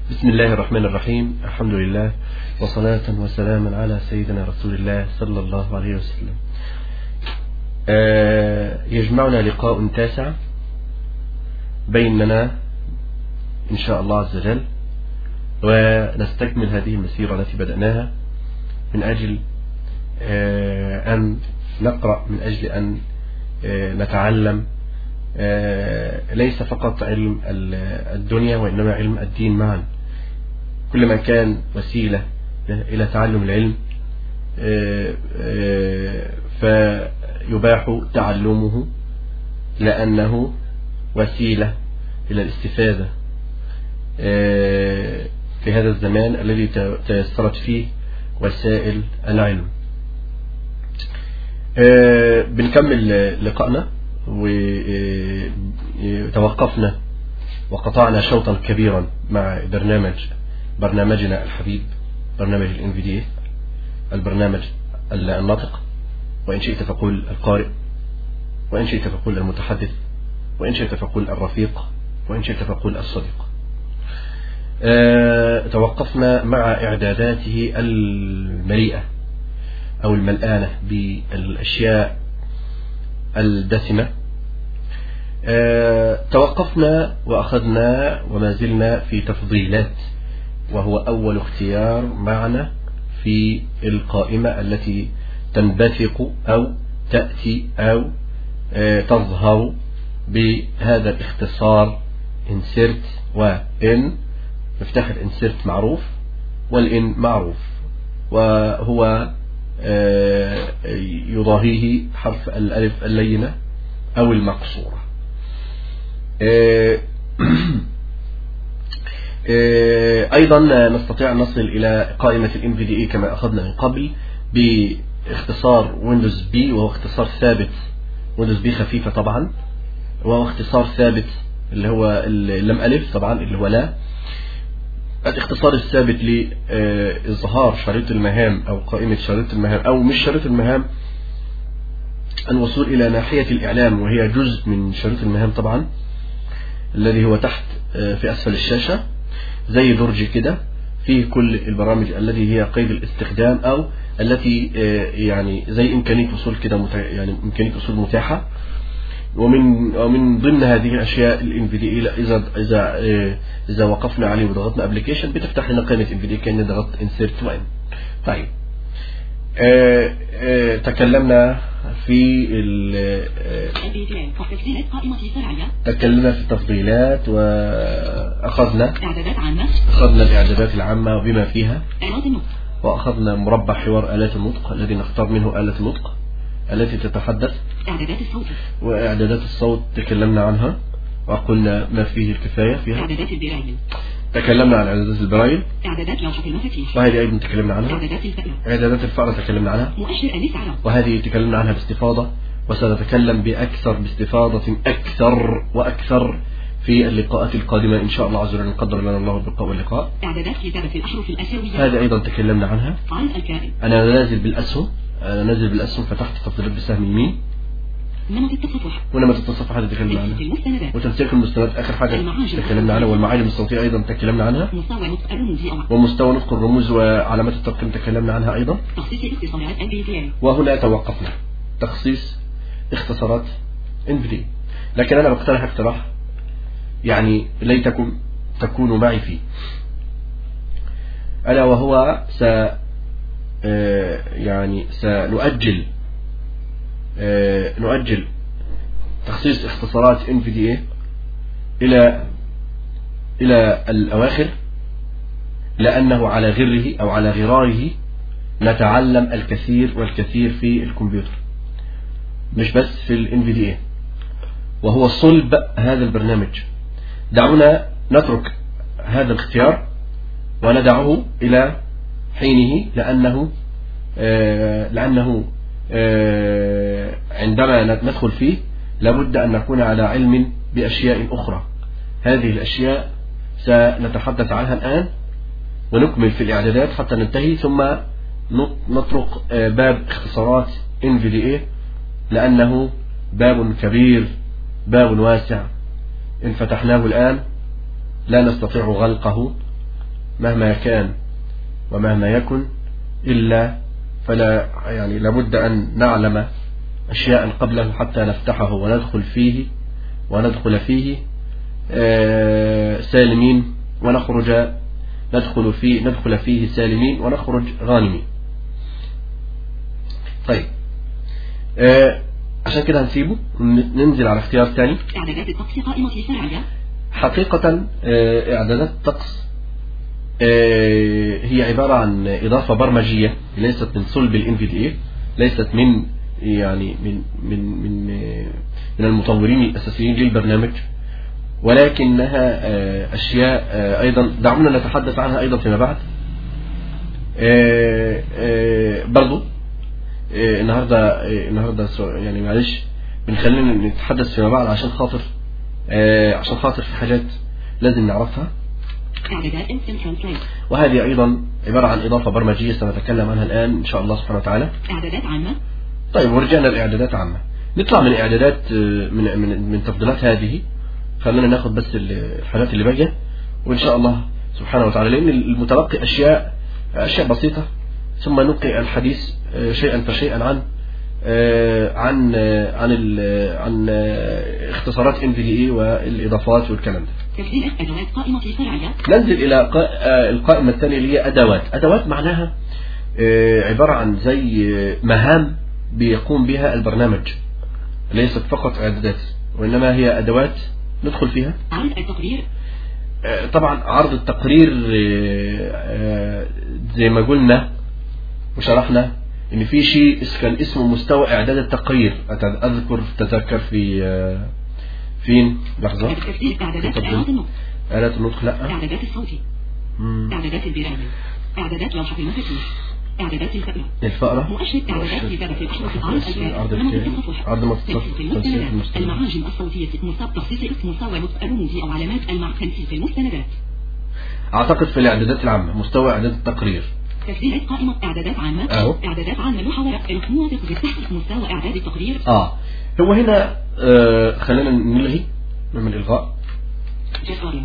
بسم الله الرحمن الرحيم الحمد لله وصلاة وسلاما على سيدنا رسول الله صلى الله عليه وسلم آه، يجمعنا لقاء تاسع بيننا إن شاء الله عز وجل ونستكمل هذه المسيرة التي بدأناها من أجل آه، أن نقرأ من أجل أن آه، نتعلم ليس فقط علم الدنيا وإنما علم الدين معا كل ما كان وسيلة إلى تعلم العلم فيباح تعلمه لأنه وسيلة إلى الاستفادة في هذا الزمان الذي تيسرت فيه وسائل العلم بنكمل لقائنا وتوقفنا وقطعنا شوطا كبيرا مع برنامج برنامجنا الحبيب برنامج الان في دي البرنامج الناطق وإن شئت فقول القارئ وإن شئت فقول المتحدث وإن شئت فقول الرفيق وإن شئت فقول الصديق أه توقفنا مع إعداداته المليئة أو الملآنة بالأشياء الدسمة أه توقفنا وأخذنا وما زلنا في تفضيلات وهو أول اختيار معنا في القائمة التي تنبثق أو تأتي أو تظهر بهذا الاختصار insert وإن مفتاح الانسرت معروف والإن معروف وهو يضاهيه حرف الألف اللينة أو المقصورة أيضا نستطيع أن نصل إلى قائمة ال NVDA كما أخذنا من قبل باختصار ويندوز بي وهو اختصار ثابت ويندوز بي خفيفة طبعا وهو اختصار ثابت اللي هو اللم ألف طبعا اللي هو لا الاختصار الثابت لإظهار شريط المهام أو قائمة شريط المهام أو مش شريط المهام الوصول إلى ناحية الإعلام وهي جزء من شريط المهام طبعا الذي هو تحت في أسفل الشاشة زي درج كده فيه كل البرامج التي هي قيد الاستخدام أو التي يعني زي إمكانية وصول كده يعني إمكانية وصول متاحة ومن ومن ضمن هذه الاشياء الان في دي اذا اذا اذا وقفنا عليه وضغطنا ابلكيشن بتفتح لنا قائمه ان في دي كان ضغطت انسيرت وين طيب آآ آآ تكلمنا في تكلمنا في التفضيلات واخذنا اعدادات عامة اخذنا الاعدادات العامه وبما فيها واخذنا مربع حوار الات النطق الذي نختار منه اله النطق التي تتحدث اعدادات الصوت وإعدادات الصوت تكلمنا عنها وقلنا ما فيه الكفاية فيها اعدادات البرايل تكلمنا عن إعدادات البرايل اعدادات لوحة المفاتيح وهذه أيضا تكلمنا عنها اعدادات الفأرة إعدادات الفأرة تكلمنا عنها مؤشر أليس عرب وهذه تكلمنا عنها باستفاضة وسنتكلم بأكثر باستفاضة أكثر وأكثر في اللقاءات القادمة إن شاء الله عز وجل قدر لنا الله البقاء واللقاء اعدادات كتابة الأحرف الآسيوية هذه أيضا تكلمنا عنها عن الكائن أنا نازل بالأسهم أنا نازل بالأسهم فتحت تفضيلات بسهم يمين نمط التصفح ونمط التصفح هذا تكلمنا تنسيق عنها المستندات وتنسيق المستندات آخر حاجة المعاجم. تكلمنا عنها والمعالم الصوتية أيضا تكلمنا عنها مستوى نطق الرموز أو ومستوى نطق الرموز وعلامات الترقيم تكلمنا عنها أيضا تخصيص اختصارات NVDA وهنا توقفنا تخصيص اختصارات NVDA لكن أنا بقترح اقتراح يعني ليتكم تكونوا معي فيه ألا وهو س آه، يعني سنؤجل آه، نؤجل تخصيص اختصارات NVDA إلى إلى الأواخر لأنه على غره أو على غراره نتعلم الكثير والكثير في الكمبيوتر مش بس في ال NVDA وهو صلب هذا البرنامج دعونا نترك هذا الاختيار وندعه إلى حينه لأنه آه، لأنه آه، عندما ندخل فيه لابد أن نكون على علم بأشياء أخرى هذه الأشياء سنتحدث عنها الآن ونكمل في الإعدادات حتى ننتهي ثم نطرق آه، باب اختصارات NVDA لأنه باب كبير باب واسع إن فتحناه الآن لا نستطيع غلقه مهما كان ومهما يكن إلا فلا يعني لابد أن نعلم أشياء قبله حتى نفتحه وندخل فيه وندخل فيه آه، سالمين ونخرج ندخل فيه ندخل فيه سالمين ونخرج غانمين طيب آه، عشان كده هنسيبه ننزل على اختيار ثاني إعدادات الطقس قائمة فرعية حقيقة آه، إعدادات الطقس آه، هي عبارة عن إضافة برمجية ليست من صلب ال NVDA ليست من يعني من من من آه، من المطورين الأساسيين للبرنامج ولكنها آه، أشياء آه، أيضا دعونا نتحدث عنها أيضا فيما بعد آه، آه، برضو آه، النهاردة آه، النهاردة سو- يعني معلش بنخلينا نتحدث فيما بعد عشان خاطر آه، عشان خاطر في حاجات لازم نعرفها إعدادات Instant Translate وهذه أيضا عبارة عن إضافة برمجية سنتكلم عنها الآن إن شاء الله سبحانه وتعالى إعدادات عامة طيب ورجعنا لإعدادات عامة نطلع من إعدادات آه، من من من تفضيلات هذه خلينا ناخد بس ال- الحاجات اللي باقية وإن شاء الله سبحانه وتعالى لأن المتلقي أشياء أشياء بسيطة ثم نلقي الحديث آه، شيئا فشيئا عن آه، عن آه، عن ال- عن آه، اختصارات NVDA والإضافات والكلام ده تسجيل أدوات قائمة فرعية ننزل إلى قا- آه، القائمة الثانية اللي هي أدوات أدوات معناها آه، عبارة عن زي آه، مهام بيقوم بها البرنامج ليست فقط إعدادات وإنما هي أدوات ندخل فيها عرض التقرير آه، طبعا عرض التقرير آه، آه، زي ما قلنا وشرحنا ان في شيء اس- كان اسمه مستوى اعداد التقرير أت- اذكر تذكر في آه، فين لحظة تسجيل إعدادات تفضل. آلات النطق آلات النطق لا إعدادات الصوت مم. إعدادات البرامج إعدادات لوحة المفاتيح إعدادات الفأرة الفأرة مؤشر إعدادات كتابة الأحرف عرض الفأرة عرض نمط الكتاب. التصفح عرض نمط تنسيق التصفح. تنسيق المستندات المستندات. المعاجم الصوتية مستوى تخصيص اسم مستوى نطق الرموز أو علامات المع تنسيق المستندات اعتقد في الاعدادات العامة مستوى اعداد التقرير تسجيل قائمة إعدادات عامة أهو. إعدادات عامة محاورة الموافق بالتحقيق مستوى إعداد التقرير اه هو هنا آه خلينا نلغي نعمل الغاء جساريا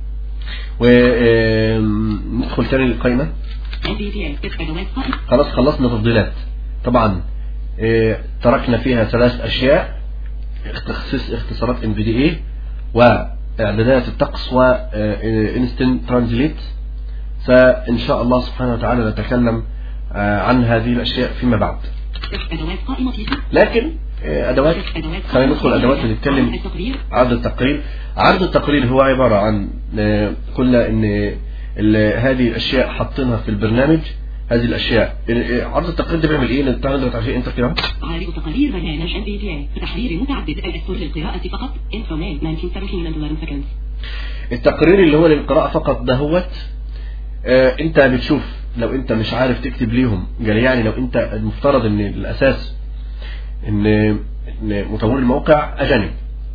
وندخل تاني للقائمة NVDA أدوات قائمة خلاص خلصنا تفضيلات طبعا آه تركنا فيها ثلاث اشياء تخصيص اختصارات NVDA واعدادات الطقس وانستنت ترانزليت فان شاء الله سبحانه وتعالى نتكلم آه عن هذه الاشياء فيما بعد أدوات قائمة في لكن آه، ادوات أدوات خلينا ندخل ادوات ونتكلم عرض التقرير عرض التقرير عرض التقرير هو عبارة عن آه، قلنا ان ال- هذه الاشياء حاطينها في البرنامج هذه الاشياء آه، عرض التقرير ده بيعمل ايه تعالى نضغط عليه انتر كده عارض تقارير برنامج NVDA تحرير متعدد الأسطر للقراءة فقط Infomail 1917 and 11 seconds التقرير اللي هو للقراءة فقط ده هو انت بتشوف لو انت مش عارف تكتب ليهم يعني يعني لو انت المفترض ان الاساس ان ان مطور الموقع اجانب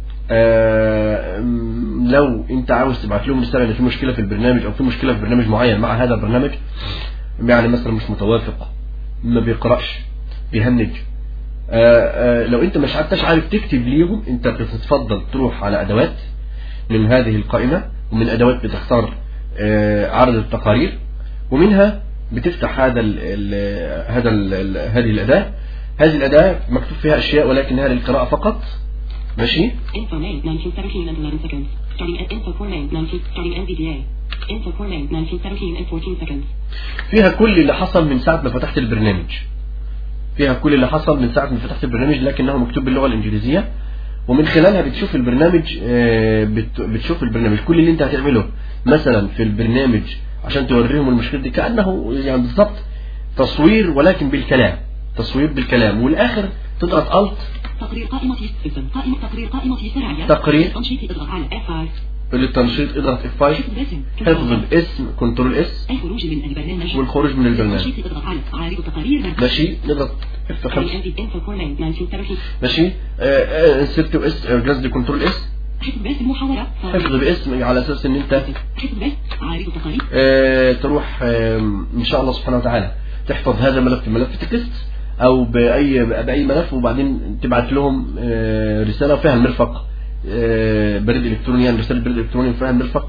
آه، م- لو انت عاوز تبعت لهم رساله ان في مشكله في البرنامج او في مشكله في برنامج معين مع هذا البرنامج يعني مثلا مش متوافق ما بيقراش بيهنج آه، آه، لو انت مش عارف عارف تكتب ليهم انت بتتفضل تروح على ادوات من هذه القائمه ومن ادوات بتختار آه، عرض التقارير ومنها بتفتح هذا ال ال هذا ال هذه الاداه هذه الاداه مكتوب فيها اشياء ولكنها للقراءه فقط ماشي Infomail 1917 and 11 seconds starting at Infomail 19 starting NVDA Infomail 1917 and 14 seconds فيها كل اللي حصل من ساعة ما فتحت البرنامج فيها كل اللي حصل من ساعة ما فتحت البرنامج لكنه مكتوب باللغة الإنجليزية ومن خلالها بتشوف البرنامج آه، بت- بتشوف البرنامج كل اللي انت هتعمله مثلا في البرنامج عشان توريهم المشكلة دي كأنه يعني بالضبط تصوير ولكن بالكلام تصوير بالكلام والآخر تضغط ألت تقرير قائمة اسم قائمة تقرير قائمة فرعية تقرير. تنشيط اضغط على F5 للتنشيط اضغط F5 حفظ الاسم حفظ الاسم كنترول اس الخروج من البرنامج والخروج من البرنامج تنشيط اضغط على عارض تقارير برنامج ماشي نضغط F5 Infomail 1917 ماشي انسرت اس قصدي كنترول اس حفظ باسم محاورة حفظ باسم على اساس ان انت حفظ باسم عارض تقارير آه، تروح آه، ان شاء الله سبحانه وتعالى تحفظ هذا الملف ملف تكست او باي باي ملف وبعدين تبعت لهم آه، رساله فيها المرفق آه، بريد الكتروني يعني رساله بريد الكتروني فيها المرفق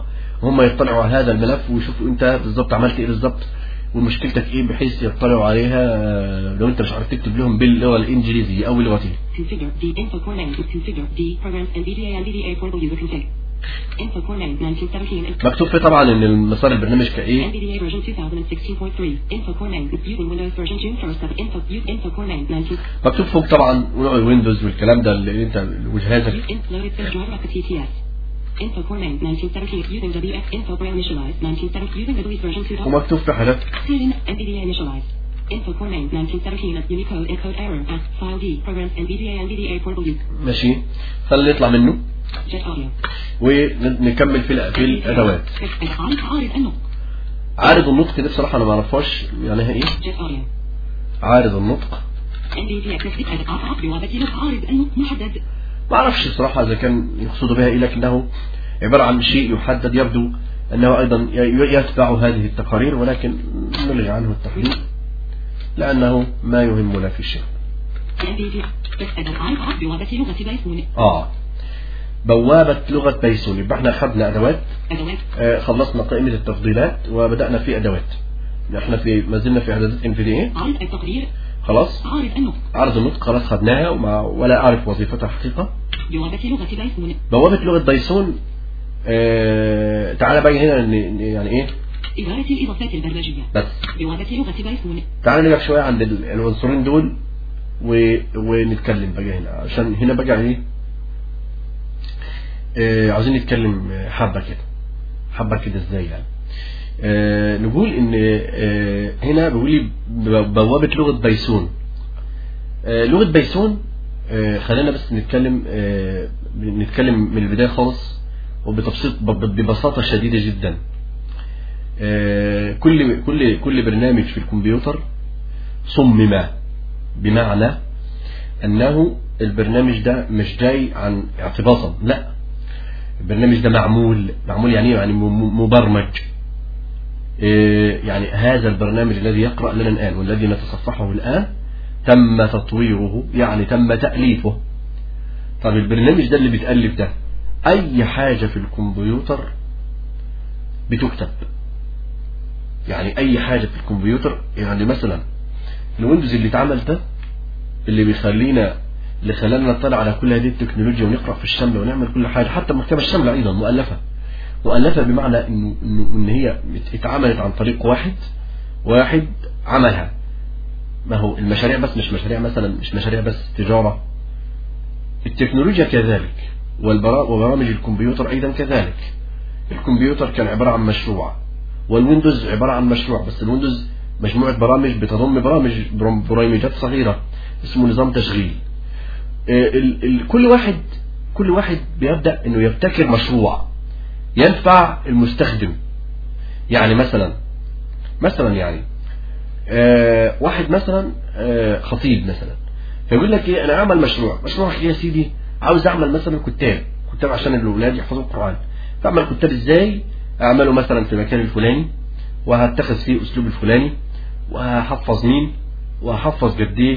هم يطلعوا على هذا الملف ويشوفوا انت بالظبط عملت ايه بالظبط ومشكلتك ايه بحيث يطلعوا عليها آه، لو انت مش عارف تكتب لهم باللغه الانجليزيه او لغتهم Configure the info core name is configure the programs NVDA and NVDA portable user config. Info core name 1917 مكتوب فيه طبعا ان مسار البرنامج كايه NVDA version 2016.3. Info core name is using Windows version June 1st of info use info core name 19 مكتوب فوق طبعا نوع الويندوز والكلام ده اللي انت وجهازك Use loaded fill driver at TTS. Info core name 1917 using WX info core initialize 1917 using WX version 2. ومكتوب في حاجات NVDA initialize. Info core name 1917 as Unicode encode error as file D programs NVDA NVDA portable use. ماشي خلينا نطلع منه Jet audio. ونكمل في الأ- في الادوات عارض عارض النطق. عارض النطق دي بصراحه انا ما اعرفهاش معناها ايه Jet audio. عارض النطق NVDA تثبيت أداء بوابة لغة عارض النطق محدد. ما اعرفش الصراحه اذا كان يقصد بها ايه لكنه عباره عن شيء يحدد يبدو انه ايضا ي- يتبع هذه التقارير ولكن نلغي عنه التحديد لانه ما يهمنا في شيء NVDA تثبيت أداء عارض بوابة لغة بايثون. اه بوابه لغه بايثون يبقى احنا اخذنا ادوات أدوات آه، خلصنا قائمه التفضيلات وبدانا في ادوات احنا في ما زلنا في اعدادات ان في دي عارض التقرير خلاص عارض النطق. عرض النطق خلاص خدناها وما ولا اعرف وظيفتها حقيقه بوابة لغة بايثون. بوابه لغه بايثون آه تعالى بقى هنا ن- ن- يعني ايه إدارة الإضافات البرمجية. بس بوابة لغة بايثون. تعالى نقف شويه عند ال- العنصرين دول و... ونتكلم بقى هنا عشان هنا بقى ايه آه عاوزين نتكلم آه، حبه كده حبه كده ازاي يعني آه نقول ان آه هنا بيقول لي ب- بوابه لغه بايثون آه لغه بايثون آه خلينا بس نتكلم آه نتكلم من البدايه خالص وبتبسيط ب- ب- ببساطه شديده جدا آه كل كل كل برنامج في الكمبيوتر صمم بمعنى انه البرنامج ده مش جاي عن اعتباطا لا البرنامج ده معمول معمول يعني إيه؟ يعني م- م- مبرمج إيه يعني هذا البرنامج الذي يقرأ لنا الآن والذي نتصفحه الآن تم تطويره يعني تم تأليفه طب البرنامج ده اللي بيتألف ده أي حاجة في الكمبيوتر بتكتب يعني أي حاجة في الكمبيوتر يعني مثلا الويندوز اللي اتعمل ده اللي بيخلينا اللي خلانا نطلع على كل هذه التكنولوجيا ونقرأ في الشمل ونعمل كل حاجة حتى المكتبة الشاملة أيضا مؤلفة مؤلفة بمعنى إنه إنه إن هي اتعملت عن طريق واحد واحد عملها ما هو المشاريع بس مش مشاريع مثلا مش مشاريع بس تجارة التكنولوجيا كذلك والبرا- وبرامج الكمبيوتر أيضا كذلك الكمبيوتر كان عبارة عن مشروع والويندوز عبارة عن مشروع بس الويندوز مجموعة برامج بتضم برامج برام- برامجات صغيرة اسمه نظام تشغيل آه، ال ال كل واحد كل واحد بيبدأ انه يبتكر مشروع ينفع المستخدم يعني مثلا مثلا يعني آه واحد مثلا آه خطيب مثلا فيقول لك ايه انا اعمل مشروع مشروع ايه يا سيدي عاوز اعمل مثلا كتاب كتاب عشان الاولاد يحفظوا القران فاعمل كتاب ازاي اعمله مثلا في المكان الفلاني وهتخذ فيه اسلوب الفلاني وهحفظ مين وهحفظ قد ايه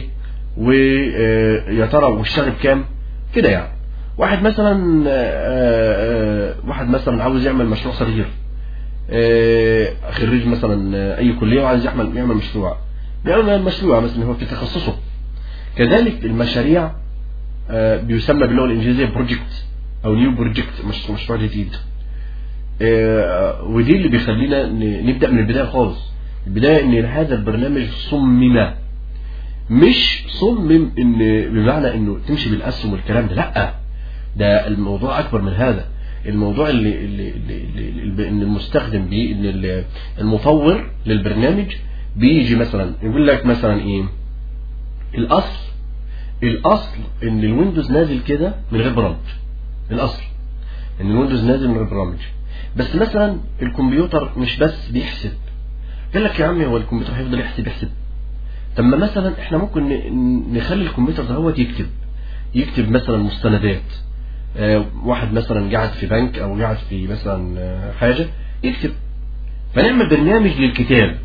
ويا ترى والشغل بكام كده يعني واحد مثلا آه، آه، واحد مثلا عاوز يعمل مشروع صغير آه، خريج مثلا آه، اي كليه وعايز يعمل يعمل مشروع بيعمل مشروع مثلا هو في تخصصه كذلك المشاريع آه، بيسمى باللغه الانجليزيه بروجكت او نيو بروجكت مش مشروع جديد آه، ودي اللي بيخلينا ن- نبدا من البدايه خالص البدايه ان هذا البرنامج صمم مش صمم ان بمعنى انه تمشي بالاسهم والكلام ده لا ده الموضوع اكبر من هذا الموضوع اللي, اللي, اللي, اللي, اللي ان المستخدم بي ان ال- المطور للبرنامج بيجي مثلا يقول لك مثلا ايه الاصل الاصل ان الويندوز نازل كده من غير برامج الاصل ان الويندوز نازل من غير برامج بس مثلا الكمبيوتر مش بس بيحسب قال لك يا عمي هو الكمبيوتر هيفضل يحسب يحسب طب ما مثلا احنا ممكن ن- نخلي الكمبيوتر ده هو يكتب يكتب مثلا مستندات آه، واحد مثلا قاعد في بنك او قاعد في مثلا آه، حاجه يكتب فنعمل برنامج للكتاب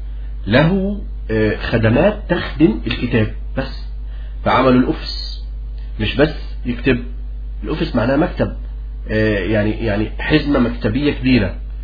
له آه، خدمات تخدم الكتاب بس فعملوا الاوفيس مش بس يكتب الاوفيس معناه مكتب آه، يعني يعني حزمه مكتبيه كبيره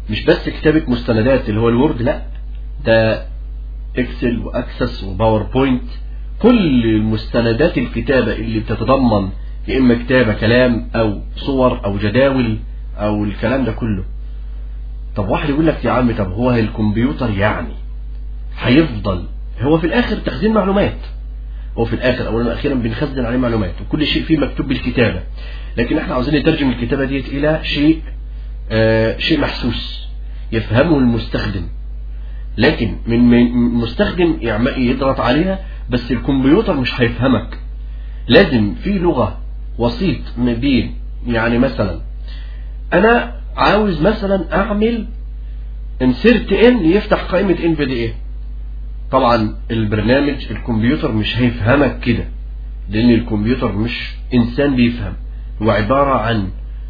مش بس كتابة مستندات اللي هو الوورد لا ده اكسل واكسس وباوربوينت كل المستندات الكتابة اللي بتتضمن يا اما كتابة كلام او صور او جداول او الكلام ده كله طب واحد يقول لك يا عم طب هو الكمبيوتر يعني هيفضل هو في الاخر تخزين معلومات هو في الاخر اولا واخيرا بنخزن عليه معلومات وكل شيء فيه مكتوب بالكتابة لكن احنا عاوزين نترجم الكتابة ديت الى شيء آه شيء محسوس يفهمه المستخدم لكن من من مستخدم يعم- يضغط عليها بس الكمبيوتر مش هيفهمك لازم في لغة وسيط ما بين يعني مثلا انا عاوز مثلا اعمل انسيرت ان يفتح قائمة ان في دي ايه طبعا البرنامج الكمبيوتر مش هيفهمك كده لان الكمبيوتر مش انسان بيفهم هو عبارة عن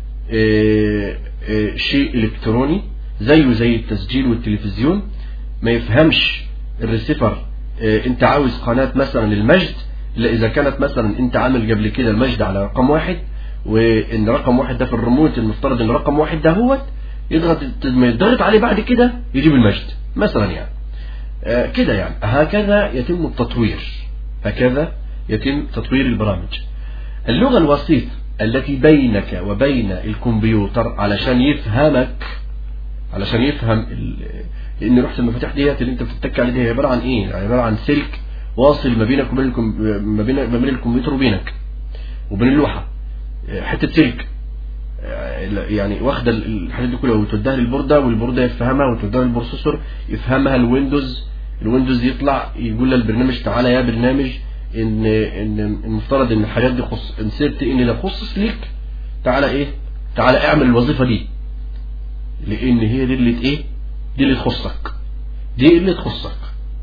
آه، آه، شيء الكتروني زيه زي التسجيل والتلفزيون ما يفهمش الريسيفر آه، انت عاوز قناة مثلا المجد لا اذا كانت مثلا انت عامل قبل كده المجد على رقم واحد وان رقم واحد ده في الريموت المفترض ان رقم واحد ده هو يضغط لما يضغط عليه بعد كده يجيب المجد مثلا يعني آه، كده يعني هكذا يتم التطوير هكذا يتم تطوير البرامج اللغة الوسيط التي بينك وبين الكمبيوتر علشان يفهمك علشان يفهم ال... لان لوحة المفاتيح ديت اللي انت بتتك عليها هي عبارة عن ايه؟ يعني عبارة عن سلك واصل ما بينك وبين الكم... ما بين ما بين الكمبيوتر وبينك وبين اللوحة آه، حتة سلك آه، يعني واخدة ال- الحاجات دي كلها وتوديها للبوردة والبوردة يفهمها وتوديها للبروسيسور يفهمها الويندوز الويندوز يطلع يقول للبرنامج تعالى يا برنامج ان ان المفترض ان الحاجات دي خص انسيرت ان ده خصص ليك تعالى ايه تعالى اعمل الوظيفة دي لان هي دي اللي ايه دي اللي تخصك دي اللي تخصك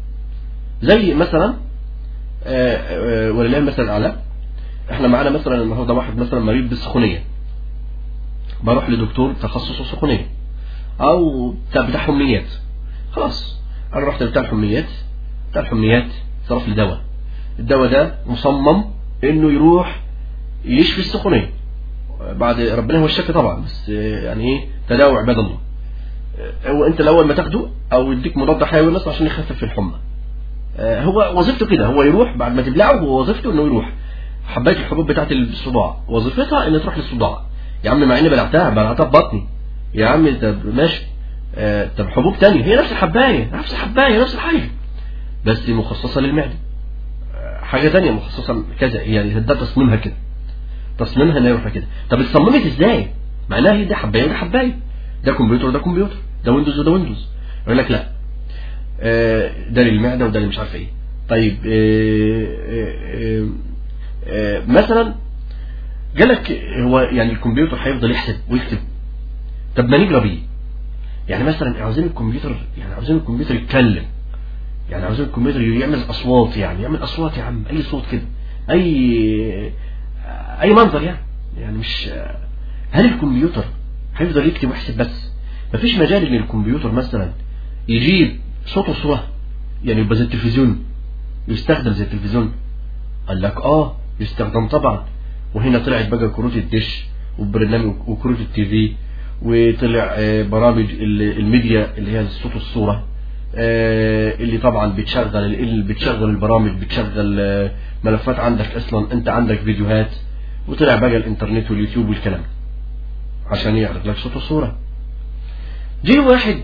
زي مثلا آه، آه، ولله المثل الاعلى احنا معانا مثلا النهارده واحد مثلا مريض بالسخونيه بروح لدكتور تخصصه سخونيه او بتاع بتاع حميات خلاص انا رحت بتاع الحميات بتاع الحميات صرف لي دواء الدواء ده مصمم انه يروح يشفي السخونيه بعد ربنا هو الشافي طبعا بس آه، يعني ايه تداوى عباد الله آه، هو انت الاول ما تاخده او يديك مضاد حيوي مثلا عشان يخفف الحمى آه، هو وظيفته كده هو يروح بعد ما تبلعه هو وظيفته انه يروح حبايه الحبوب بتاعت الصداع وظيفتها ان تروح للصداع يا عم مع اني بلعتها بلعتها في بطني يا عم طب ماشي آه، طب حبوب تانية هي نفس الحبايه نفس الحبايه نفس الحاجه بس مخصصه للمعده آه، حاجه تانية مخصصه كذا يعني ده تصميمها كده تصميمها انها يروح كده طب اتصممت ازاي معناها هي ده حبايه وده حبايه ده كمبيوتر وده كمبيوتر ده ويندوز وده ويندوز يقول لك لا آه، ده للمعده وده اللي مش عارف ايه طيب آه، آه، آه، آه، مثلا جالك هو يعني الكمبيوتر هيفضل يحسب ويكتب طب ما نجرى بيه يعني مثلا عاوزين الكمبيوتر يعني عاوزين الكمبيوتر يتكلم يعني عاوزين الكمبيوتر يعمل اصوات يعني يعمل اصوات يا عم اي صوت كده اي اي منظر يعني يعني مش هل الكمبيوتر هيفضل يكتب ويحسب بس مفيش مجال ان الكمبيوتر مثلا يجيب صوت وصورة يعني يبقى زي التلفزيون يستخدم زي التلفزيون قال لك اه يستخدم طبعا وهنا طلعت بقى كروت الدش وبرنامج وكروت التي في وطلع آه، برامج ال- الميديا اللي هي الصوت والصورة آه، اللي طبعا بتشغل اللي بتشغل البرامج بتشغل آه، ملفات عندك اصلا انت عندك فيديوهات وطلع بقى الانترنت واليوتيوب والكلام عشان يعرض لك صوت وصورة جه واحد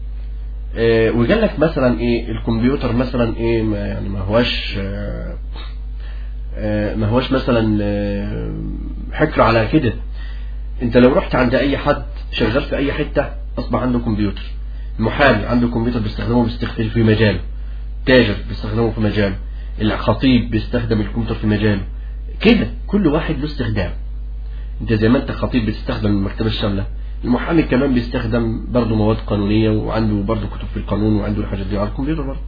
آه، وقال لك مثلا ايه الكمبيوتر مثلا ايه ما يعني ما هواش آه، آه، ما هواش مثلا آه، حكر على كده انت لو رحت عند اي حد شغال في اي حتة اصبح عنده كمبيوتر المحامي عنده كمبيوتر بيستخدمه بيستخدم في مجاله تاجر بيستخدمه في مجاله الخطيب بيستخدم الكمبيوتر في مجاله كده كل واحد له استخدام انت زي ما انت خطيب بتستخدم المكتبة الشاملة المحامي كمان بيستخدم برضه مواد قانونية وعنده برضه كتب في القانون وعنده الحاجات دي على الكمبيوتر برضه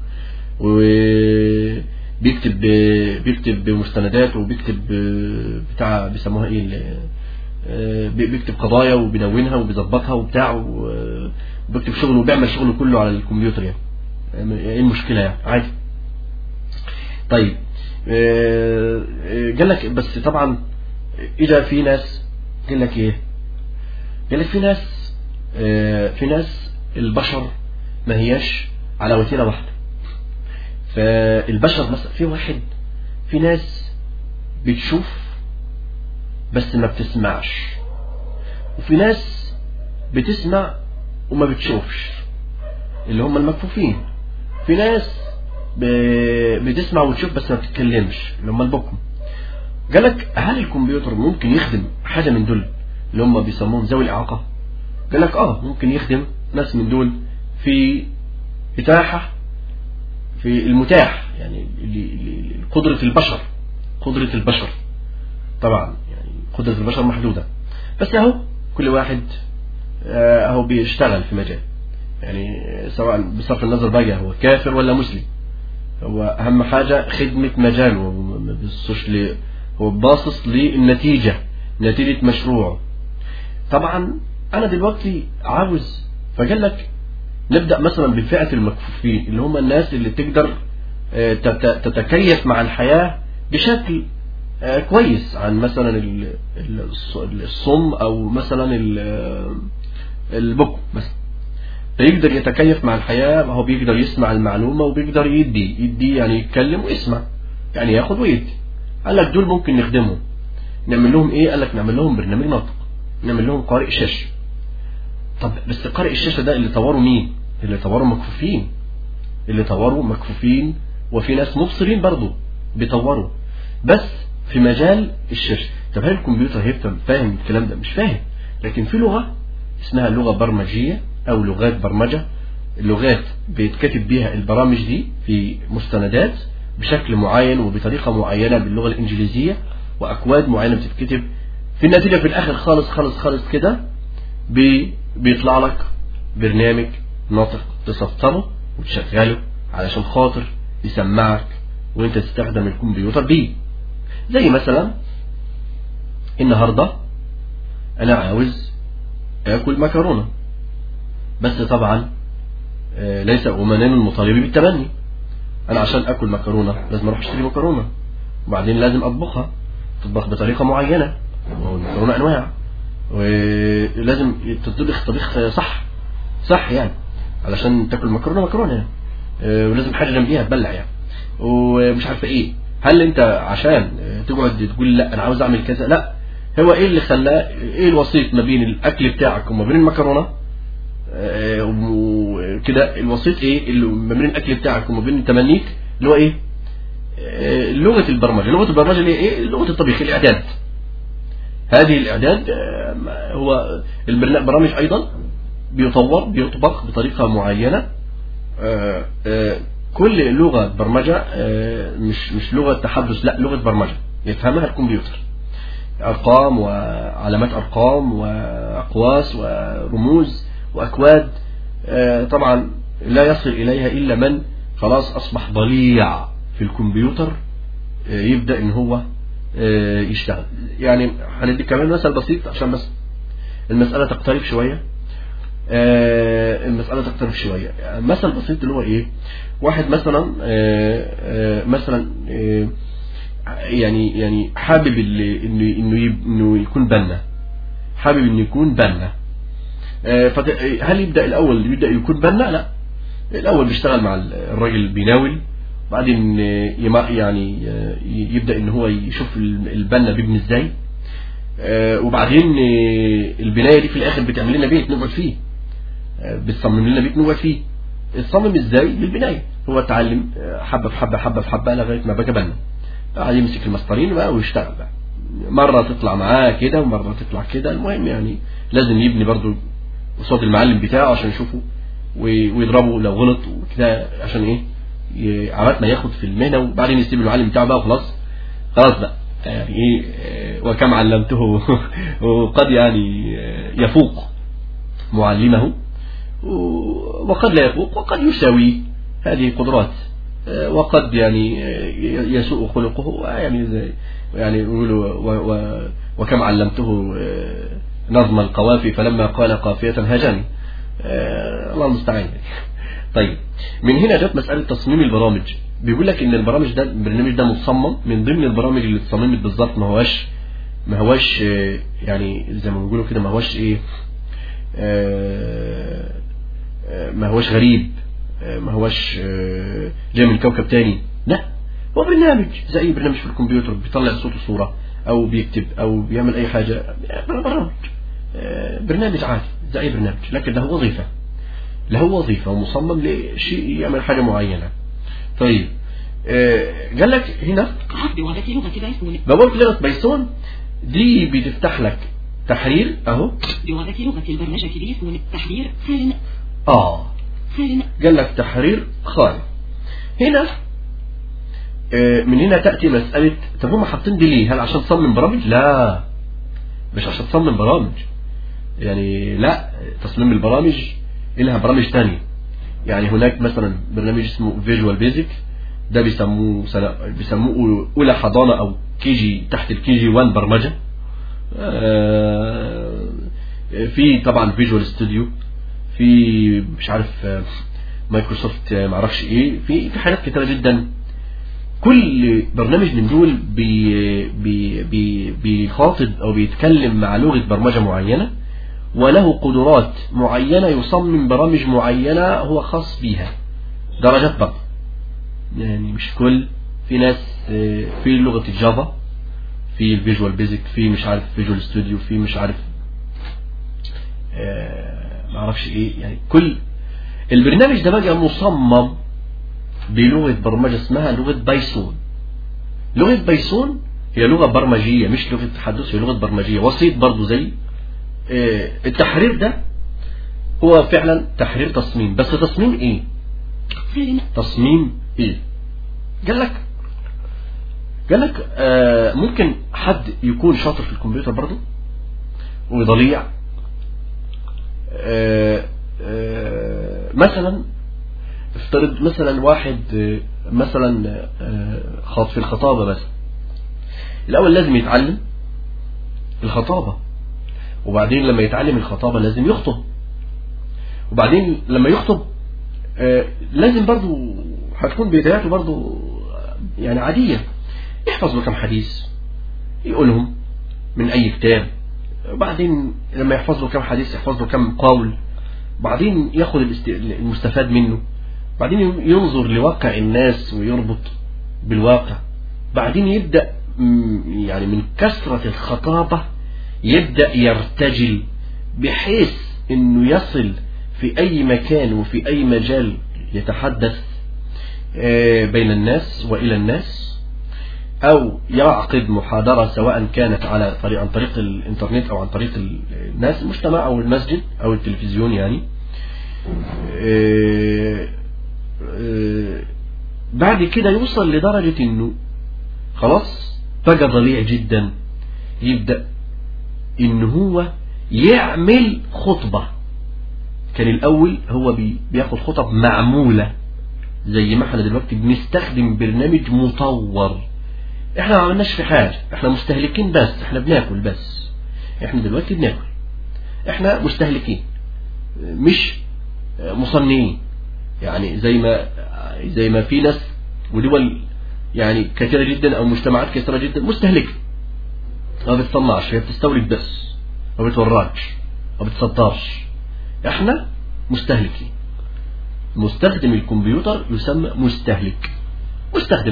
وبيكتب بيكتب مستندات وبيكتب بتاع بيسموها ايه ال- بي- بيكتب قضايا وبيدونها وبيظبطها وبتاع وبيكتب شغله وبيعمل شغله كله على الكمبيوتر يعني ايه المشكلة يعني عادي طيب آه، آه، قال لك بس طبعا اجى في ناس قال لك ايه قال لك في ناس آه، في ناس البشر ما هياش على وتيرة واحدة فالبشر مثلا في واحد في ناس بتشوف بس ما بتسمعش وفي ناس بتسمع وما بتشوفش اللي هم المكفوفين في ناس ب- بتسمع وتشوف بس ما بتتكلمش اللي هم البكم قالك هل الكمبيوتر ممكن يخدم حاجة من دول اللي هم بيسموهم ذوي الإعاقة قالك اه ممكن يخدم ناس من دول في إتاحة في المتاح يعني اللي- اللي- قدرة البشر قدرة البشر طبعا يعني قدرة البشر محدودة بس اهو كل واحد آه، اهو بيشتغل في مجال يعني سواء بصرف النظر بقى هو كافر ولا مسلم هو اهم حاجة خدمة مجاله هو ما بيبصش ل هو باصص للنتيجة نتيجة مشروعه طبعا انا دلوقتي عاوز فقال لك نبدأ مثلا بفئة المكفوفين اللي هم الناس اللي تقدر آه، تت- تتكيف مع الحياة بشكل آه، كويس عن مثلا ال- ال- الص- الصم او مثلا ال- البكم مثلا فيقدر يتكيف مع الحياة هو بيقدر يسمع المعلومة وبيقدر يدي يدي يعني يتكلم ويسمع يعني ياخد ويدي قال لك دول ممكن نخدمهم نعمل لهم ايه قال لك نعمل لهم برنامج ناطق نعمل لهم قارئ شاشة طب بس قارئ الشاشة ده اللي طوروا مين اللي طوروا مكفوفين اللي طوروا مكفوفين وفي ناس مبصرين برضو بيطوروا بس في مجال الشاشة طب هل الكمبيوتر هيفهم فاهم الكلام ده مش فاهم لكن في لغة اسمها لغة برمجية او لغات برمجة اللغات بيتكتب بيها البرامج دي في مستندات بشكل معين وبطريقة معينة باللغة الانجليزية واكواد معينة بتتكتب في النتيجة في الاخر خالص خالص خالص كده بي بيطلع لك برنامج ناطق تسطره وتشغله علشان خاطر يسمعك وانت تستخدم الكمبيوتر بيه زي مثلا النهاردة انا عاوز اكل مكرونة بس طبعا آه، ليس امنان المطالبين بالتبني انا عشان اكل مكرونة لازم اروح اشتري مكرونة وبعدين لازم اطبخها تطبخ بطريقة معينة والمكرونة انواع ولازم تطبخ طبيخ صح صح يعني علشان تاكل مكرونه مكرونه يعني آه، ولازم حاجه جنبيها تبلع يعني ومش عارفه ايه هل انت عشان آه، تقعد تقول لا انا عاوز اعمل كذا لا هو ايه اللي خلاه ايه الوسيط ما بين الاكل بتاعك وما بين المكرونه آه، وكده الوسيط ايه اللي ما بين الاكل بتاعك وما بين تمنيك اللي هو ايه آه، لغه البرمجه لغه البرمجه اللي هي ايه لغه الطبيخ الاعداد هذه الإعداد آه، هو البرنا- البرامج أيضا بيطور بيطبخ بطريقة معينة آه، آه، كل لغة برمجة آه، مش مش لغة تحدث لا لغة برمجة يفهمها الكمبيوتر أرقام وعلامات أرقام وأقواس ورموز وأكواد آه، طبعا لا يصل إليها إلا من خلاص أصبح ضليع في الكمبيوتر آه، يبدأ إن هو آه، يشتغل يعني هندي كمان مثل بسيط عشان بس المسألة تقترب شوية آه، المسألة تقترب شوية مثل بسيط اللي هو ايه واحد مثلا آه، آه، مثلا آه، يعني يعني حابب اللي انه انه يب- انه يكون بنا حابب انه يكون بنا آه، فت- هل يبدأ الأول يبدأ يكون بنا لا الأول بيشتغل مع الراجل اللي بيناول بعدين آه، يما- يعني آه، يبدأ ان هو يشوف البنا بيبني ازاي آه، وبعدين آه، البناية دي في الآخر بتعمل لنا بيت نقعد فيه آه، بتصمم لنا بيت نقعد فيه الصمم ازاي بالبناية هو اتعلم آه، حبة في حبة حبة في حبة لغاية ما بقى بنا قاعد يمسك المسطرين بقى ويشتغل بقى مرة تطلع معاه كده ومرة تطلع كده المهم يعني لازم يبني برضو قصاد المعلم بتاعه عشان يشوفه وي- ويضربه لو غلط وكده عشان ايه ي- عمال ما ياخد في المهنة وبعدين يسيب المعلم بتاعه بقى وخلاص خلاص بقى يعني ايه آه، وكم علمته وقد يعني آه، يفوق معلمه و- وقد لا يفوق وقد يساوي هذه قدرات آه، وقد يعني آه، يسوء خلقه يعني زي يعني يقولوا و- و- وكم علمته آه، نظم القوافي فلما قال قافية هجاني آه، الله المستعان طيب من هنا جت مسألة تصميم البرامج بيقول لك ان البرامج ده البرنامج ده مصمم من ضمن البرامج اللي اتصممت بالظبط ما هواش ما هواش آه، يعني زي ما بيقولوا كده ما هواش ايه آه، آه، ما هوش غريب آه، ما هوش آه، جاي من كوكب تاني لا هو برنامج زي اي برنامج في الكمبيوتر بيطلع صوت وصورة او بيكتب او بيعمل اي حاجة برنامج آه، برنامج عادي زي اي برنامج لكن له وظيفة له وظيفة ومصمم لشيء يعمل حاجة معينة طيب آه، قال لك هنا بوابة لغة بايثون بوابة لغة بايثون دي بتفتح لك تحرير اهو بوابة لغة البرمجة بايثون تحرير خال اه خال قال لك تحرير خالي هنا آه، من هنا تأتي مسألة طب هم حاطين دي ليه هل عشان تصمم برامج لا مش عشان تصمم برامج يعني لا تصميم البرامج لها برامج تانية يعني هناك مثلا برنامج اسمه فيجوال بيزك ده بيسموه سنة بيسموه أولى حضانة أو كي جي تحت الكي جي 1 برمجة آه، في طبعا فيجوال ستوديو في مش عارف آه، مايكروسوفت آه، معرفش ايه في في حاجات كتيرة جدا كل برنامج من دول بي بي بي بيخاطب او بيتكلم مع لغة برمجة معينة وله قدرات معينة يصمم برامج معينة هو خاص بيها درجات بقى يعني مش كل في ناس آه، في لغة الجافا في الفيجوال بيزك في مش عارف فيجوال ستوديو في مش عارف آه، معرفش ايه يعني كل البرنامج ده بقى مصمم بلغة برمجة اسمها لغة بايثون لغة بايثون هي لغة برمجية مش لغة تحدث هي لغة برمجية وسيط برضو زي آه، التحرير ده هو فعلا تحرير تصميم بس تصميم ايه خال تصميم ايه قال لك قال لك آه ممكن حد يكون شاطر في الكمبيوتر برضه وضليع آه آه مثلا افترض مثلا واحد آه، مثلا آه، خاط في الخطابة بس الأول لازم يتعلم الخطابة وبعدين لما يتعلم الخطابة لازم يخطب وبعدين لما يخطب آه، لازم برضو هتكون بداياته برضو آه، يعني عادية يحفظ له كم حديث يقولهم من أي كتاب وبعدين لما يحفظ له كم حديث يحفظ له كم قول بعدين ياخد الاست- المستفاد منه بعدين ينظر لواقع الناس ويربط بالواقع بعدين يبدأ م- يعني من كثرة الخطابة يبدأ يرتجل بحيث انه يصل في اي مكان وفي اي مجال يتحدث آه، بين الناس والى الناس او يعقد محاضرة سواء كانت على طريق عن طريق الانترنت او عن طريق ال- الناس المجتمع او المسجد او التلفزيون يعني آه، آه، بعد كده يوصل لدرجة انه خلاص بقى ضليع جدا يبدأ ان هو يعمل خطبة كان الاول هو بي- بياخد خطب معمولة زي ما احنا دلوقتي بنستخدم برنامج مطور احنا ما عملناش في حاجة احنا مستهلكين بس احنا بناكل بس احنا دلوقتي بناكل احنا مستهلكين مش مصنعين يعني زي ما زي ما في ناس ودول يعني كثيرة جدا او مجتمعات كثيرة جدا مستهلكة ما بتصنعش هي بتستورد بس ما بتوراش ما بتصدرش احنا مستهلكين مستخدم الكمبيوتر يسمى مستهلك مستخدم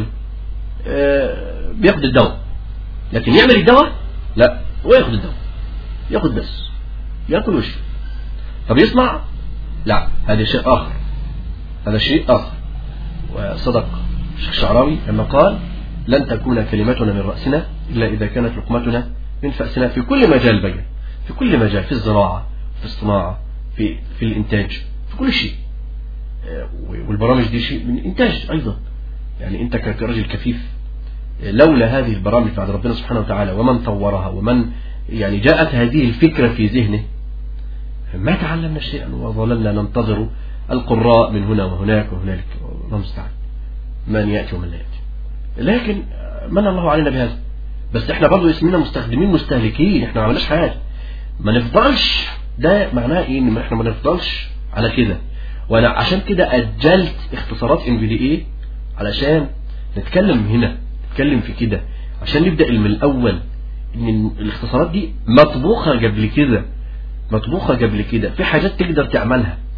آه بياخد الدواء لكن يعمل الدواء لا هو ياخد الدواء ياخد بس ياكل ويشرب طب يصنع لا هذا شيء آخر هذا شيء آخر وصدق الشيخ الشعراوي لما قال لن تكون كلمتنا من رأسنا إلا إذا كانت لقمتنا من فأسنا في كل مجال بقى في كل مجال في الزراعة في الصناعة في في الإنتاج في كل شيء آه، والبرامج دي شيء من الإنتاج أيضا يعني أنت كرجل كفيف آه، لولا هذه البرامج بعد ربنا سبحانه وتعالى ومن طورها ومن يعني جاءت هذه الفكرة في ذهنه ما تعلمنا شيئا وظللنا ننتظر القراء من هنا وهناك وهنالك الله المستعان من يأتي ومن لا يأتي لكن من الله علينا بهذا بس احنا برضو اسمنا مستخدمين مستهلكين احنا ما عملناش حاجة ما نفضلش ده معناه ايه ان احنا ما نفضلش على كده وانا عشان كده اجلت اختصارات ام في دي ايه علشان نتكلم هنا نتكلم في كده عشان نبدا من الاول ان الاختصارات دي مطبوخه قبل كده مطبوخه قبل كده في حاجات تقدر تعملها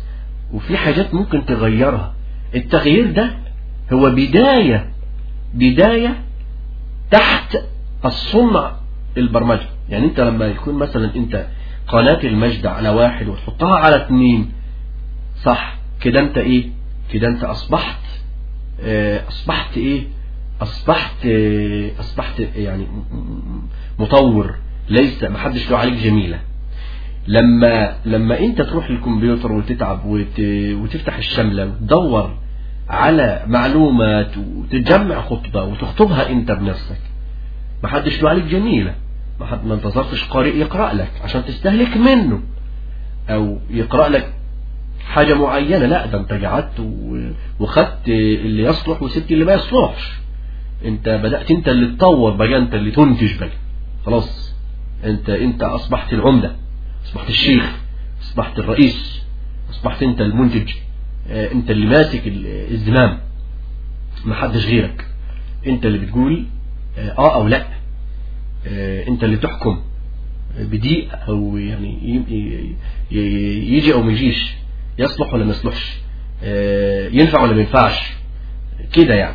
وفي حاجات ممكن تغيرها التغيير ده هو بداية بداية تحت الصنع البرمجة يعني انت لما يكون مثلا انت قناة المجد على واحد وتحطها على اثنين صح كده انت ايه كده انت اصبحت اه اصبحت ايه اصبحت اه اصبحت يعني مطور ليس محدش له عليك جميلة لما لما انت تروح للكمبيوتر وتتعب وت... وتفتح الشملة وتدور على معلومات وتجمع خطبة وتخطبها انت بنفسك محدش له عليك جميلة ما حد ما انتظرتش قارئ يقرأ لك عشان تستهلك منه او يقرأ لك حاجة معينة لا ده انت قعدت وخدت اللي يصلح وسبت اللي ما يصلحش انت بدأت انت اللي تطور بقى انت اللي تنتج بقى خلاص انت انت اصبحت العمدة اصبحت الشيخ اصبحت الرئيس اصبحت انت المنتج اه انت اللي ماسك الزمام ما حدش غيرك انت اللي بتقول اه او لا اه انت اللي تحكم بدي او يعني يجي او ما يجيش يصلح ولا ما يصلحش اه ينفع ولا ما ينفعش كده يعني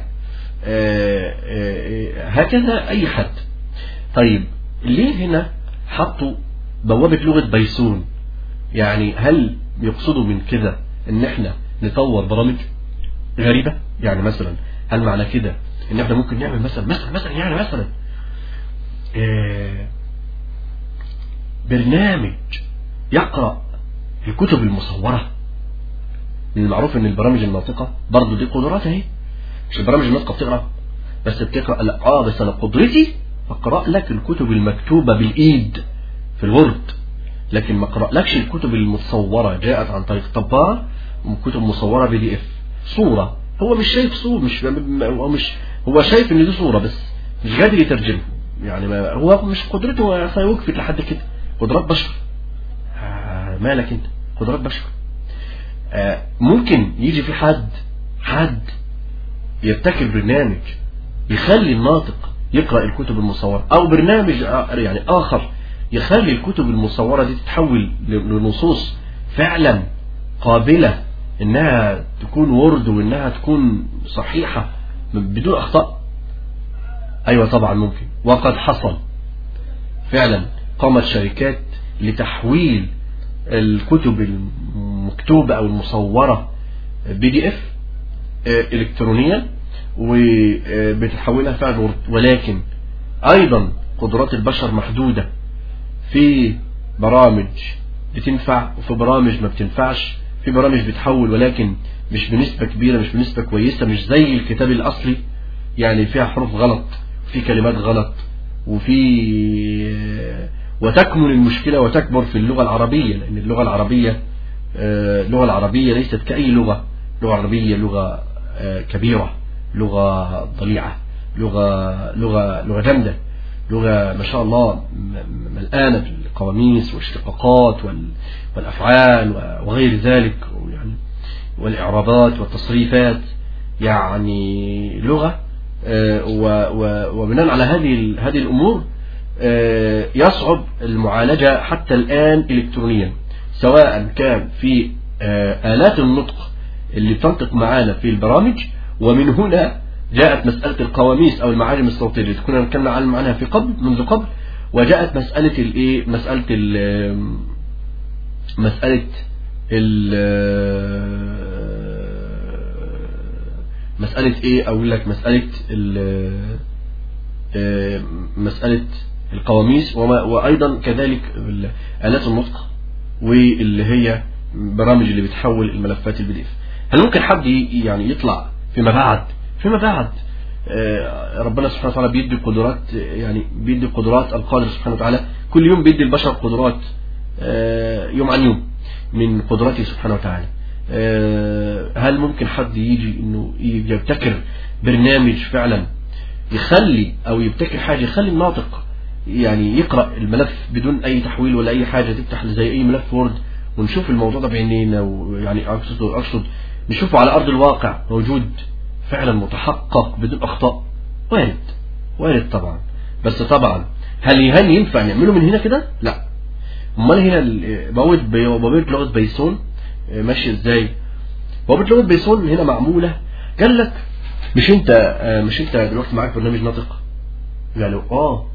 هكذا اي حد طيب ليه هنا حطوا بوابة لغة بيسون يعني هل يقصدوا من كده ان احنا نطور برامج غريبة يعني مثلا هل معنى كده ان احنا ممكن نعمل مثلا مثلا مثلا يعني مثلا اه برنامج يقرأ الكتب المصورة من المعروف ان البرامج الناطقة برضه دي قدرات اهي مش البرامج الناطقة بتقرأ بس بتقرأ لا اه بس انا قدرتي اقرأ لك الكتب المكتوبة بالايد في الورد لكن ما اقرأ لكش الكتب المتصورة جاءت عن طريق طباعة وكتب مصورة بي دي اف صورة هو مش شايف صورة مش هو مش هو شايف ان دي صورة بس مش قادر يترجمها يعني ما هو مش قدرته وقفت لحد كده قدرات بشر آه مالك انت قدرات بشر آه ممكن يجي في حد حد يبتكر برنامج يخلي الناطق يقرأ الكتب المصورة او برنامج يعني اخر يخلي الكتب المصورة دي تتحول لنصوص فعلا قابلة انها تكون ورد وانها تكون صحيحة بدون اخطاء ايوه طبعا ممكن وقد حصل فعلا قامت شركات لتحويل الكتب المكتوبة او المصورة بي دي اف الكترونيا وبتحولها فعلا ورد ولكن ايضا قدرات البشر محدودة في برامج بتنفع وفي برامج ما بتنفعش في برامج بتحول ولكن مش بنسبة كبيرة مش بنسبة كويسة مش زي الكتاب الأصلي يعني فيها حروف غلط وفي كلمات غلط وفي وتكمن المشكلة وتكبر في اللغة العربية لأن اللغة العربية اللغة العربية ليست كأي لغة اللغة العربية لغة كبيرة لغة ضليعة لغة لغة لغة جامدة لغة ما شاء الله ملآنة بالقواميس والاشتقاقات والأفعال وغير ذلك يعني والإعرابات والتصريفات يعني لغة وبناء على هذه هذه الأمور يصعب المعالجة حتى الآن إلكترونيا سواء كان في آلات النطق اللي بتنطق معانا في البرامج ومن هنا جاءت مسألة القواميس أو المعاجم الصوتية اللي كنا نتكلم عنها في قبل منذ قبل وجاءت مسألة الايه مسألة ال مسألة ال مسألة ايه اقول لك مسألة ال مسألة القواميس وما وايضا كذلك آلات النطق واللي هي برامج اللي بتحول الملفات البي دي اف هل ممكن حد يعني يطلع فيما بعد فيما بعد ربنا سبحانه وتعالى بيدي قدرات يعني بيدي قدرات القادر سبحانه وتعالى كل يوم بيدي البشر قدرات يوم عن يوم من قدراته سبحانه وتعالى هل ممكن حد يجي انه يبتكر برنامج فعلا يخلي او يبتكر حاجة يخلي الناطق يعني يقرأ الملف بدون اي تحويل ولا اي حاجة تفتح زي اي ملف وورد ونشوف الموضوع ده بعينينا ويعني اقصد اقصد نشوفه على ارض الواقع موجود فعلا متحقق بدون اخطاء وارد وارد طبعا بس طبعا هل هل ينفع نعمله من هنا كده لا امال هنا بوابه بوابه لغه بيسون ماشي ازاي بوابة لغة بايثون هنا معمولة قال لك مش انت آه، مش انت دلوقتي معاك برنامج ناطق قالوا اه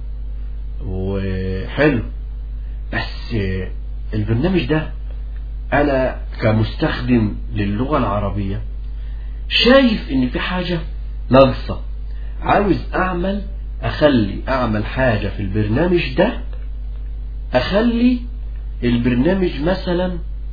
وحلو بس آه، البرنامج ده انا كمستخدم للغة العربية شايف ان في حاجة ناقصة عاوز اعمل اخلي اعمل حاجة في البرنامج ده اخلي البرنامج مثلا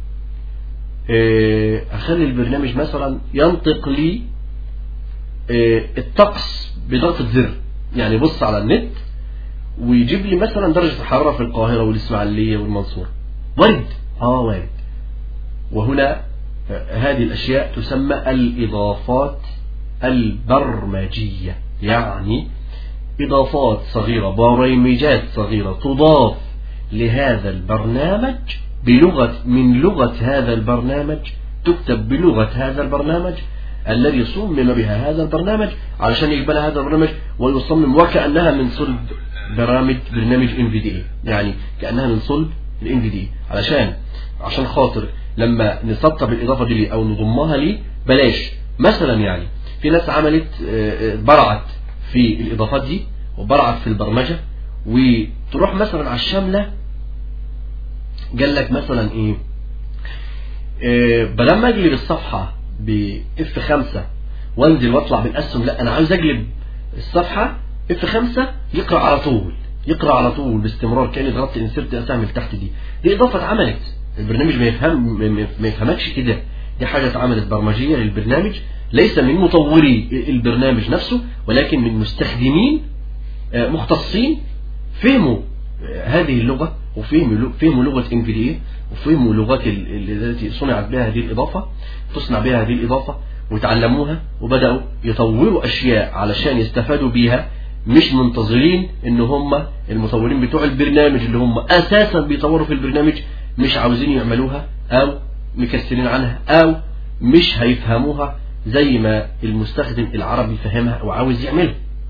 آه، اخلي البرنامج مثلا ينطق لي آه، الطقس بضغطة زر يعني بص على النت ويجيب لي مثلا درجة الحرارة في القاهرة والإسماعيلية والمنصورة وارد اه وارد وهنا آه، هذه الأشياء تسمى الإضافات البرمجية يعني إضافات صغيرة برامجات صغيرة تضاف لهذا البرنامج بلغة من لغة هذا البرنامج تكتب بلغة هذا البرنامج الذي صمم بها هذا البرنامج علشان يقبل هذا البرنامج ويصمم وكأنها من صلب برامج برنامج NVDA يعني كأنها من صلب ال NVDA علشان عشان خاطر لما نسطب الإضافة دي أو نضمها لي بلاش مثلا يعني في ناس عملت آه، آه، برعت في الإضافات دي وبرعت في البرمجة وتروح مثلا على الشاملة قال لك مثلا ايه إيه، بدل ما اقلب الصفحة باف 5 وانزل واطلع بالاسهم لا انا عاوز اقلب الصفحة اف 5 يقرا على طول يقرا على طول باستمرار كاني ضغطت انسرت اسهم اللي تحت دي دي اضافه اتعملت البرنامج ما يفهم ما- ما يفهمكش كده دي حاجه اتعملت برمجيه للبرنامج ليس من مطوري البرنامج نفسه ولكن من مستخدمين آه، مختصين فهموا آه، هذه اللغة وفهموا لغ- فهموا لغة NVDA وفهموا لغات ال- ال- التي صنعت بها هذه الإضافة تصنع بها هذه الإضافة وتعلموها وبدأوا يطوروا أشياء علشان يستفادوا بيها مش منتظرين ان هم المطورين بتوع البرنامج اللي هم اساسا بيطوروا في البرنامج مش عاوزين يعملوها او مكسرين عنها او مش هيفهموها زي ما المستخدم العربي فهمها او عاوز يعملها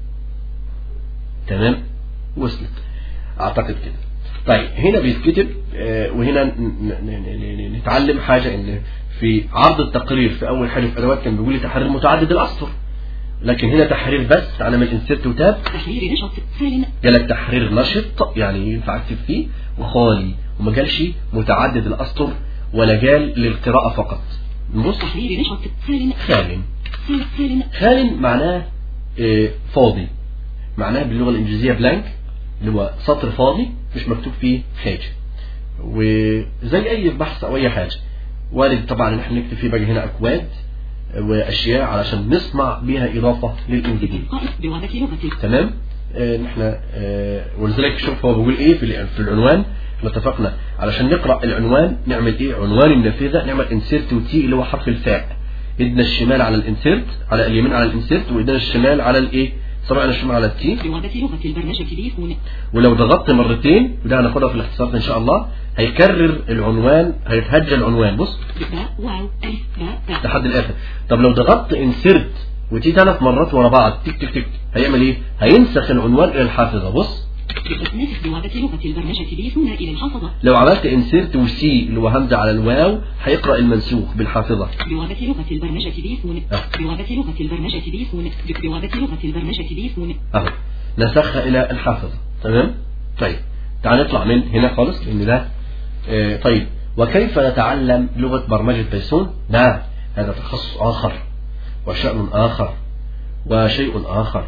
تمام وصلت اعتقد كده طيب هنا بيتكتب آه، وهنا ن- ن- ن- ن- نتعلم حاجة ان في عرض التقرير في اول حاجة في ادوات كان بيقول لي تحرير متعدد الاسطر لكن هنا تحرير بس على ما الانسرت وتاب تحرير نشط خال جالك تحرير نشط يعني ينفع اكتب فيه وخالي وما جالش متعدد الاسطر ولا جال للقراءة فقط نبص تحرير نشط خال خال خال خال خال معناه آه، فاضي معناه باللغة الإنجليزية بلانك اللي هو سطر فاضي مش مكتوب فيه حاجة وزي أي بحث أو أي حاجة وارد طبعا إن احنا نكتب فيه بقى هنا أكواد وأشياء علشان نصنع بيها إضافة للإنجليزي قائد بوابة لغة تمام آه، نحن آه، ولذلك شوف هو بيقول ايه في ال- في العنوان احنا اتفقنا علشان نقرا العنوان نعمل ايه عنوان النافذه نعمل انسيرت وتي اللي هو حرف الفاء ايدنا الشمال على الانسيرت على اليمين على الانسيرت وايدنا الشمال على الايه صبعنا الشمال على التي بوابة لغة البرمجة بيكون ولو ضغطت مرتين وده هناخدها في الاختصارات ان شاء الله هيكرر العنوان هيتهجى العنوان بص باء واو ألف باء باء لحد الاخر طب لو ضغطت انسيرت وتي ثلاث مرات ورا بعض تك تك تك هيعمل ايه هينسخ العنوان الى الحافظه بص نسخ بوابة لغة البرمجة بيكون إلى الحافظة لو عملت انسيرت وسي اللي هو همزه على الواو هيقرا المنسوخ بالحافظه بوابة لغة البرمجة بيكون أه. بوابة لغة البرمجة بيكون بوابة لغة البرمجة بيكون اهو نسخها الى الحافظه تمام طيب تعال نطلع من هنا خالص لان ده آه طيب وكيف نتعلم لغه برمجه بايثون نعم هذا تخصص اخر وشأن اخر وشيء اخر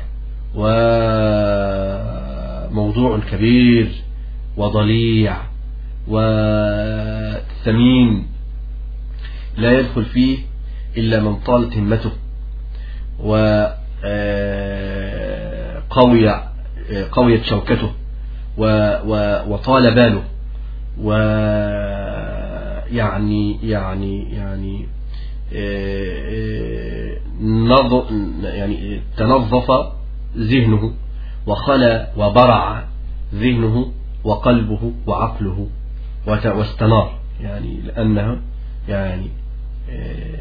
وموضوع كبير وضليع وثمين لا يدخل فيه إلا من طالت همته و آه، قوي آه، قويت شوكته و و وطال باله و يعني يعني يعني آه، آه، نظ- يعني تنظف ذهنه وخلى وبرع ذهنه وقلبه وعقله وت- واستنار يعني لأنه يعني آه،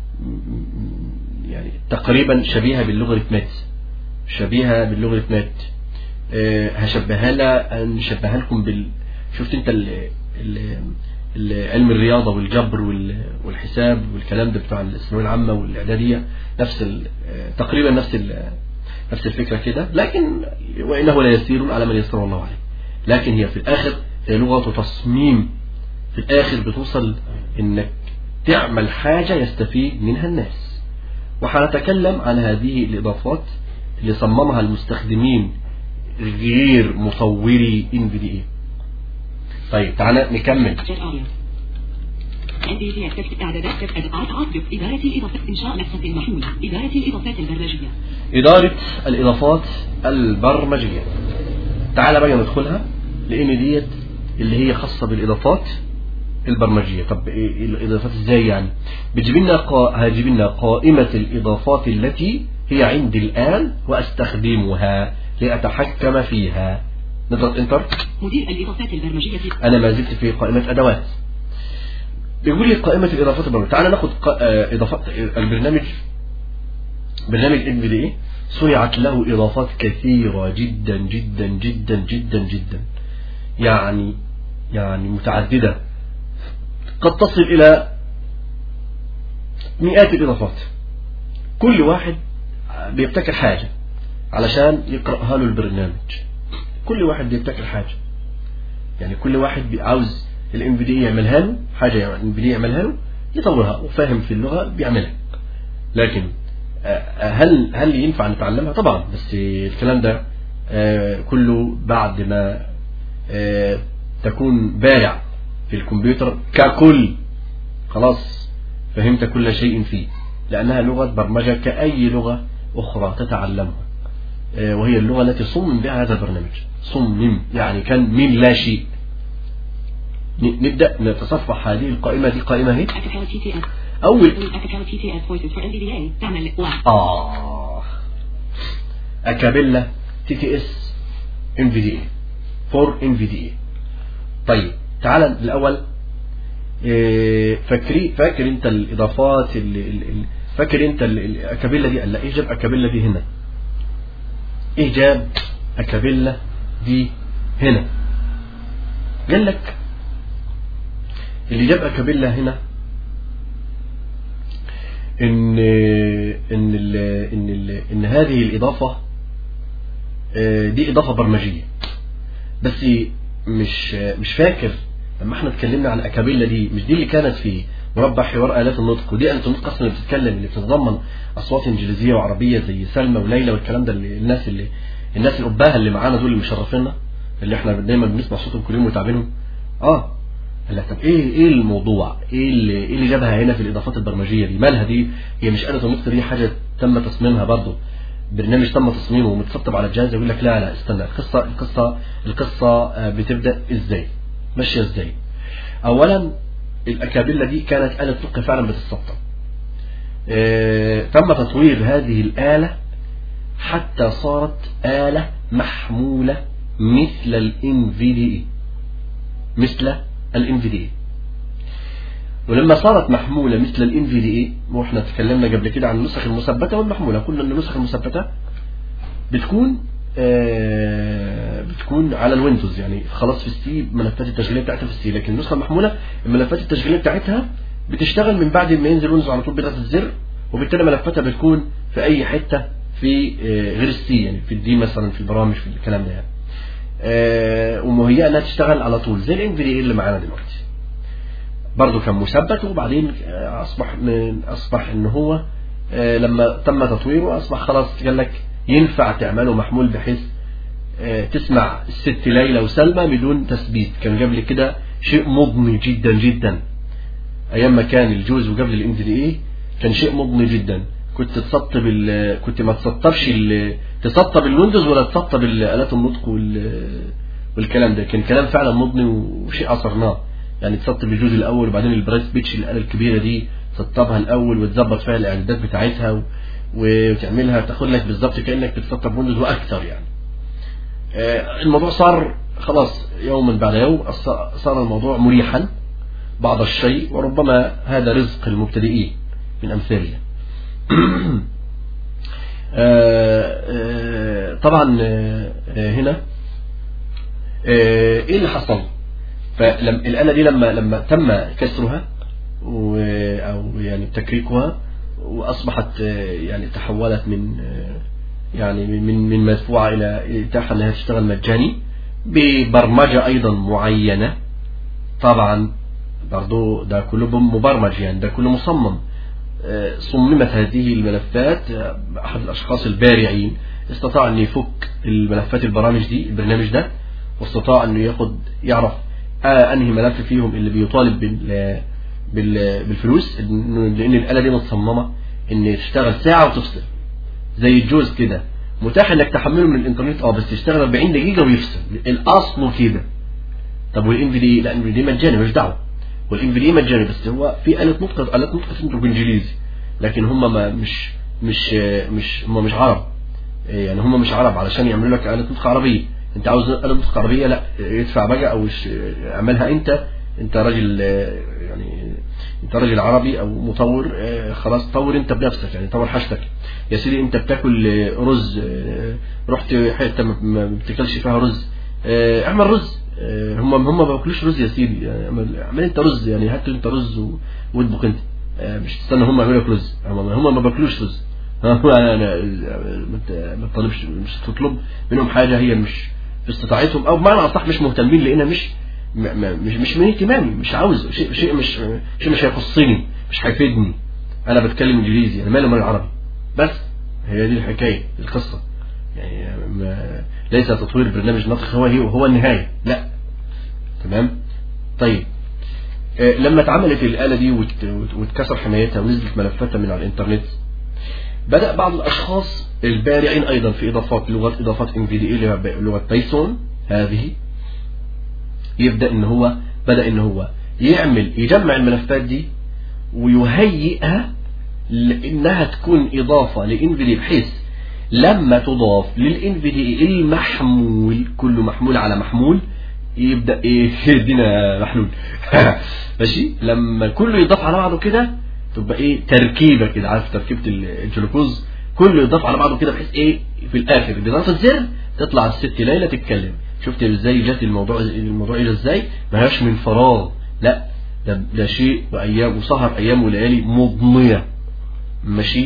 يعني تقريبا شبيهة باللوغاريتمات شبيهة باللوغاريتمات آه، هشبهها لها نشبهها لكم بال شفت انت ال... ال... ال- علم الرياضة والجبر وال- والحساب والكلام ده بتاع الثانوية العامة والإعدادية نفس ال- آه، تقريبا نفس ال- نفس الفكرة كده لكن وإنه لا يسير على من يسر الله عليه لكن هي في الآخر هي لغة تصميم في الآخر بتوصل إنك تعمل حاجة يستفيد منها الناس وحنتكلم عن هذه الإضافات اللي صممها المستخدمين غير مطوري NVDA طيب تعالى نكمل Jet audio. NVDA تكتب إعدادات تكتب أدعاء عاطف إدارة الإضافات إنشاء نسخة محمولة إدارة الإضافات البرمجية إدارة الإضافات البرمجية تعالى بقى ندخلها لأن ديت اللي هي خاصة بالإضافات البرمجية طب إيه إيه الإضافات إزاي يعني بتجيب لنا قا... هتجيب لنا قائمة الإضافات التي هي عندي الآن وأستخدمها لأتحكم فيها نضغط انتر مدير الإضافات البرمجية أنا ما زلت في قائمة أدوات بيقول لي قائمة الإضافات البرمجية تعال ناخد قا- آه، إضافات البرنامج برنامج NVDA صنعت له إضافات كثيرة جدا جدا جدا جدا جدا يعني يعني متعددة قد تصل إلى مئات الإضافات كل واحد بيبتكر حاجة علشان يقرأها له البرنامج كل واحد بيبتكر حاجة يعني كل واحد بي- عاوز الام في دي يعملها له حاجه يعني NVIDIA يعملها له يطورها وفاهم في اللغه بيعملها لكن آه، هل هل ينفع نتعلمها طبعا بس الكلام ده آه، كله بعد ما آه، تكون بارع في الكمبيوتر ككل خلاص فهمت كل شيء فيه لأنها لغة برمجة كأي لغة أخرى تتعلمها آه، وهي اللغة التي صمم بها هذا البرنامج صمم يعني كان من لا شيء ن- نبدأ نتصفح هذه القائمة دي قائمة هي Acapella TTS أول Acapella TTS voices for NVDA تعمل واحد آه أكابيلا تي تي اس ام في دي فور ام في دي طيب تعال الأول إيه، فاكري فاكر انت الإضافات اللي اللي- فاكر انت ال- ال- أكابيلا دي لا ايه جاب أكابيلا دي هنا ايه جاب أكابيلا دي هنا قال لك اللي جاب أكابيلا هنا ان ان ال ان ال ان هذه الاضافه آه، دي اضافه برمجيه بس مش مش فاكر لما احنا اتكلمنا عن اكابيلا دي مش دي اللي كانت في مربع حوار الات النطق ودي الات النطق اصلا اللي بتتكلم اللي بتتضمن اصوات انجليزيه وعربيه زي سلمى وليلى والكلام ده اللي الناس اللي الناس الاباهه اللي معانا دول اللي مشرفينا اللي احنا دايما بنسمع صوتهم كل يوم وتعبينهم اه قال لك طب ايه ايه الموضوع ايه اللي ايه اللي جابها هنا في الاضافات البرمجيه دي مالها دي هي مش آلة النطق دي حاجه تم تصميمها برضه برنامج تم تصميمه ومتسطب على الجهاز يقول لك لا لا استنى القصه القصه القصه آه، بتبدا ازاي ماشيه ازاي اولا الاكابيلا دي كانت آلة نطق فعلا بتتسطب آه، تم تطوير هذه الآلة حتى صارت آلة محمولة مثل ال NVDA مثل ال NVDA ولما صارت محمولة مثل ال NVDA واحنا تكلمنا قبل كده عن النسخ المثبتة والمحمولة قلنا ان النسخ المثبتة بتكون آه، بتكون على الويندوز يعني خلاص في السي ملفات التشغيليه بتاعتها في السي لكن النسخه المحموله الملفات التشغيليه بتاعتها بتشتغل من بعد ما ينزل ويندوز على طول بضغط الزر وبالتالي ملفاتها بتكون في اي حته في آه، غير السي يعني في الدي مثلا في البرامج في الكلام ده يعني آه، ومهيئه انها تشتغل على طول زي الان في دي اللي معانا دلوقتي برضه كان مثبت وبعدين آه، اصبح من اصبح ان هو آه، لما تم تطويره اصبح خلاص قال لك ينفع تعمله محمول بحيث آه، تسمع الست ليلى وسلمى بدون تثبيت كان قبل كده شيء مضني جدا جدا ايام ما كان الجوز وقبل الام دي اي كان شيء مضني جدا كنت تسطب ال- كنت ما تسطبش ال- تسطب الويندوز ولا تسطب الالات النطق وال- والكلام ده كان كلام فعلا مضني وشيء عصرناه يعني تسطب الجزء الاول وبعدين البرايس بيتش الاله الكبيره دي تسطبها الاول وتظبط فيها الاعدادات بتاعتها و- وتعملها تاخد لك بالظبط كانك بتسطب ويندوز واكثر يعني آه، الموضوع صار خلاص يوما بعد يوم أص- صار الموضوع مريحا بعض الشيء وربما هذا رزق المبتدئين من أمثالنا آه، آه، طبعا آه، آه، هنا آه، ايه اللي حصل فالآلة دي لما لما تم كسرها و أو يعني تكريكها وأصبحت آه، يعني تحولت من آه، يعني من من مدفوعة إلى إتاحة أنها تشتغل مجاني ببرمجة أيضا معينة طبعا برضو ده كله مبرمج يعني ده كله مصمم آه، صممت هذه الملفات آه، أحد الأشخاص البارعين استطاع أن يفك الملفات البرامج دي البرنامج ده واستطاع أنه ياخد يعرف آه أنهي ملف فيهم اللي بيطالب بال بال بالفلوس إنه- لأن الآلة دي متصممة إن تشتغل ساعة وتفصل زي الجوز كده متاح انك تحمله من الانترنت اه بس يشتغل 40 دقيقة ويفصل الاصل كده طب والان في دي لا الان في دي مجاني مش دعوه والان في دي مجاني بس هو في آلة نطق آلات نطق تنطق بالانجليزي لكن هم ما مش مش مش هم مش عرب يعني هم مش عرب علشان يعملوا لك آلة نطق عربية انت عاوز آلة نطق عربية لا ادفع بقى او ش- اعملها انت انت راجل آه، يعني انت راجل عربي او مطور آه، خلاص طور انت بنفسك يعني طور حاجتك يا سيدي انت بتاكل آه، رز آه، رحت حته ما- ما بتاكلش فيها رز آه، اعمل رز آه، هم هم ما بياكلوش رز يا سيدي يعني اعمل اعمل انت رز يعني هات انت رز و- واطبخ انت آه، مش تستنى هم يعملوا لك رز هم هم ما بياكلوش رز انا انا ما ت- ما تطلبش مش تطلب منهم حاجه هي مش في استطاعتهم او بمعنى اصح مش مهتمين لان مش م- م- مش مش من اهتمامي مش عاوز شيء شيء مش شيء مش هيخصني مش هيفيدني انا بتكلم انجليزي انا مالي مال العربي بس هي دي الحكايه القصه يعني ما ليس تطوير برنامج نطق هو هي هو النهايه لا تمام طيب آه، لما اتعملت الآلة دي وت- وت- واتكسر حمايتها ونزلت ملفاتها من على الإنترنت بدأ بعض الأشخاص البارعين أيضا في إضافات لغة إضافات NVDA لغة بايثون هذه يبدأ إن هو بدأ إن هو يعمل يجمع الملفات دي ويهيئها لأنها تكون إضافة لإنفيدي بحيث لما تضاف للإنفيدي المحمول كله محمول على محمول يبدأ إيه يدينا محلول ماشي لما كله يضاف على بعضه كده تبقى إيه تركيبة كده عارف تركيبة الجلوكوز كله يضاف على بعضه كده بحيث إيه في الآخر بضغط زر تطلع الست ليلى تتكلم شفت ازاي جت الموضوع الموضوع إلى ازاي ما هياش من فراغ لا ده, ده شيء وايام وسهر ايام وليالي مضنيه ماشي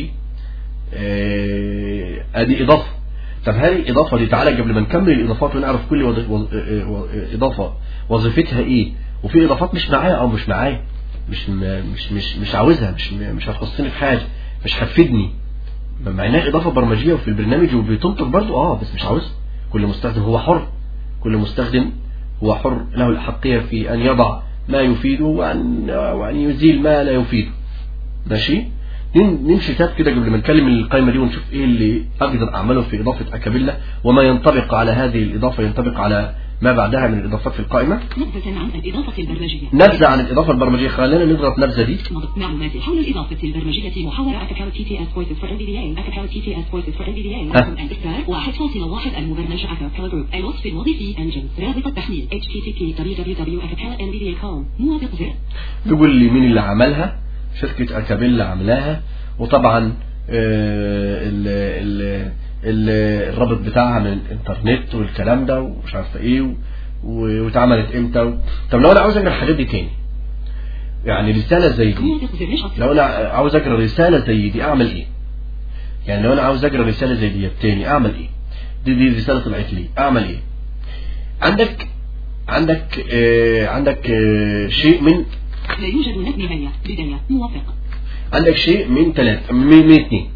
آه، ادي اضافه طب هل الاضافه دي تعالى قبل ما نكمل الاضافات ونعرف كل وظ- وظ- آه، و- آه، اضافه وظيفتها ايه وفي اضافات مش معايا او مش معايا مش م- مش مش مش عاوزها مش م- مش هتخصني في حاجه مش هتفيدني مع انها اضافه برمجيه وفي البرنامج وبتنطق برضو اه بس مش عاوزها كل مستخدم هو حر كل مستخدم هو حر له الأحقية في أن يضع ما يفيده وأن, وأن يزيل ما لا يفيده ماشي نم- نمشي تاب كده قبل ما نتكلم القائمة دي ونشوف ايه اللي اقدر اعمله في اضافة اكابيلا وما ينطبق على هذه الاضافة ينطبق على ما بعدها من الاضافات في القائمة نبذة عن الإضافة البرمجية نبذة عن الاضافة البرمجية خلينا نضغط نبذة دي معلومات حول الإضافة البرمجية محاورة أكاكاو تي تي اس فويسز فور NVDA أكاكاو تي تي اس فويسز فور NVDA ها. رقم الإصدار واحد فاصلة واحد المبرمج أكاكاو جروب الوصف الوظيفي انجن رابط التحميل http www.akakao.com موافق زر تقول لي مين اللي عملها شركة أكابيلا عملاها وطبعا آه، ال ال ال الرابط بتاعها من الانترنت والكلام ده ومش عارفه ايه و- و- واتعملت امتى و... طب لو انا عاوز اقرا الحاجات دي تاني يعني رسالة زي دي موافق زر نشط لو انا عاوز اقرا رسالة زي دي اعمل ايه يعني لو انا عاوز اقرا رسالة زي دي تاني اعمل ايه دي دي رسالة طلعت لي اعمل ايه عندك عندك آه عندك آه شيء من لا يوجد نت نهاية بداية موافق عندك شيء من ثلاثة من من اثنين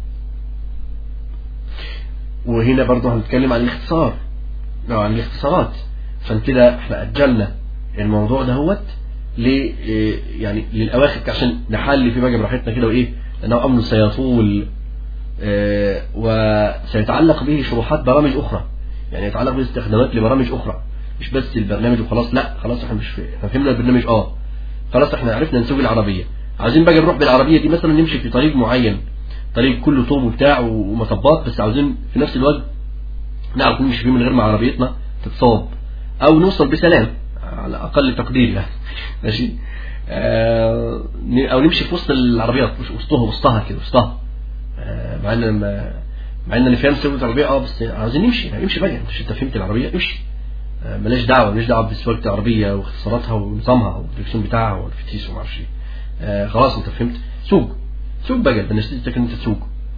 وهنا برضه هنتكلم عن الاختصار أو عن الاختصارات عشان كده احنا أجلنا الموضوع دهوت ل إيه يعني للأواخر عشان نحل في بقى براحتنا كده وإيه لأنه أمر سيطول آه، وسيتعلق به شروحات برامج أخرى يعني يتعلق به استخدامات لبرامج أخرى مش بس البرنامج وخلاص لا خلاص احنا مش احنا فهمنا البرنامج اه خلاص احنا عرفنا نسوق العربية عاوزين بقى نروح بالعربية دي مثلا نمشي في طريق معين طريق كله طوب وبتاع ومطبات بس عاوزين في نفس الوقت نعرف نمشي فيه من غير ما عربيتنا تتصاب او نوصل بسلام على اقل تقدير يعني ماشي آه او نمشي في وسط العربيات مش وسطها وسطها كده وسطها آه مع ان لما مع ان انا فاهم سوق العربيه اه بس عاوزين نمشي نمشي بقى مش انت فهمت العربيه امشي آه، ملاش دعوه ملاش دعوه بسواقه العربيه واختصاراتها ونظامها والدركسيون بتاعها والفتيس وما اعرفش إيه. آه، خلاص انت فهمت سوق سوق بقى بنشتتك ان انت تسوق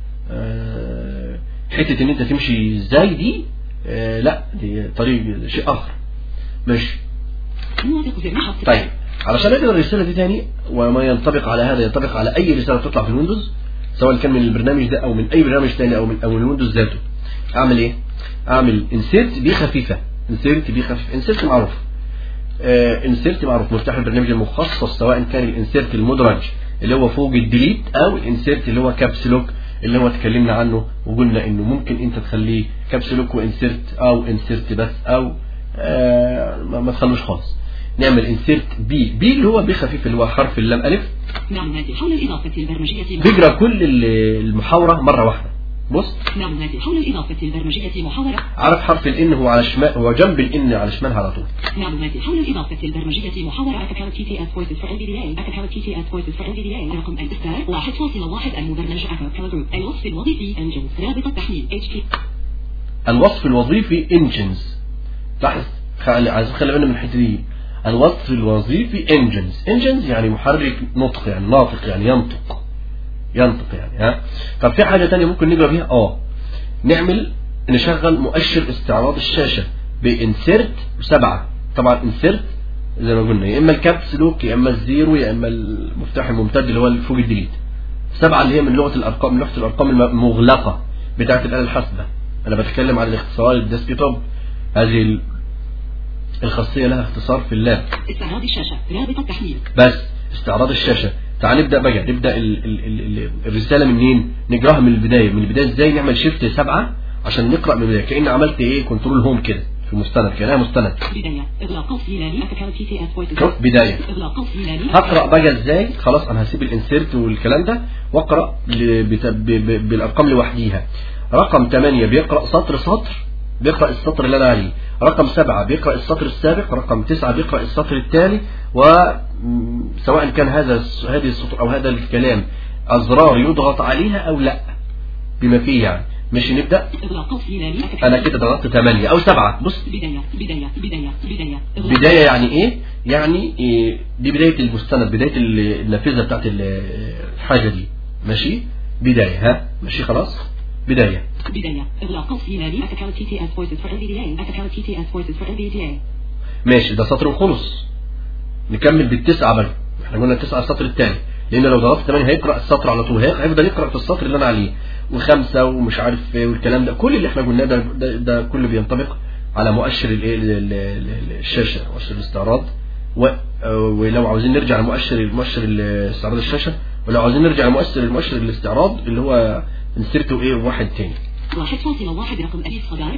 آه، حته ان انت تمشي ازاي دي آه، لا دي طريق شيء اخر ماشي موافق زر نشط طيب علشان اقرا الرساله دي تاني وما ينطبق على هذا ينطبق على اي رساله تطلع في الويندوز سواء كان من البرنامج ده او من اي برنامج تاني او من او من الويندوز ذاته اعمل ايه اعمل انسيرت بي خفيفه انسيرت بي خفيفه انسيرت معروف انسيرت معروف مفتاح البرنامج المخصص سواء كان الانسيرت المدرج اللي هو فوق الديليت او الانسيرت اللي هو كابس لوك اللي هو اتكلمنا عنه وقلنا انه ممكن انت تخليه كابس لوك وانسيرت او انسيرت بس او آه ما ما تخلوش خالص نعمل انسيرت بي بي اللي هو بي خفيف اللي هو حرف اللام الف معلومات حول الإضافة البرمجية بيقرا كل ال- المحاورة مرة واحدة بص معلومات حول الإضافة البرمجية محاورة عارف حرف الان هو على شمال هو جنب الان على شمالها على طول معلومات حول الإضافة البرمجية محاورة أكاكاو تي تي اس فويسز فور NVDA أكاكاو تي تي اس فويسز فور NVDA رقم الإصدار واحد فاصلة واحد المبرمج أكاكاو جروب الوصف الوظيفي انجنز رابط التحميل HP الوصف الوظيفي انجنز لاحظ خلي عايز خلي بالنا من الحته دي الوصف الوظيفي انجنز انجنز يعني محرك نطق يعني ناطق يعني ينطق ينطق يعني ها طب في حاجه تانية ممكن نقرا بيها اه نعمل نشغل مؤشر استعراض الشاشه بانسيرت سبعه طبعا انسيرت زي ما قلنا يا اما الكابس لوك يا اما الزيرو يا اما المفتاح الممتد اللي هو اللي فوق الديليت سبعه اللي هي من لغه الارقام من لغه الارقام المغلقه بتاعه الاله الحاسبه انا بتكلم عن الاختصار الديسكتوب هذه ال- الخاصيه لها اختصار في اللاب استعراض الشاشة رابط التحميل بس استعراض الشاشه تعال نبدا بقى نبدا ال ال ال ال الرساله منين نجراها من البدايه من البدايه ازاي نعمل شيفت سبعة عشان نقرا من البدايه كان عملت ايه كنترول هوم كده في مستند كانها مستند بداية إغلاق قوس هلالي أكاكاو تي تي اس فويسز شوف بدايه إغلاق قوس هلالي هقرا بقى ازاي خلاص انا هسيب الانسيرت والكلام ده واقرا ل- بت- ب- ب- بالارقام لوحديها رقم 8 بيقرا سطر سطر بيقرا السطر اللي انا عليه رقم 7 بيقرا السطر السابق رقم 9 بيقرا السطر التالي وسواء كان هذا الس- هذه السطر او هذا الكلام ازرار يضغط عليها او لا بما فيه يعني مش نبدا إغلاق قوس هلالي أكاكاو انا كده ضغطت 8 او 7 بص بداية بداية بداية بداية إغلاق بداية يعني ايه يعني إيه دي بداية المستند بداية ال- النافذة بتاعت ال- الحاجة دي ماشي بداية ها ماشي خلاص بداية بداية إغلاق قوس هلالي أكاكاو تي تي اس فويسز فور NVDA أكاكاو تي تي اس فويسز فور NVDA ماشي ده سطر وخلص نكمل بالتسعة بقى احنا قلنا التسعة السطر الثاني لان لو ضغطت 8 هيقرا السطر على طول هيق- هيفضل يقرا في السطر اللي انا عليه وخمسة ومش عارف ايه والكلام ده كل اللي احنا قلناه ده, ده, ده كله بينطبق على مؤشر الايه ال- ال- ال- الشاشة مؤشر الاستعراض و- ولو عاوزين نرجع لمؤشر مؤشر استعراض الشاشة ولو عاوزين نرجع لمؤشر المؤشر الاستعراض اللي هو انسرته ايه واحد تاني واحد فاصلة واحد رقم ألف صدار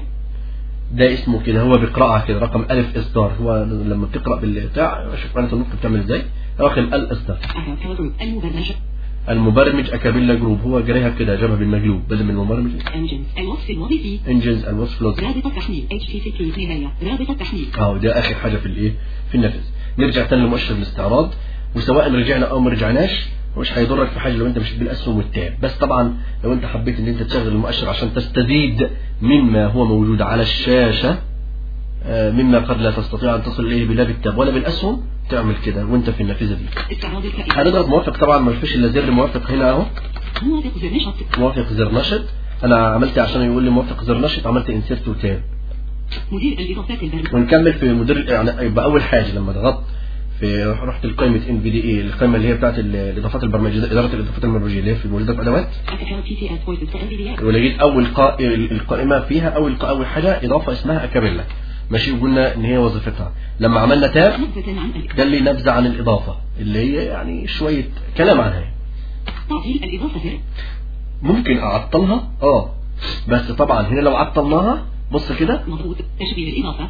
ده اسمه كده هو بيقراها كده رقم ألف إصدار هو لما بتقرأ بالبتاع شوف أنا النطق بتعمل إزاي رقم ال إصدار أكاكاو جروب المبرمج المبرمج أكابيلا جروب هو جريها كده جابها بالمقلوب بدل من المبرمج انجنز الوصف الوظيفي انجنز الوصف لوزي رابط التحميل HTTP نهاية رابط التحميل اه ده آخر حاجة في الإيه في النفذ نرجع تاني لمؤشر الاستعراض وسواء رجعنا أو ما رجعناش مش هيضرك في حاجة لو أنت مش بالأسهم والتاب بس طبعا لو أنت حبيت إن أنت تشغل المؤشر عشان تستزيد مما هو موجود على الشاشة آه، مما قد لا تستطيع أن تصل إليه بلا بالتاب ولا بالأسهم تعمل كده وأنت في النافذة دي استعراض الكائن هنضغط موافق طبعا ما فيش إلا زر موافق هنا أهو موافق زر نشط موافق زر نشط أنا عملت عشان يقول لي موافق زر نشط عملت انسيرت وتاب مدير الإضافات البرمجية ونكمل في مدير يعني يبقى اول حاجه لما ضغطت في رحت لقائمه ان في دي اي القائمه اللي هي بتاعت ال- الاضافات البرمجيه اداره الاضافات البرمجيه اللي هي في مولدات ادوات أكاكاو تي تي اس فويسز فور NVDA ولقيت اول قا... القائمه فيها اول اول حاجه اضافه اسمها اكابيلا ماشي وقلنا ان هي وظيفتها لما عملنا تاب نبذة عن ال- ده اللي نبذه عن الاضافه اللي هي يعني شويه كلام عنها يعني. تعطيل الإضافة زر ممكن اعطلها اه بس طبعا هنا لو عطلناها بص كده مضغوط تشغيل الإضافة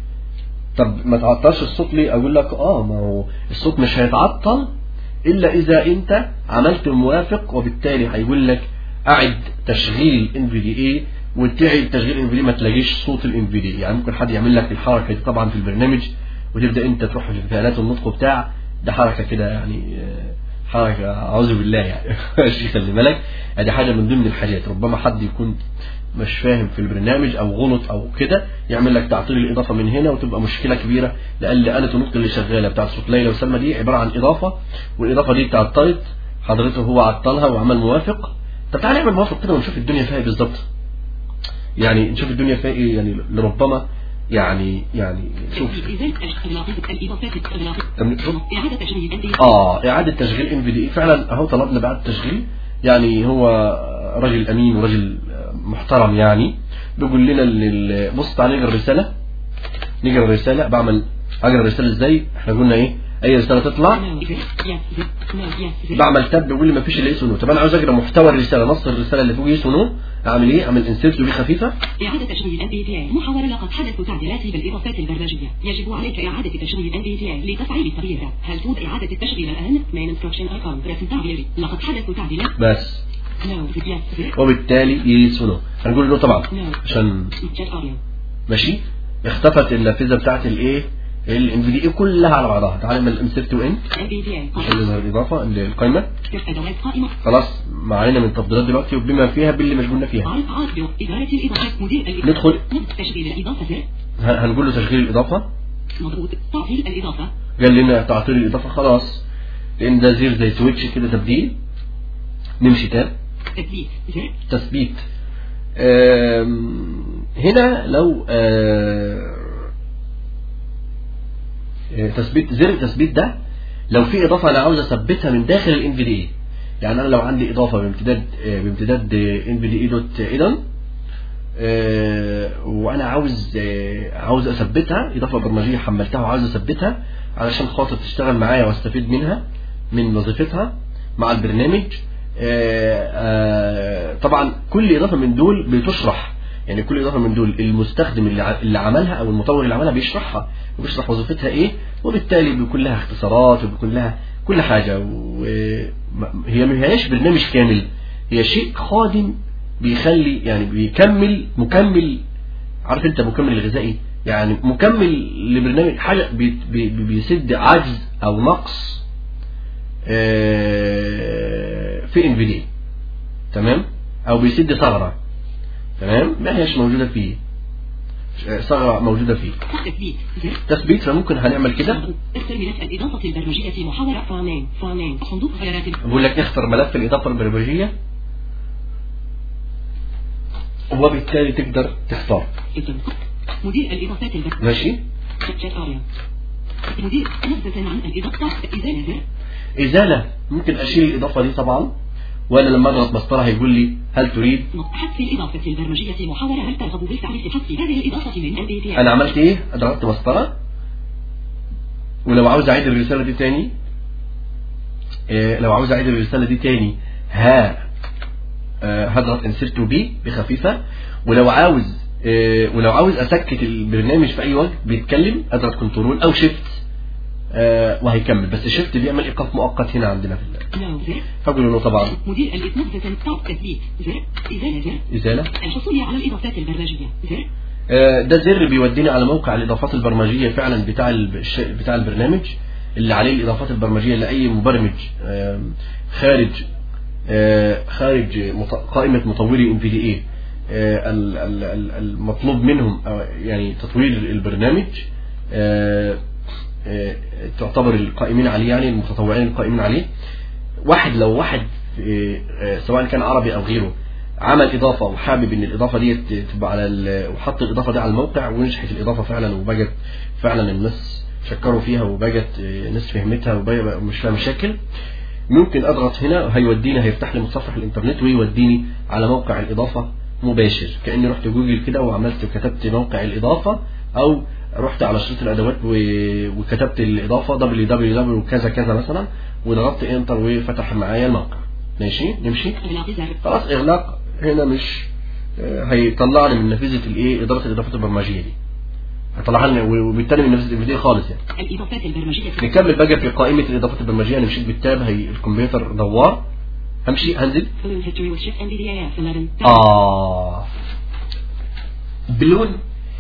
طب ما تعطلش الصوت ليه اقول لك اه ما هو الصوت مش هيتعطل الا اذا انت عملت الموافق وبالتالي هيقول لك اعد تشغيل ان في دي اي وتعيد تشغيل ان في دي ما تلاقيش صوت الان في دي يعني ممكن حد يعمل لك الحركه دي طبعا في البرنامج وتبدا انت تروح في الآلات النطق بتاع ده حركه كده يعني آه، حاجة أعوذ بالله يعني ماشي خلي بالك ادي حاجة من ضمن الحاجات ربما حد يكون مش فاهم في البرنامج او غلط او كده يعمل لك تعطيل الاضافه من هنا وتبقى مشكله كبيره لان آلة النطق اللي شغاله بتاعت صوت ليلى وسلمى دي عباره عن اضافه والاضافه دي اتعطلت حضرته هو عطلها وعمل موافق طب تعالى نعمل موافق كده ونشوف الدنيا فيها ايه بالظبط يعني نشوف الدنيا فيها ايه يعني لربما يعني يعني شوف إزالة إغلاق الإضافات إغلاق طب شوف إعادة تشغيل NDA اه اعاده تشغيل ام في دي فعلا اهو طلبنا بعد تشغيل يعني هو راجل امين وراجل محترم يعني بيقول لنا ال- بص تعالى نقرا الرساله نقرا الرساله بعمل اقرا الرساله ازاي احنا قلنا ايه اي رساله تطلع No زر yes زر no yes زر بعمل تاب بيقول لي ما فيش الا يس ونو طب انا عاوز اقرا محتوى الرساله نص الرساله اللي فوق يس ونو اعمل ايه اعمل انسيرت ودي خفيفه إعادة تشغيل NDA محاولة لقد حدث تعديلات بالإضافات البرمجية يجب عليك إعادة تشغيل NDA لتفعيل التغيير هل تود إعادة التشغيل الآن main instruction icon رسم تعبيري لقد حدث تعديلات بس no زر yes زر وبالتالي يس ونو هنقول له طبعا no عشان chat audio ماشي اختفت النافذه بتاعت الايه الام في دي اي كلها على بعضها تعالى نعمل انسيرت وان NDA عشان نظهر الاضافه القائمه صفر أدوات قائمة خلاص معانا من تفضيلات دلوقتي وبما فيها باللي مش قلنا فيها عرض عرض إدارة الإضافات مدير الإضافة ندخل. تشغيل الإضافة زر ه- هنقول له تشغيل الاضافه مضغوط تعطيل الإضافة قال لنا تعطيل الاضافه خلاص لان ده زير زي سويتش كده تبديل نمشي تاب تثبيت زر تثبيت آم، هنا لو آه، آه، تثبيت زر التثبيت ده لو في اضافه انا عاوز اثبتها من داخل الان في دي اي يعني انا لو عندي اضافه بامتداد آه، بامتداد ان في دي اي دوت ايدن وانا عاوز آه، عاوز اثبتها اضافه برمجيه حملتها وعاوز اثبتها علشان خاطر تشتغل معايا واستفيد منها من وظيفتها مع البرنامج آه، آه، طبعا كل اضافه من دول بتشرح يعني كل اضافه من دول المستخدم اللي ع- اللي عملها او المطور اللي عملها بيشرحها وبيشرح وظيفتها ايه وبالتالي بيكون لها اختصارات وبيكون لها كل حاجه وهي ما هياش برنامج كامل هي شيء خادم بيخلي يعني بيكمل مكمل عارف انت مكمل الغذائي يعني مكمل لبرنامج حاجه بي بي بيسد عجز او نقص آه، في انفيديا تمام او بيسد ثغره تمام ما هيش موجوده فيه آه، ثغره موجوده فيه تثبيت زر تثبيت فممكن هنعمل كده اختر ملف الإضافة البرمجية محاولة فانين فانين صندوق خيارات بقول لك اختر ملف الاضافه البرمجيه وبالتالي تقدر تختار اسم مدير الإضافات البرمجية ماشي شات أريا مدير نبذة عن الإضافة إزالة زر ازاله ممكن اشيل الاضافه دي طبعا ولا لما اضغط مسطره هيقول لي هل تريد نقط حذف الإضافة البرمجية محاولة هل ترغب بالفعل في حذف هذه الإضافة من NDA انا عملت ايه ضغطت مسطره ولو عاوز اعيد الرساله دي تاني إيه لو عاوز اعيد الرساله دي تاني ها آه، هضغط انسرت بي بخفيفه ولو عاوز آه، ولو عاوز اسكت البرنامج في اي وقت بيتكلم اضغط كنترول او شيفت وهيكمل بس شيفت بيعمل ايقاف مؤقت هنا عندنا في ال- نو زر فاقول له طبعا مدير الإضافة تاب تثبيت زر إزالة زر ازاله الحصول على الإضافات البرمجية زر آه، ده زر بيودينا على موقع الاضافات البرمجيه فعلا بتاع الب- الش- بتاع البرنامج اللي عليه الاضافات البرمجيه لاي مبرمج آم، خارج آه، خارج مط- قائمه مطوري ام في دي اي المطلوب منهم آه، يعني تطوير البرنامج آه، آه، تعتبر القائمين عليه يعني المتطوعين القائمين عليه واحد لو واحد آه، آه، سواء كان عربي او غيره عمل اضافه وحابب ان الاضافه دي تبقى على ال- وحط الاضافه دي على الموقع ونجحت الاضافه فعلا وبقت فعلا الناس شكروا فيها وبقت آه، ناس فهمتها وبقى مش فيها مشاكل ممكن اضغط هنا هيوديني هيفتح لي متصفح الانترنت ويوديني على موقع الاضافه مباشر كاني رحت جوجل كده وعملت وكتبت موقع الاضافه او رحت على شريط الادوات و- وكتبت الاضافه www وكذا كذا مثلا وضغطت انتر وفتح معايا الموقع ماشي نمشي إغلاق زر خلاص اغلاق هنا مش آه، هيطلعني من نافذه الايه اداره الاضافات البرمجيه دي هيطلعها لنا وبالتالي من نافذه الفيديو خالص يعني الإضافات البرمجية نكمل بقى في قائمه الاضافات البرمجيه انا مشيت بالتاب هي الكمبيوتر دوار همشي هنزل Balloon history with shift NVDAF 11 اه بلون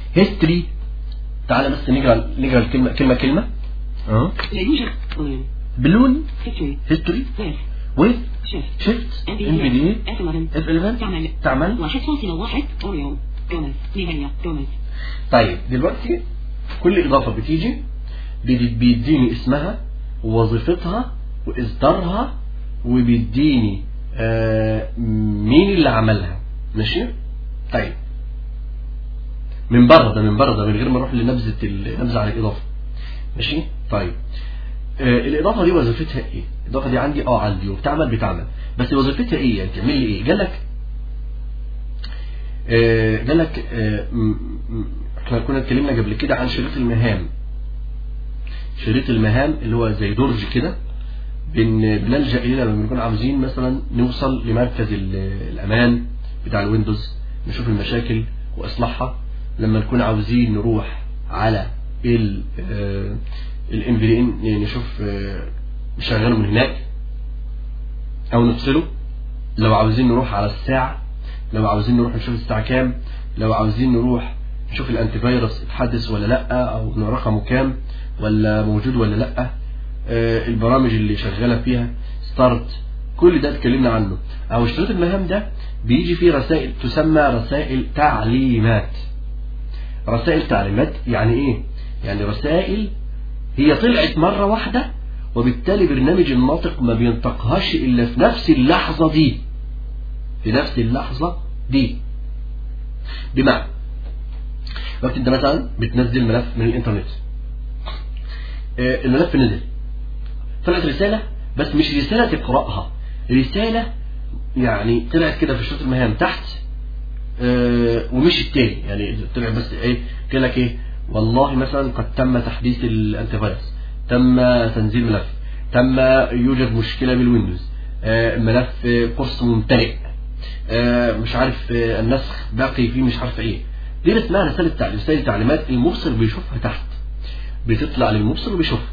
هيستوري تعالى بس نقرا نقرا الكلمه كلمه كلمه اه لا يوجد balloon بلون history هيستوري with ويز shift شيفت ام في دي F11 اف 11 تعمل تعمل واحد فاصلة واحد أوريو جوميز نهاية جوميز طيب دلوقتي كل إضافة بتيجي بي- بيديني اسمها ووظيفتها وإصدارها وبيديني آه مين اللي عملها ماشي طيب من بره ده من بره ده من غير ما اروح لنبذة ال- نبذة على الإضافة ماشي طيب آه الإضافة دي وظيفتها إيه؟ الإضافة دي عندي أه عندي وبتعمل بتعمل بس وظيفتها إيه؟ يعني تعمل لي إيه؟ قال لك آه، قال لك آه، م- م- احنا كنا اتكلمنا قبل كده عن شريط المهام شريط المهام اللي هو زي درج كده بن بنلجأ إليه لما بنكون عاوزين مثلا نوصل لمركز ال- الأمان بتاع الويندوز نشوف المشاكل وإصلاحها لما نكون عاوزين نروح على ال الام في ان نشوف آه، نشغله من هناك أو نفصله لو عاوزين نروح على الساعة لو عاوزين نروح نشوف الساعة كام لو عاوزين نروح نشوف الانتي فيروس اتحدث ولا لا او إن رقمه كام ولا موجود ولا لا آه، البرامج اللي شغالة فيها ستارت كل ده اتكلمنا عنه او شريط المهام ده بيجي فيه رسائل تسمى رسائل تعليمات رسائل تعليمات يعني ايه يعني رسائل هي طلعت مرة واحدة وبالتالي برنامج الناطق ما بينطقهاش الا في نفس اللحظة دي في نفس اللحظة دي بمعنى وقت انت مثلا بتنزل ملف من الانترنت آه، الملف نزل طلعت رسالة بس مش رسالة تقرأها رسالة يعني طلعت كده في شريط المهام تحت آه، ومش التاني يعني طلع بس ايه قال لك ايه والله مثلا قد تم تحديث الانتي فيروس تم تنزيل ملف تم يوجد مشكلة بالويندوز آه، ملف آه، قرص ممتلئ آه، مش عارف آه، النسخ باقي فيه مش عارف ايه دي اسمها رسالة تعليم رسالة تعليمات المبصر بيشوفها تحت بتطلع للمبصر وبيشوفها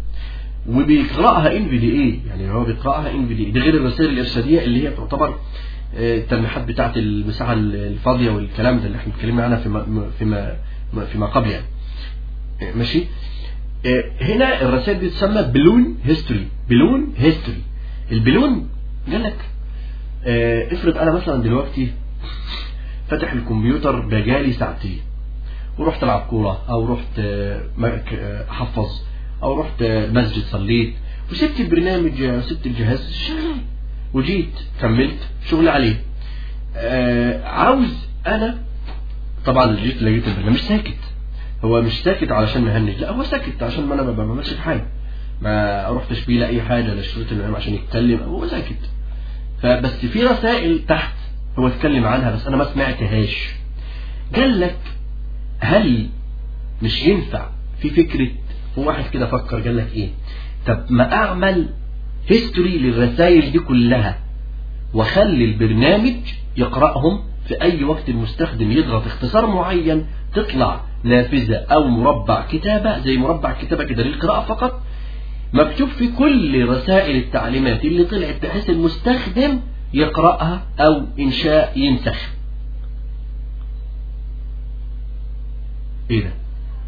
وبيقرأها ان في دي اي يعني هو بيقرأها ان في دي ده غير الرسائل الارشادية اللي هي تعتبر آه، التلميحات بتاعت المساحة الفاضية والكلام ده اللي احنا اتكلمنا عنها فيما فيما فيما قبل يعني آه، ماشي آه، هنا الرسائل دي تسمى بلون هيستوري بلون هيستوري البلون قال لك آه، افرض انا مثلا دلوقتي فاتح الكمبيوتر بقالي ساعتين ورحت العب كوره او رحت آه، مك- آه، احفظ او رحت آه، مسجد صليت وسبت البرنامج آه، سبت الجهاز شغال وجيت كملت شغل عليه آه، عاوز انا طبعا جيت لقيت البرنامج ساكت هو مش ساكت علشان مهنج لا هو ساكت عشان ما انا ما بعملش حاجه ما رحتش بيه لاي حاجه لشريط المهم عشان يتكلم هو ساكت فبس في رسائل تحت هو اتكلم عنها بس انا ما سمعتهاش قال لك هل مش ينفع في فكرة هو واحد كده فكر قال لك ايه طب ما اعمل هيستوري للرسائل دي كلها واخلي البرنامج يقرأهم في اي وقت المستخدم يضغط اختصار معين تطلع نافذة او مربع كتابة زي مربع كتابة كده للقراءة فقط مكتوب في كل رسائل التعليمات اللي طلعت بحيث المستخدم يقرأها أو إنشاء ينسخ إيه ده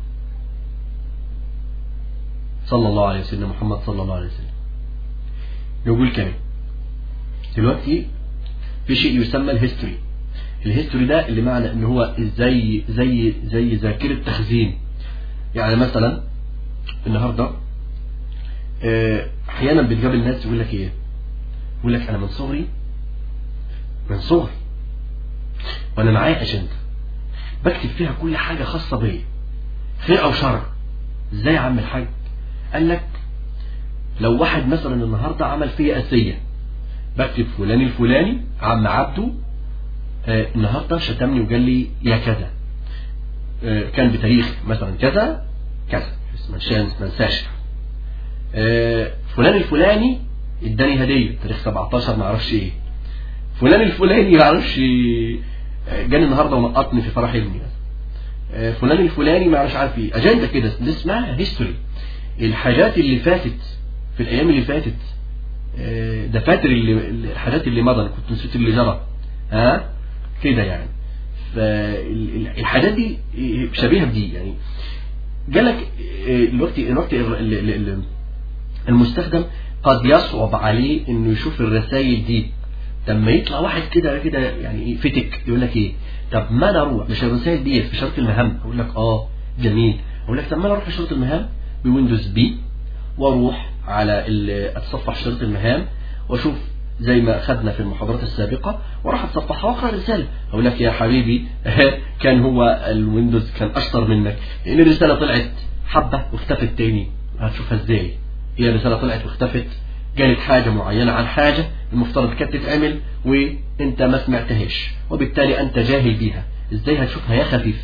صلى الله عليه وسلم محمد صلى الله عليه وسلم نقول كمان دلوقتي في شيء يسمى الهيستوري الهيستوري ده اللي معنى ان هو زي زي زي ذاكرة تخزين يعني مثلا النهارده آه، احيانا بتقابل ناس يقول لك ايه يقول لك انا من صغري من صغري وانا معايا اجنده بكتب فيها كل حاجه خاصه بيا خير او شر ازاي يا عم الحاج قال لك لو واحد مثلا النهارده عمل فيا اسيه بكتب فلان الفلاني عم عبده آه النهارده شتمني وقال لي يا كذا آه كان بتاريخ مثلا كذا كذا بس ما نشان- ما ننساش آه، فلان الفلاني اداني هديه تاريخ 17 ما اعرفش ايه فلان الفلاني ما اعرفش آه، جاني النهارده ونقطني في فرح ابني آه، فلان الفلاني ما اعرفش عارف ايه اجنده كده دي اسمها هيستوري الحاجات اللي فاتت في الايام اللي فاتت آه، دفاتر اللي الحاجات اللي مضى أنا كنت نسيت اللي جرى ها كده يعني فالحاجات دي شبيهه بدي يعني جالك آه، الوقت الوقت ال- ال- ال- المستخدم قد يصعب عليه انه يشوف الرسائل دي لما يطلع واحد كده كده يعني ايه فتك يقول لك ايه طب ما انا اروح مش الرسائل دي في شرط المهام اقول لك اه جميل اقول لك طب ما انا اروح في شرط المهام بويندوز بي واروح على ال- اتصفح شرط المهام واشوف زي ما اخذنا في المحاضرات السابقة وراح اتصفحها واقرا الرسالة اقول لك يا حبيبي كان هو الويندوز كان اشطر منك لان الرسالة طلعت حبة واختفت تاني هتشوفها ازاي هي الرسالة طلعت واختفت قالت حاجة معينة عن حاجة المفترض كانت تتعمل وانت ما سمعتهاش وبالتالي انت جاهل بيها ازاي هتشوفها يا خفيف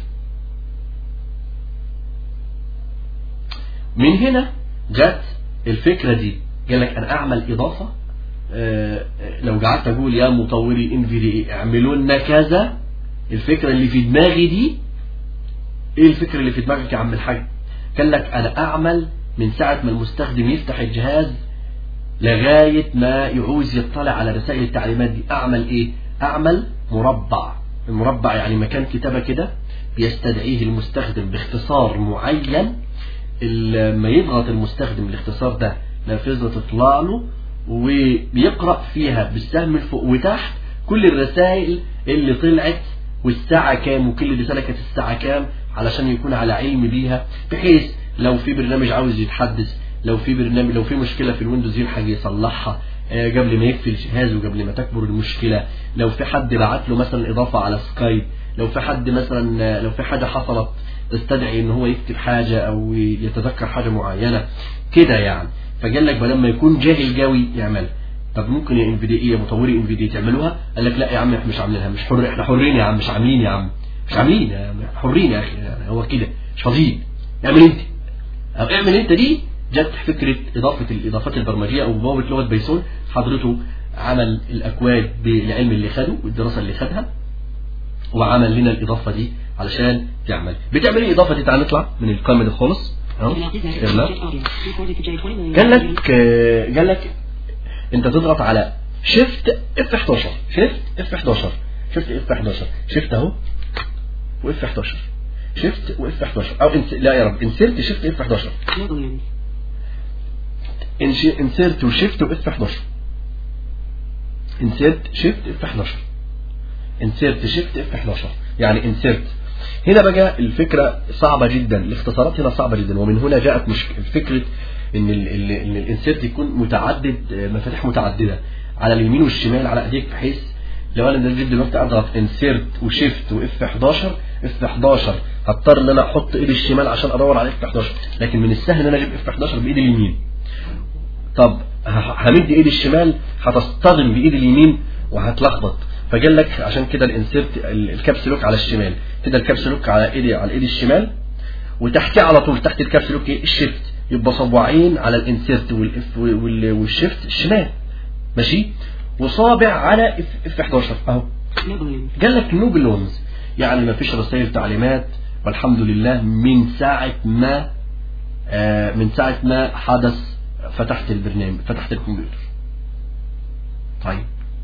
من هنا جت الفكرة دي قال لك انا اعمل اضافة آه، آه، لو قعدت اقول يا مطوري ان في دي اعملوا لنا كذا الفكرة اللي في دماغي دي ايه الفكرة اللي في دماغك يا عم الحاج قال لك انا اعمل من ساعة ما المستخدم يفتح الجهاز لغاية ما يعوز يطلع على رسائل التعليمات دي اعمل ايه اعمل مربع المربع يعني مكان كتابة كده بيستدعيه المستخدم باختصار معين لما يضغط المستخدم الاختصار ده نافذة تطلع له وبيقرأ فيها بالسهم من فوق وتحت كل الرسائل اللي طلعت والساعة كام وكل رسالة كانت الساعة كام علشان يكون على علم بيها بحيث لو في برنامج عاوز يتحدث لو في برنامج لو في مشكلة في الويندوز يلحق يصلحها آه، قبل ما يقفل الجهاز وقبل ما تكبر المشكلة لو في حد بعت له مثلا إضافة على سكايب لو في حد مثلا آه، لو في حاجة حصلت تستدعي ان هو يكتب حاجة او يتذكر حاجة معينة كده يعني فقال لك بدل ما يكون جاهل قوي يعمل طب ممكن يا انفيدي يا مطوري انفيدي تعملوها قال لك لا يا عم احنا مش عاملينها مش حر احنا حرين يا عم مش عاملين يا عم مش عاملين يا عم حرين يا اخي يعني هو كده مش فاضيين اعمل انت او اعمل انت دي جت فكرة اضافة الاضافات البرمجية او بوابة لغة بايثون حضرته عمل الاكواد بالعلم اللي خده والدراسة اللي خدها وعمل لنا الاضافة دي علشان تعمل بتعمل ايه الاضافة دي تعال نطلع من القائمة دي خالص اهو يلا قال لك آه، قال لك انت تضغط على شيفت اف 11 شيفت اف 11 شيفت اف 11 شيفت اهو واف 11 شيفت واف 11 او انس... لا يا رب انسرت شيفت اف 11 انسرت وشيفت واف 11 انسرت شيفت اف 11 انسرت شيفت اف 11 يعني انسرت هنا بقى الفكرة صعبة جدا الاختصارات هنا صعبة جدا ومن هنا جاءت مش فكرة ان ال ال ان الانسرت يكون متعدد آه، مفاتيح متعددة على اليمين والشمال على ايديك بحيث لو انا نزلت دلوقتي اضغط انسرت وشيفت واف 11 اف 11 هضطر ان انا احط ايدي الشمال عشان ادور على اف 11 لكن من السهل ان انا اجيب اف 11 بايدي اليمين طب ه- همد ايدي الشمال هتصطدم بايدي اليمين وهتلخبط فقال لك عشان كده الانسرت ال- الكابس لوك على الشمال كده الكابس لوك على ايدي على ايدي الشمال وتحتيه على طول تحت الكابس لوك ايه الشيفت يبقى صباعين على الانسرت والاف وال- والشيفت الشمال ماشي وصابع على اف اف 11 اهو قال لك نو بلونز يعني ما فيش رسائل تعليمات والحمد لله من ساعة ما آه من ساعة ما حدث فتحت البرنامج فتحت الكمبيوتر طيب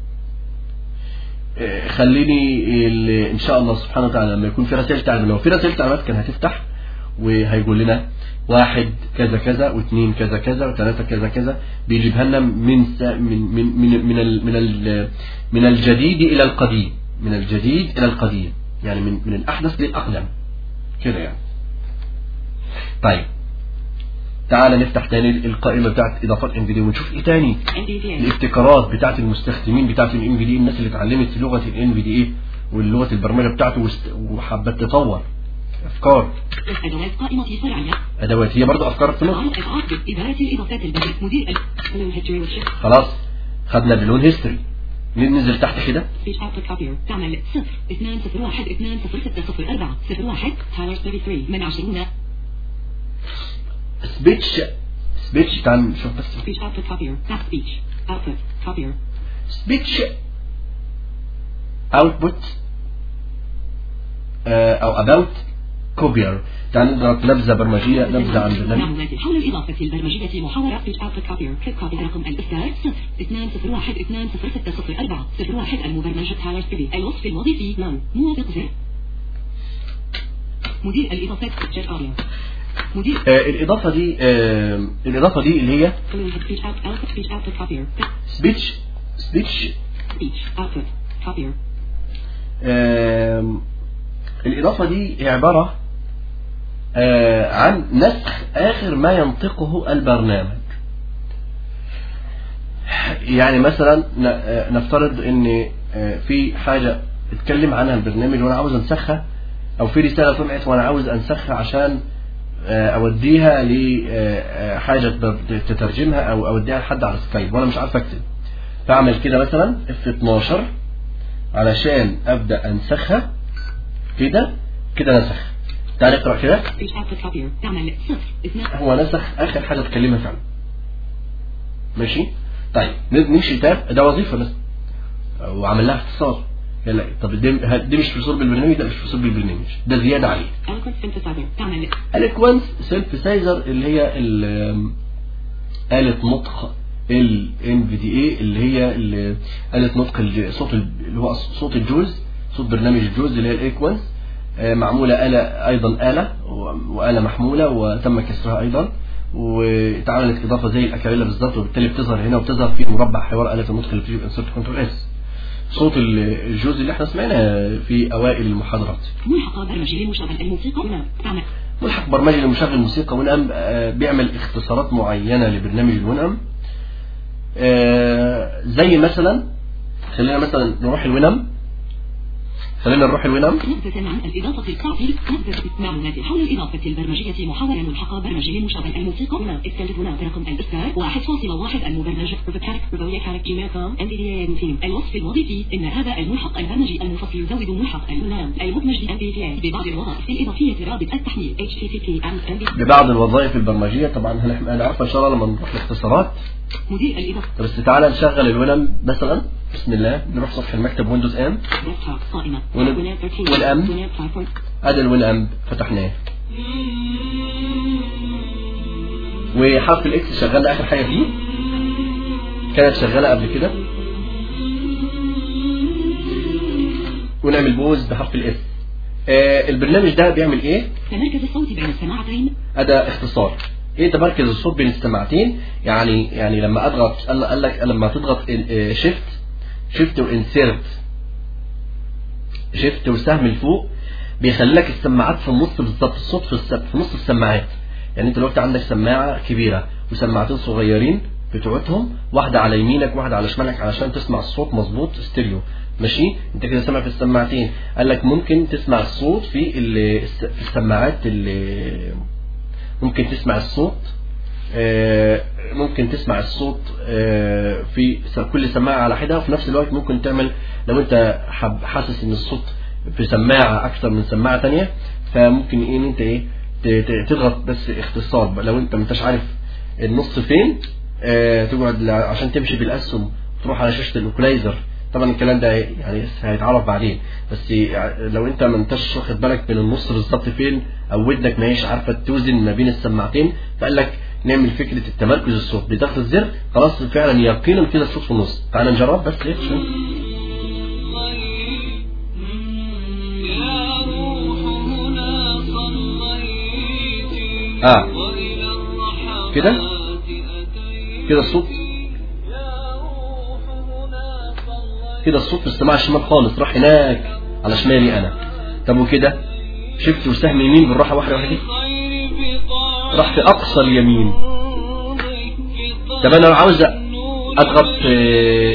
آه، خليني ال- ان شاء الله سبحانه وتعالى لما يكون في رسائل تعليمات لو في رسائل تعليمات كان هتفتح وهيقول لنا واحد كذا كذا واثنين كذا كذا وثلاثة كذا كذا بيجيبها لنا من س- من من من من ال من ال من الجديد الى القديم من الجديد الى القديم يعني من من الاحدث للاقدم كده يعني طيب تعال نفتح تاني القائمة بتاعت اضافات انفيديا ونشوف ايه تاني الابتكارات بتاعت المستخدمين بتاعت الان في دي الناس اللي اتعلمت لغه الان في دي ايه واللغه البرمجه بتاعته واست- وحبت تطور افكار أدوات قائمة فرعية ادوات هي برضو افكار في النص إضاءة إدارة الإضافات البريد مدير ال Blue History والشيفت خلاص خدنا بلون هيستوري ننزل تحت كده Speech Output Copier تعمل 0 2 0 1 2 0 6 0 4 0 1 Tyler 33 من 20 سبيتش سبيتش تعال نشوف بس Speech Output Copier Tap Speech Output Copier سبيتش اوتبوت او اباوت كوبير تعال نضغط نبذه برمجيه نبذه عن برنامج معلومات حول الإضافة البرمجية محاورة Speech Output Copier كيب كوبي رقم الإصدار 0 2 0 1 2 0 6 0 4 0 1 المبرمج تايلر سبيدي الوصف الوظيفي نون موافق زر مدير الإضافات جيت أوديو مدير آه الإضافة دي آه الإضافة دي اللي هي Fluent speech out output speech output copier سبيتش سبيتش speech output copier آم، الإضافة دي هي عبارة آه، عن نسخ آخر ما ينطقه البرنامج يعني مثلا ن- آه، نفترض ان آه، في حاجة اتكلم عنها البرنامج وانا عاوز انسخها او في رسالة طلعت وانا عاوز انسخها عشان آه، اوديها لحاجة تترجمها او اوديها لحد على سكايب وانا مش عارف اكتب فاعمل كده مثلا اف 12 علشان ابدا انسخها كده كده نسخ تعال اقرا كده speech output copier تعمل صفر اثنان هو نسخ اخر حاجه اتكلمها فعلا ماشي طيب ن- نمشي تاب ده وظيفه بس وعمل لها اختصار يلا طب دي, دي مش في صلب البرنامج ده مش في صلب البرنامج ده زياده عليه eloquent synthesizer تعمل اليكوانس سينثسايزر اللي هي ال- آلة نطق ال NVDA اللي هي ال- آلة نطق الج- صوت ال- اللي هو صوت الجوز صوت برنامج الجوز اللي هي الايكوانس آه، معمولة آلة أيضا آلة و- وآلة محمولة وتم كسرها أيضا واتعملت إضافة زي الأكابيلا بالظبط وبالتالي بتظهر هنا وبتظهر في مربع حوار آلة النطق اللي بتجيب انسرت كنترول اس صوت ال- الجوز اللي احنا سمعناه في أوائل المحاضرات ملحق برمجي لمشغل الموسيقى هنا تعمل ملحق برمجي لمشغل موسيقى ونأم آه، بيعمل اختصارات معينة لبرنامج الونأم آه، زي مثلا خلينا مثلا نروح الونأم خلينا نروح الونأم نبذة عن الإضافة الكافية نبذة معلومات حول الإضافة البرمجية محاولة ملحقة برمجي لمشغل الموسيقى هنا استلف هنا برقم الإصدار 1.1 المبرمج بروفيكارك بروفيكارك جيميل.com NVDA روتين الوصف الوظيفي إن هذا الملحق البرمجي المنفصل يزود ملحق الملام المدمج NVDA ببعض الوظائف الإضافية رابط التحميل HTTP and NVDA ببعض الوظائف البرمجية طبعا هنح- هنعرفها إن شاء الله لما نروح الاختصارات مدير الإضافة بس تعالى نشغل الونأم مثلا بسم الله نروح صفحة المكتب ويندوز ام ديسكتوب قائمة وال- وناب 13 والأم. وناب 5 ادي الونأم فتحناه وحرف الاكس شغال اخر حاجة فيه كانت شغالة قبل كده ونعمل بوز بحرف الاس آه البرنامج ده بيعمل ايه تمركز الصوت بين السماعتين ده اختصار ايه تمركز الصوت بين السماعتين يعني يعني لما اضغط قال قال لك لما تضغط شيفت شيفت وانسيرت شيفت وسهم لفوق بيخلي لك السماعات في النص بالظبط الصوت في, الس- في نص السماعات يعني انت دلوقتي عندك سماعه كبيره وسماعتين صغيرين بتوعتهم واحده على يمينك واحده على شمالك علشان تسمع الصوت مظبوط ستيريو ماشي انت كده سامع في السماعتين قال لك ممكن تسمع الصوت في ال- في السماعات اللي ممكن تسمع الصوت آه، ممكن تسمع الصوت آه، في س- كل سماعة على حدة وفي نفس الوقت ممكن تعمل لو انت حب- حاسس ان الصوت في سماعة اكثر من سماعة تانية فممكن ايه ان انت ايه ت- ت- تضغط بس اختصار بقى. لو انت مش عارف النص فين آه، تقعد ل- عشان تمشي بالاسهم تروح على شاشة الاوكلايزر طبعا الكلام ده يعني هيتعرف بعدين بس يع- لو انت ما انتش واخد بالك من النص بالظبط فين او ودنك ما هيش عارفه توزن ما بين السماعتين فقال لك نعمل فكره التمركز الصوت بضغط الزر خلاص فعلا يقينا كده الصوت في النص تعال نجرب بس ليه عشان يا روح هنا صليت اه وإلى الرحمات كده؟ أتيت كده الصوت يا روح هنا صليت كده الصوت في السماعه الشمال خالص راح هناك على شمالي انا طب وكده شفت وسهم يمين بالراحه واحده واحده كده خير بطاعة راح في اقصى اليمين طب انا لو عاوز اضغط آه،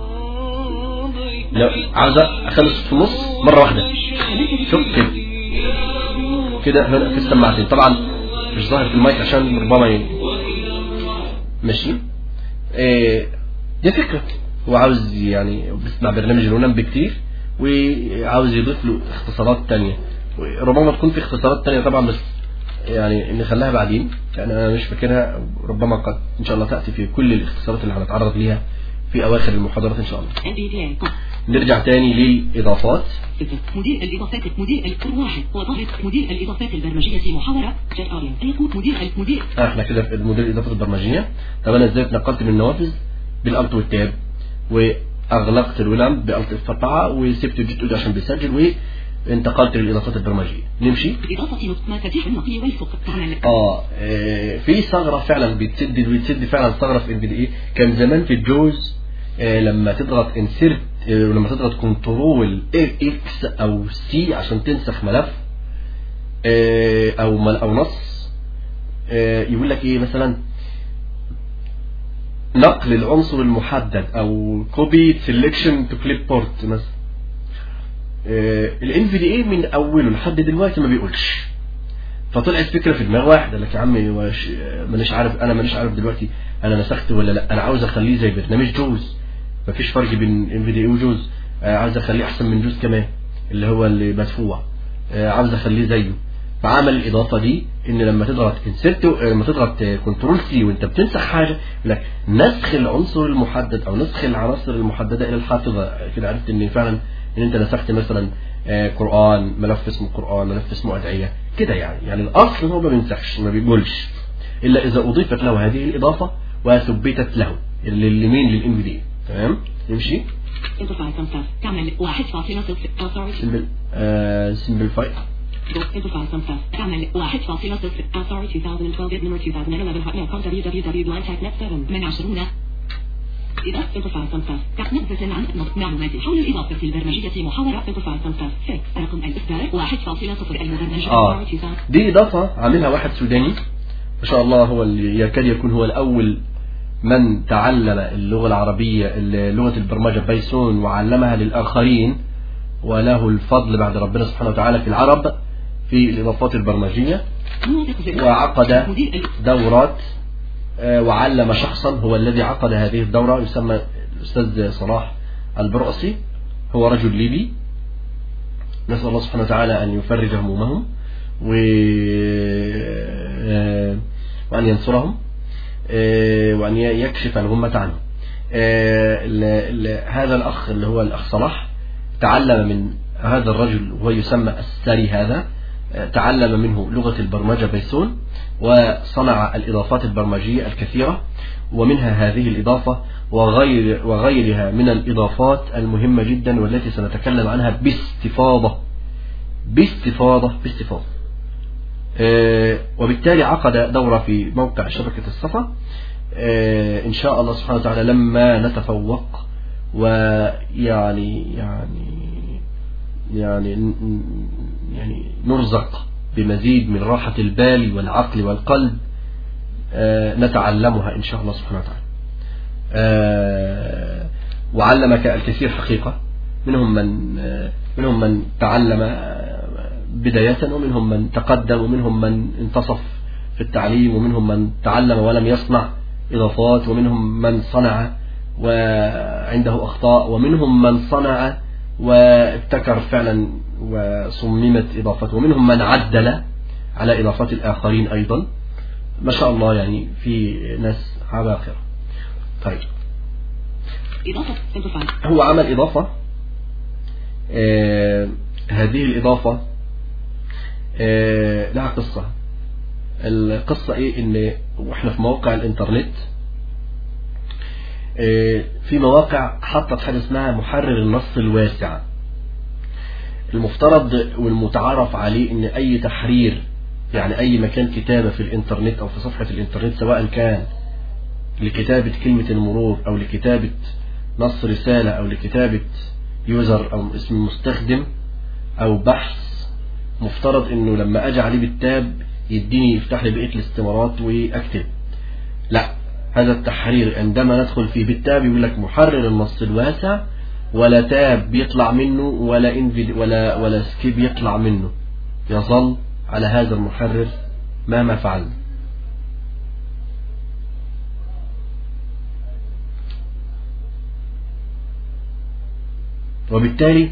لو عاوز اخلي الصوت في النص مره واحده شوف كده كده هنا في السماعتين طبعا مش ظاهر في المايك عشان ربما ي... ماشي إيه دي فكرة هو عاوز يعني بيسمع برنامج الونام بكتير وعاوز يضيف له اختصارات تانية ربما تكون في اختصارات تانية طبعا بس يعني نخليها بعدين لان انا مش فاكرها ربما قد ان شاء الله تأتي في كل الاختصارات اللي هنتعرض ليها في اواخر المحاضرات ان شاء الله NVDA نرجع تاني للاضافات صفر. مدير الإضافات مدير ال- واحد وظهر مدير الإضافات البرمجية محاورة جر أريا يكون مدير المدير آه، احنا كده في الموديل الاضافه البرمجيه طب انا ازاي اتنقلت من النوافذ بالالت والتاب واغلقت الولام بالت اف 4 وسبت الجيت اودي عشان بيسجل انتقلت للاضافات البرمجيه نمشي إضافة مفاتيح النقل والفك تعمل اه آه، في ثغره فعلا بتسد بتسد فعلا ثغره في الفي دي اي كان زمان في الجوز آه، لما تضغط انسيرت ولما تضغط كنترول اكس او سي عشان تنسخ ملف آه، او مل- او نص آه، يقول لك ايه مثلا نقل العنصر المحدد او كوبي سيلكشن تو كليب بورت مثلا الان في دي اي من اوله لحد دلوقتي ما بيقولش فطلعت فكره في دماغ واحد قال لك يا عمي وش- مانيش عارف انا مانيش عارف دلوقتي انا نسخت ولا لا انا عاوز اخليه زي برنامج جوز مفيش فرق بين ان في دي اي وجوز آه، عاوز اخليه احسن من جوز كمان اللي هو اللي مدفوع آه، عاوز اخليه زيه فعمل الاضافه دي ان لما تضغط انسرت لما تضغط كنترول سي وانت بتنسخ حاجه يقول لك نسخ العنصر المحدد او نسخ العناصر المحدده الى الحافظه كده عرفت ان فعلا ان انت نسخت مثلا آه، قران ملف اسمه قران ملف اسمه ادعيه كده يعني يعني الاصل هو ما بينسخش ما بيقولش الا اذا اضيفت له هذه الاضافه وثبتت له للمين للان في دي تمام يمشي Simplify some stuff تعمل 1.0 authority سمبل آه سمبلفاي Simplify some stuff تعمل 1.0 authority 2012 number 2011 hotmail.com www.blindtechnet 7 من 20 إذا simplify some stuff تحت نبذة عن نظم معلومات حول الإضافة البرمجية محاورة simplify some stuff 6 رقم الإصدار 1.0 المبرمج اه authority sound دي اضافه عاملها واحد سوداني ما شاء الله هو اللي يكاد يكون هو الاول من تعلم اللغه العربيه لغه البرمجه بايثون وعلمها للاخرين وله الفضل بعد ربنا سبحانه وتعالى في العرب في الاضافات البرمجيه موافق زر. وعقد مدير ال- دورات آه، وعلم شخصا هو الذي عقد هذه الدورة يسمى الأستاذ صلاح البرأسي هو رجل ليبي نسأل الله سبحانه وتعالى أن يفرج همومهم و... آه، وأن ينصرهم آه، وأن ي- يكشف الغمة عنهم آه، ال- ال- هذا الأخ اللي هو الأخ صلاح تعلم من هذا الرجل وهو يسمى الساري هذا آه، تعلم منه لغة البرمجة بايثون وصنع الإضافات البرمجية الكثيرة ومنها هذه الإضافة وغير وغيرها من الإضافات المهمة جدا والتي سنتكلم عنها باستفاضة باستفاضة باستفاضة آه، وبالتالي عقد دورة في موقع شبكة الصفا آه، إن شاء الله سبحانه وتعالى لما نتفوق ويعني يعني يعني ن- ن- يعني نرزق بمزيد من راحة البال والعقل والقلب آه، نتعلمها إن شاء الله سبحانه وتعالى آه، وعلمك الكثير حقيقة منهم من آه، منهم من تعلم آه، بداية ومنهم من تقدم ومنهم من انتصف في التعليم ومنهم من تعلم ولم يصنع إضافات ومنهم من صنع وعنده أخطاء ومنهم من صنع وابتكر فعلا وصممت إضافته ومنهم من عدل على إضافات الآخرين أيضا ما شاء الله يعني في ناس عباقرة طيب إضافة simplify هو عمل إضافة آه هذه الإضافة آه لها قصة القصة إيه إن وإحنا في مواقع الإنترنت آه في مواقع حطت حاجة اسمها محرر النص الواسع المفترض والمتعارف عليه إن أي تحرير يعني أي مكان كتابة في الإنترنت أو في صفحة الإنترنت سواء كان لكتابة كلمة المرور أو لكتابة نص رسالة أو لكتابة يوزر أو اسم مستخدم أو بحث مفترض إنه لما أجي عليه بالتاب يديني يفتح لي بقية الاستمارات وأكتب لا هذا التحرير عندما ندخل في بالتاب يقول لك محرر النص الواسع ولا تاب بيطلع منه ولا انفيد ولا ولا سكيب يطلع منه يظل على هذا المحرر مهما فعلنا وبالتالي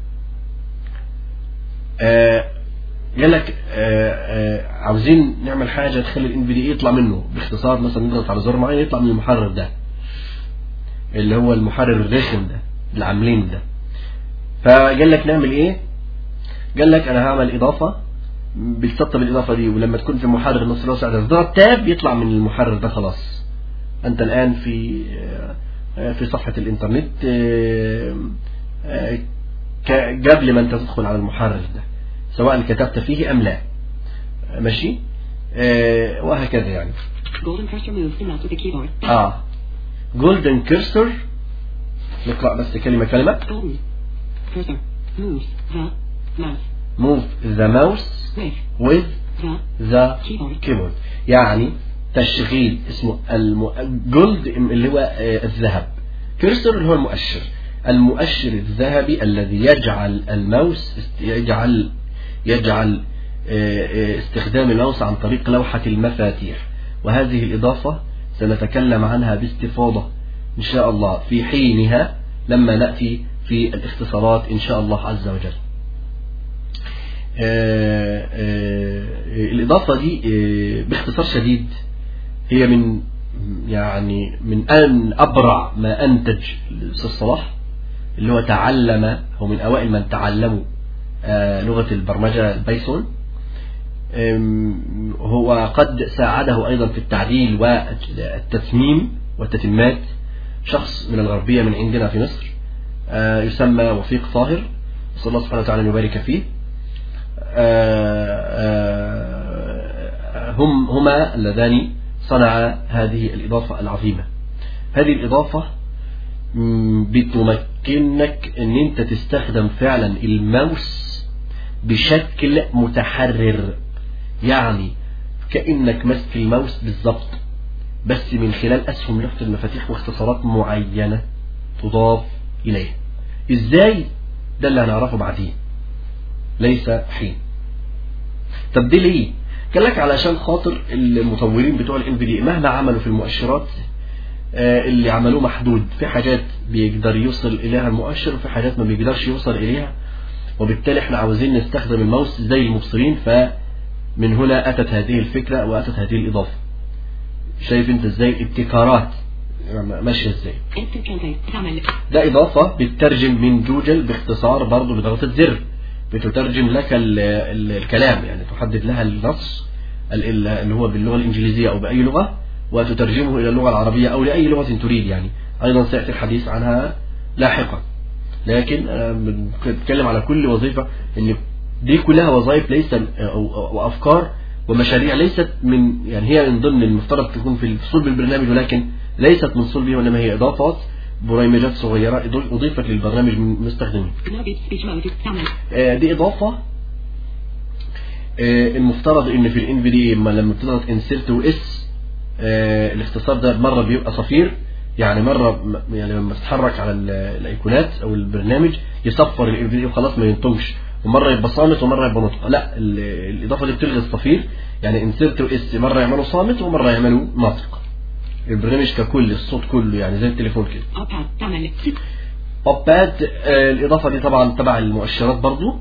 آه قال لك آه آه عاوزين نعمل حاجة تخلي الان في دي يطلع منه باختصار مثلا نضغط على زر معين يطلع من المحرر ده اللي هو المحرر الرخم ده اللي عاملين ده فقال لك نعمل ايه قال لك انا هعمل اضافة بتسطب الاضافة دي ولما تكون في محرر نص الواسع ده تضغط تاب يطلع من المحرر ده خلاص انت الان في آه، في صفحة الانترنت آه، آه، ك- قبل ما انت تدخل على المحرر ده سواء كتبت فيه ام لا ماشي آه وهكذا يعني Golden cursor moves the mouse with the keyboard. اه جولدن كيرسر نقرأ بس كلمة كلمة Golden cursor moves the mouse move the mouse with with the the keyboard. keyboard يعني تشغيل اسمه الم... جولد اللي هو آه، الذهب كيرسر اللي هو المؤشر المؤشر الذهبي الذي يجعل الماوس است- يجعل يجعل آه، آه، استخدام الماوس عن طريق لوحة المفاتيح وهذه الإضافة سنتكلم عنها باستفاضة إن شاء الله في حينها لما نأتي في الاختصارات إن شاء الله عز وجل آه، آه، الإضافة دي آه، باختصار شديد هي من يعني من أن أبرع ما أنتج الأستاذ صلاح اللي هو تعلم هو من أوائل من تعلموا آه، لغة البرمجة البايثون أم، هو قد ساعده أيضا في التعديل والتتميم والتتمات شخص من الغربية من عندنا في مصر آه، يسمى وفيق طاهر نسأل الله سبحانه وتعالى أن يبارك فيه آه، آه، هم هما اللذان صنعا هذه الإضافة العظيمة هذه الإضافة مم، بتمكنك ان انت تستخدم فعلا الماوس بشكل متحرر يعني كأنك ماسك الماوس بالظبط بس من خلال أسهم لوحة المفاتيح واختصارات معينة تضاف إليها إزاي ده اللي هنعرفه بعدين ليس حين طب دي ليه قال لك علشان خاطر المطورين بتوع الان في دي مهما عملوا في المؤشرات آه، اللي عملوه محدود في حاجات بيقدر يوصل اليها المؤشر وفي حاجات ما بيقدرش يوصل اليها وبالتالي احنا عاوزين نستخدم الماوس زي المبصرين فمن هنا اتت هذه الفكرة واتت هذه الاضافة شايف انت ازاي ابتكارات ماشية ازاي Instant translate. تعمل ده إضافة بتترجم من جوجل باختصار برضه بضغطة زر بتترجم لك ال ال الكلام يعني تحدد لها النص ال- ال- اللي هو باللغة الإنجليزية أو بأي لغة وتترجمه إلى اللغة العربية أو لأي لغة تريد يعني أيضا سيأتي الحديث عنها لاحقا لكن أنا بنتكلم على كل وظيفة إن دي كلها وظائف ليس أو أو- وأفكار ومشاريع ليست من يعني هي من ضمن المفترض تكون في صلب البرنامج ولكن ليست من صلبه وإنما هي إضافات بريمجات صغيرة إض- أضيفت للبرنامج من المستخدمين Nugget speech mode. تعمل آه، دي إضافة آه، المفترض إن في الان في دي لما بتضغط انسيرت واس الاختصار ده مرة بيبقى صفير يعني مرة م- يعني لما تتحرك على ال- الايقونات او البرنامج يصفر الان في دي وخلاص ما ينتجش ومرة يبقى صامت ومرة يبقى نطق لا ال- الإضافة دي بتلغي الصفير يعني انسيرت واس مرة يعملوا صامت ومرة يعملوا ناطق البرنامج ككل الصوت كله يعني زي التليفون كده iPad. تعمل اوباد آه، الإضافة دي طبعا تبع المؤشرات برضو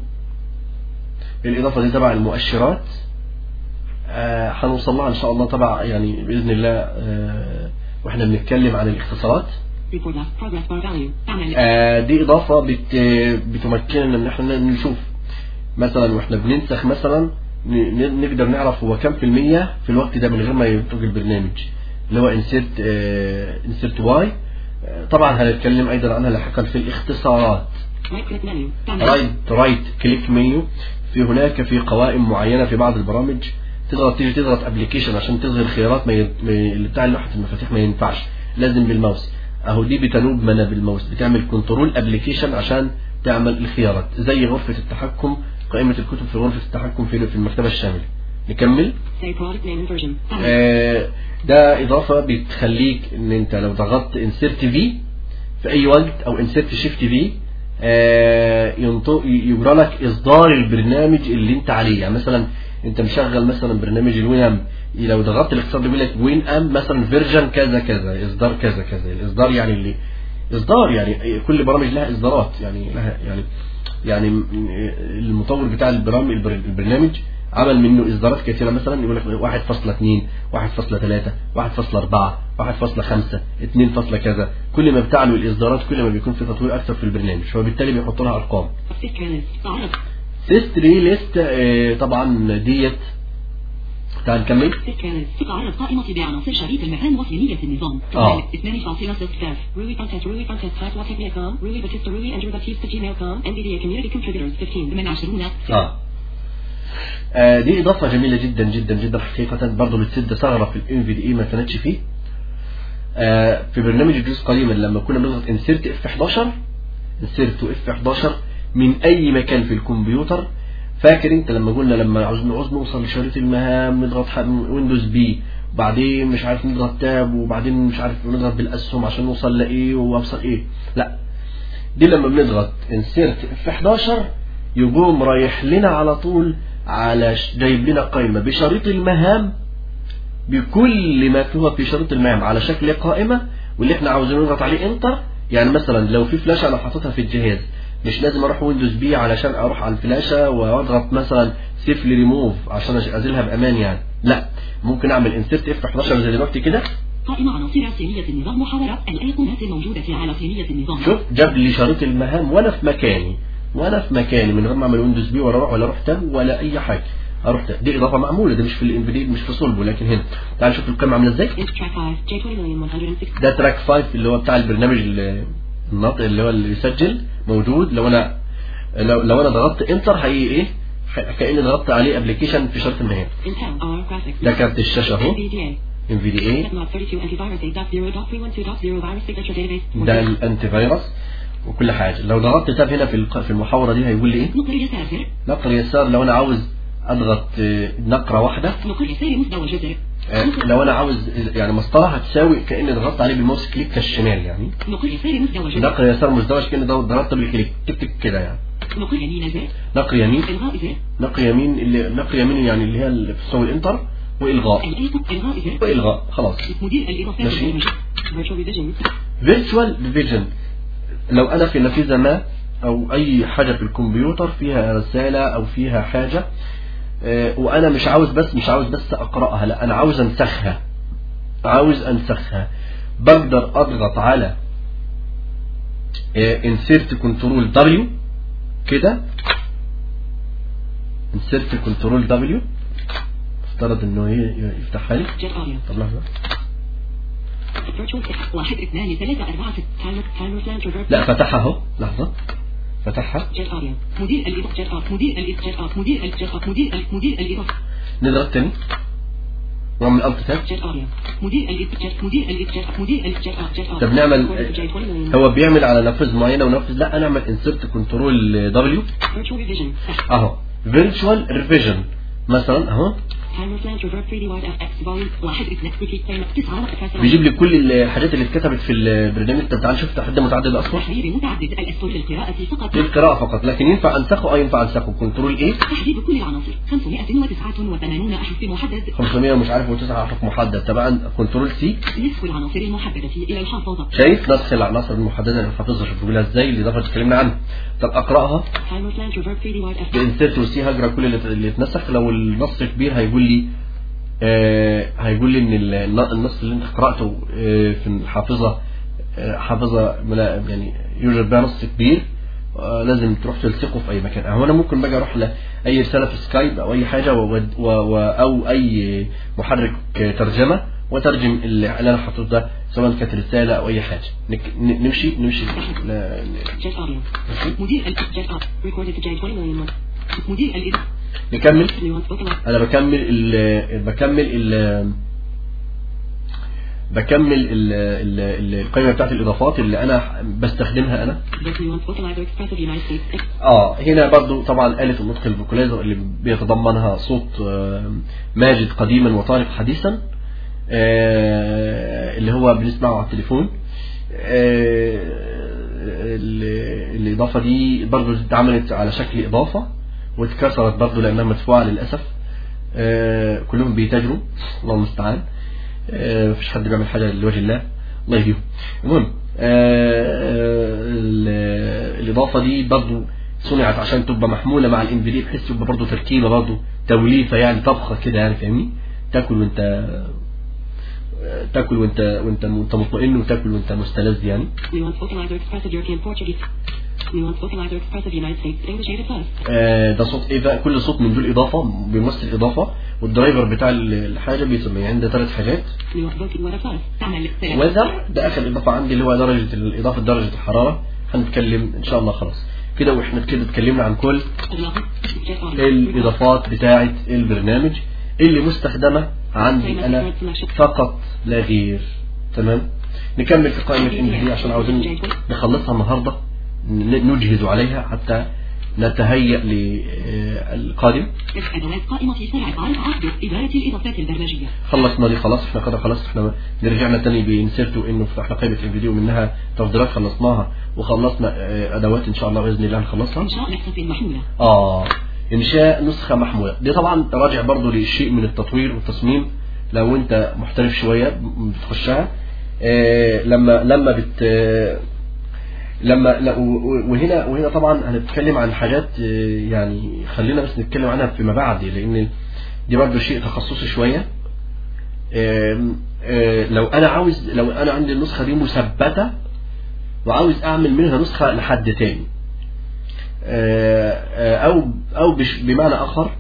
الإضافة دي تبع المؤشرات آه، هنوصل لها إن شاء الله تبع يعني بإذن الله آه، وإحنا بنتكلم عن الاختصارات report last progress bar value. تعمل آه، دي إضافة بت بتمكننا إن إحنا نشوف مثلا وإحنا بننسخ مثلا ن- ن- نقدر نعرف هو كم في المية في الوقت ده من غير ما ينتج البرنامج اللي هو insert آه، insert y آه، طبعا هنتكلم أيضا عنها لاحقا في الاختصارات right click menu. تعمل رايت رايت كليك منيو في هناك في قوائم معينة في بعض البرامج تضغط تيجي تضغط ابلكيشن عشان تظهر خيارات ما ي... ما ي- اللي بتاع لوحة المفاتيح ما ينفعش لازم بالماوس اهو دي بتنوب منا بالماوس بتعمل كنترول ابلكيشن عشان تعمل الخيارات زي غرفة التحكم قائمة الكتب في غرفة التحكم في في المكتبة الشاملة نكمل say product name and version. تعمل آه، ده إضافة بتخليك إن أنت لو ضغطت insert في في أي وقت أو insert shift في آه، ينطق يجرى لك إصدار البرنامج اللي أنت عليه يعني مثلا أنت مشغل مثلا برنامج الوين أم لو ضغطت الاختصار ده بيقول لك وين أم مثلا فيرجن كذا كذا إصدار كذا كذا الإصدار يعني اللي إصدار يعني كل برامج لها إصدارات يعني لها يعني يعني م- المطور بتاع البرامج البر- البرنامج عمل منه اصدارات كثيره مثلا يقول لك 1.2 1.3 1.4 1.5 2 فاصلة كذا كل ما بتعلو الاصدارات كل ما بيكون في تطوير اكثر في البرنامج فبالتالي بيحط لها ارقام history list. تعرف هيستوري ليست طبعا ديت تعال نكمل سكالز تقع القائمة بعناصر شريط المهام وصينية النظام آه. اثنان فاصلة ست كاف روي كونتنت روي كونتنت سات واتساب كوم روي باتيستا روي اندرو باتيستا جيميل كوم ان بي دي كوميونتي كونتريبيوترز 15 من عشرون اه آه، دي اضافه جميله جدا جدا جدا حقيقه برضه بتسد ثغره في الام في دي اي ما كانتش فيه آه، في برنامج الجزء قليلا لما كنا بنضغط انسيرت اف 11 انسيرت اف 11 من اي مكان في الكمبيوتر فاكر انت لما قلنا لما عاوز عاوز نوصل لشريط المهام نضغط ح- ويندوز بي وبعدين مش عارف نضغط تاب وبعدين مش عارف نضغط بالاسهم عشان نوصل لايه واوصل ايه لا دي لما بنضغط انسيرت في 11 يقوم رايح لنا على طول على ش- جايب لنا قائمة بشريط المهام بكل ما هو في شريط المهام على شكل قائمة واللي احنا عاوزين نضغط عليه انتر يعني مثلا لو في فلاشة انا حاططها في الجهاز مش لازم اروح ويندوز بي علشان اروح على الفلاشة واضغط مثلا سيفلي ريموف عشان أش- ازيلها بامان يعني لا ممكن اعمل انسيرت اف 11 زي دلوقتي كده قائمة عناصر صينية النظام محاورة الأيقونات الموجودة على صينية النظام شوف جاب لي شريط المهام وانا في مكاني وانا في مكاني من غير ما اعمل ويندوز بي ولا اروح ولا اروح تاب ولا اي حاجه اروح تاب دي اضافه معموله ده مش في الانفيدي مش في صلبه لكن هنا تعال نشوف القائمه عامله ازاي Is track 5 J20 ده تراك 5 اللي هو بتاع البرنامج ال- الناطق اللي هو اللي يسجل موجود لو انا لو, لو انا ضغطت انتر هي ايه ح- كاني ضغطت عليه ابلكيشن في شرط المهام Intel R graphics ده كارت الشاشه اهو NVDA ام في دي اي Setmod 32 antivirus 8.0.312.0 virus signature database ده الانتي فيروس وكل حاجه لو ضغطت تاب هنا في الق- في المحاوره دي هيقول لي ايه نقر يسار زر نقر يسار لو انا عاوز اضغط آه، نقره واحده نقر يسار مستوى جزر آه، لو انا عاوز يعني مسطره هتساوي كاني ضغطت عليه بالماوس كليك كالشمال يعني نقر يسار مستوى جزر نقر يسار مزدوج كاني ضغطت بالكليك تك تك كده يعني نقر يمين زر نقر يمين إلغاء زر نقر يمين اللي نقر يمين يعني اللي هي اللي بتساوي الانتر والغاء الأيقون إلغاء زر والغاء خلاص مدير الإضافات ماشي. والبرمجة Virtual Revision فيرتشوال ديفيجن لو انا في نافذه ما او اي حاجه في الكمبيوتر فيها رساله او فيها حاجه آه، وانا مش عاوز بس مش عاوز بس اقراها لا انا عاوز انسخها عاوز انسخها بقدر اضغط على انسيرت كنترول دبليو كده انسيرت كنترول دبليو افترض انه ي- يفتحها لي Jet Audio طب لحظه Virtual واحد اثنان ثلاثة أربعة ست تايمر تايمر فلان ترفيرس لا فتحها اهو لحظه فتحها جيت اوديو مدير الإضافة جيت أوت مدير الإضافة جيت أوت مدير الجيت أوت مدير ال- مدير الإضافة نضغط تاني واعمل الت تاب جيت أوديو مدير الإضافة جيت مدير الإضافة جيت مدير الجيت أوت جيت أوت طب نعمل جيت 20 مليون هو بيعمل على نفذ معينه ونفذ لا انا اعمل انسرت كنترول دبليو فيرتشوال ريفيجن اهو فيرتشوال ريفيجن مثلا اهو تايمر فلان ترفيرس 3 دي وايد اف اكس فوليوم واحد اثنين ريبيت تايمر تسعة كسر بيجيب لي كل الحاجات اللي اتكتبت في البرنامج طب تعال نشوف تحدي متعدد اصلا تحرير متعدد الأسطر للقراءة فقط للقراءة فقط لكن ينفع انسخه اه ينفع انسخه كنترول ايه تحديد كل العناصر 589 أحرف محدد 500 مش عارف وتسعة احرف محدد طبعا كنترول سي نصف العناصر المحددة إلى الحافظة شايف نسخ العناصر المحدده اللي حافظها شوف بيقولها ازاي الاضافه اللي اتكلمنا عنها طب اقراها تايمر فلان ترفيرس 3 دي وايد اف بانسيرت وسي هجرة كل اللي اللي اتنسخ لو النص كبير هيقول لي آه هيقول لي ان ال- النص اللي انت قراته آه في الحافظه آه حافظه ملا- يعني يوجد بها نص كبير آه لازم تروح تلصقه في اي مكان هو انا ممكن باجي اروح لاي رساله في سكايب او اي حاجه و و و او اي محرك ترجمه وترجم اللي اللي انا حاطه ده سواء كانت رساله او اي حاجه نك- ن- نمشي نمشي لا- جيت أوديو مدير ال- جيت أوت ريكوردد جيت 20 مليون مدير الإضافة نكمل نيوانس بوتلر انا بكمل ال بكمل ال بكمل ال ال ال- القائمه بتاعت الاضافات اللي انا بستخدمها انا This nuance vocalizer expressive United States اه هنا برضو طبعا آلة النطق الفوكاليزر اللي بيتضمنها صوت آه، ماجد قديما وطارق حديثا آه، اللي هو بنسمعه على التليفون آه، ال- الإضافة دي برضو اتعملت على شكل إضافة واتكسرت برضو لأنها مدفوعة للأسف آه، كلهم بيتاجروا الله المستعان آه، مفيش حد بيعمل حاجة لوجه الله الله يهديهم المهم آه، ال- الإضافة دي برضو صنعت عشان تبقى محمولة مع الام في بحيث تبقى برضو تركيبة برضو توليفة يعني طبخة كده يعني فاهمني تاكل وانت تاكل وانت وانت وانت مطمئن وتاكل وانت مستلذ يعني nuance vocalizer expressive European Portuguese Nuance Vocalizer Expressive United States English Native Plus. آه، ده صوت ايه بقى كل صوت من دول اضافه بيمثل اضافه والدرايفر بتاع ال- الحاجه بيسميه يعني ده ثلاث حاجات Nuance Vocal Weather Plus. تعمل سلام. وذر ده اخر اضافه عندي اللي هو درجه ال- اضافه درجه الحراره هنتكلم ان شاء الله خلاص كده واحنا كده اتكلمنا عن كل الناقص. Jet audio. الاضافات بتاعه البرنامج اللي مستخدمه عندي انا فقط لا غير تمام نكمل في قائمه ان دي عشان عاوزين نخلصها النهارده ن- نجهز عليها حتى نتهيأ للقادم أدوات قائمة سرعة عرض عقد إدارة الإضافات البرمجية. خلصنا دي خلاص احنا كده خلاص احنا رجعنا تاني بانسرتو انه فتحنا قائمه الفيديو منها تفضيلات خلصناها وخلصنا اه، ادوات ان شاء الله باذن الله هنخلصها إنشاء نسخة محمولة. اه انشاء نسخه محموله دي طبعا راجع برضو لشيء من التطوير والتصميم لو انت محترف شويه ب- بتخشها آه لما لما بت آه، لما لا و- و- وهنا وهنا طبعا هنتكلم عن حاجات آه، يعني خلينا بس نتكلم عنها فيما بعد لان دي برضو شيء تخصصي شويه آم، آه، لو انا عاوز لو انا عندي النسخه دي مثبته وعاوز اعمل منها نسخه لحد تاني آه، آه، او او بش- بمعنى اخر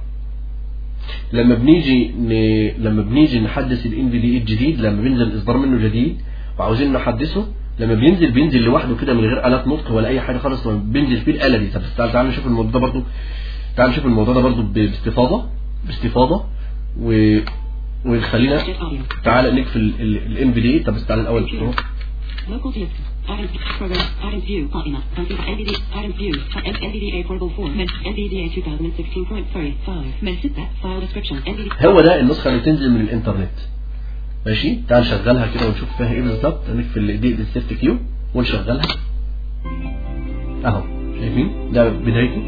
لما بنيجي ن... لما بنيجي نحدث الان في دي الجديد لما بينزل اصدار منه جديد وعاوزين نحدثه لما بينزل بينزل لوحده كده من غير آلات نطق ولا اي حاجه خالص لما بينزل فيه الآلة دي طب تعال تعال نشوف الموضوع ده برضو تعال نشوف الموضوع ده برضو ب- باستفاضه باستفاضه و وخلينا Jet audio. تعال نقفل الام في دي طب بس تعال الاول اهو Local disk. Items. Program. Items view. قائمة. تنفيذ NVD. Items view. NVDA Portable 4. من NVDA 2016.35. من 6. File description. NVDA. هو ده النسخة اللي تنزل من الانترنت ماشي تعال نشغلها كده ونشوف فيها ايه بالظبط نقفل دي السيفت كيو ونشغلها اهو شايفين ده بدايته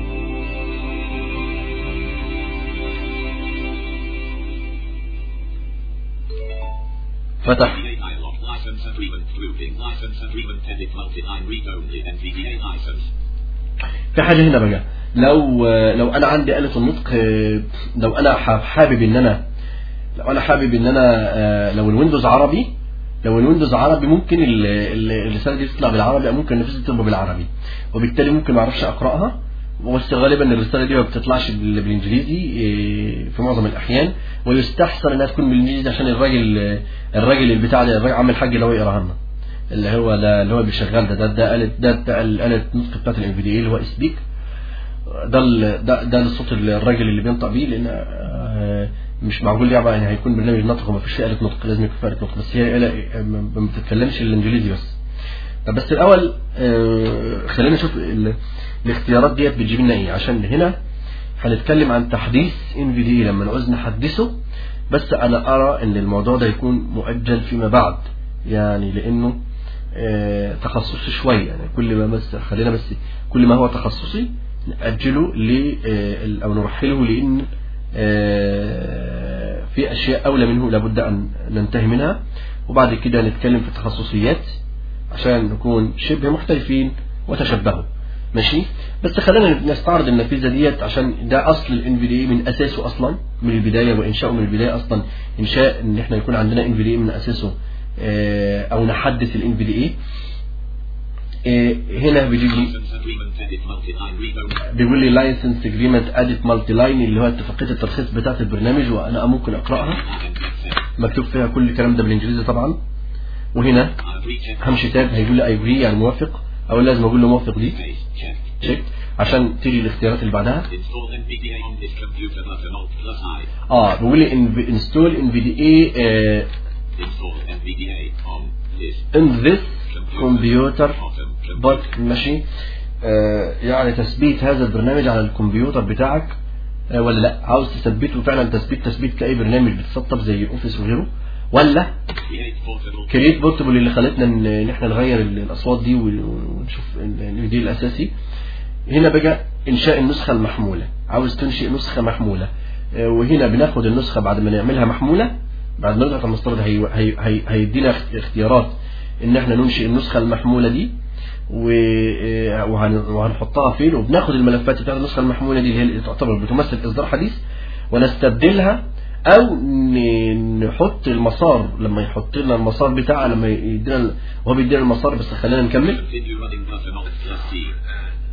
فتح NVDA dialog license agreement looping license agreement edit multi-line read only NVDA license. في حاجة هنا بقى لو لو انا عندي آلة النطق آه، لو انا ح- حابب ان انا لو انا حابب ان انا آه، لو الويندوز عربي لو الويندوز عربي ممكن ال- ال- الرسالة دي تطلع بالعربي او ممكن النفس تبقى بالعربي وبالتالي ممكن ما اعرفش اقراها بس غالبا الرسالة دي ما بتطلعش بال- بالانجليزي آه، في معظم الاحيان ويستحسن انها تكون بالانجليزي عشان الراجل الراجل البتاع ده الراجل عامل حاج اللي هو يقراها لنا اللي هو ده اللي هو بيشغل ده ده ده آلة ده بتاع الآلة النطق بتاعت الام في دي اللي هو اسبيك ده ال- ده ده الصوت الراجل اللي بينطق بيه لان آه، مش معقول يعني يعني هيكون برنامج نطق وما فيش آلة نطق لازم يكون في آلة نطق بس هي آلة ما ما بتتكلمش الانجليزي بس طب بس الاول آه، خلينا نشوف ال- الاختيارات ديت بتجيب لنا ايه عشان هنا هنتكلم عن تحديث ان في دي لما نعوز نحدثه بس انا ارى ان الموضوع ده يكون مؤجل فيما بعد يعني لانه آه، تخصصي شويه يعني كل ما بس خلينا بس كل ما هو تخصصي نأجله ل آه، او نرحله لان آه، في اشياء اولى منه لابد ان ننتهي منها وبعد كده نتكلم في التخصصيات عشان نكون شبه محترفين وتشبهوا ماشي بس خلينا نستعرض النافذه ديت عشان ده اصل الان في دي من اساسه اصلا من البدايه وانشاؤه من البدايه اصلا انشاء ان احنا يكون عندنا ان في دي من اساسه آه، او نحدث الان في دي هنا بيجي لي License agreement edit multi-line read only. بيقول لي لايسنس اجريمنت اديت مالتي لاين اللي هو اتفاقيه الترخيص بتاعه البرنامج وانا ممكن اقراها RMSF. مكتوب فيها كل الكلام ده بالانجليزي طبعا وهنا I agree check. همشي تاب هيقول لي اي اجري يعني موافق او لازم اقول له موافق دي Paste check. تشيك عشان تيجي الاختيارات اللي بعدها Install NVDA on this computer button alt plus I. اه بيقول لي انستول ان في دي اي Install NVDA on this ان ذس كمبيوتر bottom. بط ماشي آه يعني تثبيت هذا البرنامج على الكمبيوتر بتاعك آه ولا لا عاوز تثبته فعلا تثبيت تثبيت كاي برنامج بتسطب زي الاوفيس وغيره ولا Create portable. كريت بورتبل اللي خلتنا ان إن احنا نغير ال- الاصوات دي ون- ونشوف ال- دي الاساسي هنا بقى انشاء النسخه المحموله عاوز تنشئ نسخه محموله آه، وهنا بناخد النسخه بعد ما نعملها محموله بعد ما نضغط على المسطره ده هي- هي- هي- هيدينا اخ- اختيارات ان احنا ننشئ النسخه المحموله دي و- آه، وهن- وهنحطها فين وبناخد الملفات بتاعت النسخه المحموله دي اللي هي اللي تعتبر بتمثل اصدار حديث ونستبدلها او ن- نحط المسار لما يحط لنا المسار بتاعها لما يدينا وهو بيدينا المسار بس خلينا نكمل Continue running button alt plus T.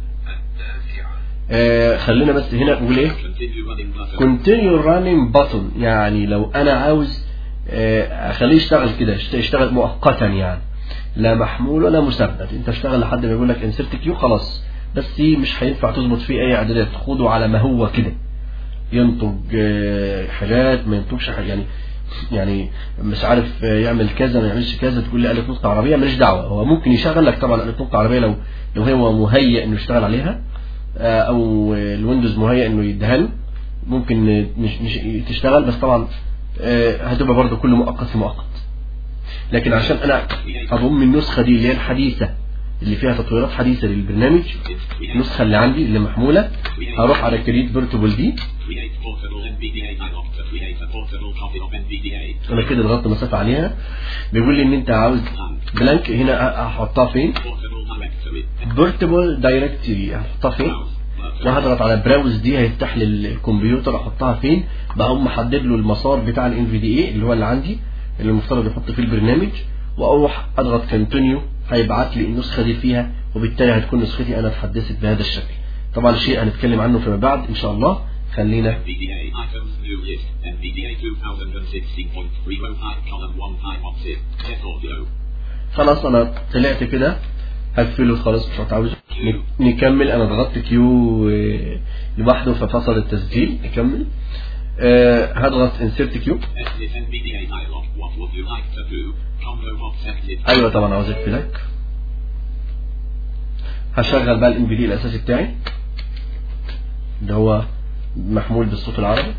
آه خلينا بس هنا نقول ايه Continue running button. continue running button يعني لو انا عاوز آه، اخليه يشتغل كده يشت- يشتغل مؤقتا يعني لا محمول ولا مثبت انت اشتغل لحد ما يقول لك انسرت كيو خلاص بس مش هينفع تظبط فيه اي اعدادات خده على ما هو كده ينتج آه، حاجات ما ينتجش حاجة يعني يعني مش عارف آه، يعمل كذا ما يعملش كذا تقول لي آلة نطق عربية ماليش دعوة هو ممكن يشغل لك طبعا آلة نطق عربية لو لو هو مهيئ انه يشتغل عليها آه، او آه، الويندوز مهيئ انه يديها له ممكن آه، مش مش تشتغل بس طبعا آه، هتبقى برضه كل مؤقت في مؤقت لكن عشان انا اضم النسخة دي اللي هي الحديثة اللي فيها تطويرات حديثة للبرنامج النسخة اللي عندي اللي محمولة هروح على كريت فيرتبل دي Create portable NVDA dialog to create a portable copy of NVDA. انا كده ضغطت مسافة عليها بيقول لي ان انت عاوز بلانك هنا هحطها فين Portable directory. بورتبل دايركتوري هحطها فين وهضغط على براوز دي هيفتح لي الكمبيوتر احطها فين بقوم محدد له المسار بتاع الان في دي اي اللي هو اللي عندي اللي المفترض يحط فيه البرنامج واروح اضغط كونتينيو هيبعت لي النسخه دي فيها وبالتالي هتكون نسختي انا اتحدثت بهذا الشكل طبعا شيء هنتكلم عنه فيما بعد ان شاء الله خلينا NVDA items new list. NVDA 2016.305 column 1516. Get audio. خلاص انا طلعت كده هقفله خلاص مش هتعوز نكمل انا ضغطت كيو آه، لوحده ففصل التسجيل نكمل آه، هضغط انسيرت كيو Exit NVDA dialog. What would you like to do? Combo box exit. ايوه طبعا عاوز اقفلك هشغل بقى الام بي دي الاساسي بتاعي اللي هو محمول بالصوت العربي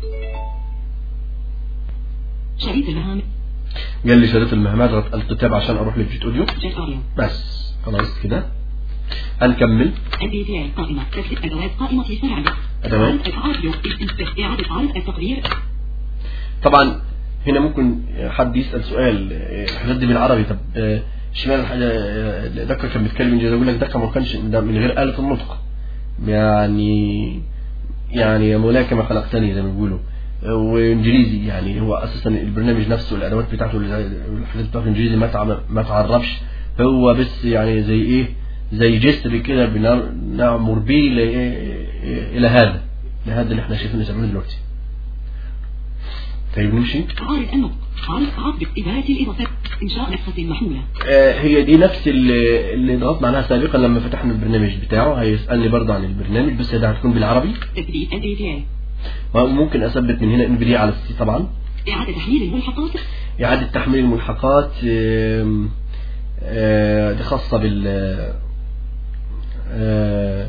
شريط المهام قال لي شريط المهمات اضغط الكتاب عشان اروح للجيت اوديو جيت أوديو بس خلاص كده هنكمل NVDA قائمة تكتب أدوات قائمة سرعة أدوات. أوديو إعادة عرض التقرير طبعا هنا ممكن حد يسأل سؤال آه، الحاجات دي بالعربي طب آه، اشمعنى الحاجة آه، دكا كان بيتكلم انجليزي يقول لك دكا ما كانش ده من غير آلة النطق يعني يعني يا مولاي كما خلقتني زي ما بيقولوا آه، وانجليزي يعني هو اساسا البرنامج نفسه الادوات بتاعته والحاجات بتاعته انجليزي ما تعم- ما تعرفش هو بس يعني زي ايه زي جسر كده بنعمر نعمر بيه ل- الى هذا لهذا اللي احنا شايفينه زمان دلوقتي طيب نمشي عارض النطق عارض عرض إدارة الإضافات إنشاء نسخة محمولة آه، هي دي نفس اللي اللي ضغطنا عليها سابقا لما فتحنا البرنامج بتاعه هيسألني برضه عن البرنامج بس ده هتكون بالعربي تثبيت NVDA وممكن اثبت من هنا انفيديا على السي طبعا إعادة تحميل الملحقات اعادة تحميل الملحقات آم، آه، دي خاصة بال آه،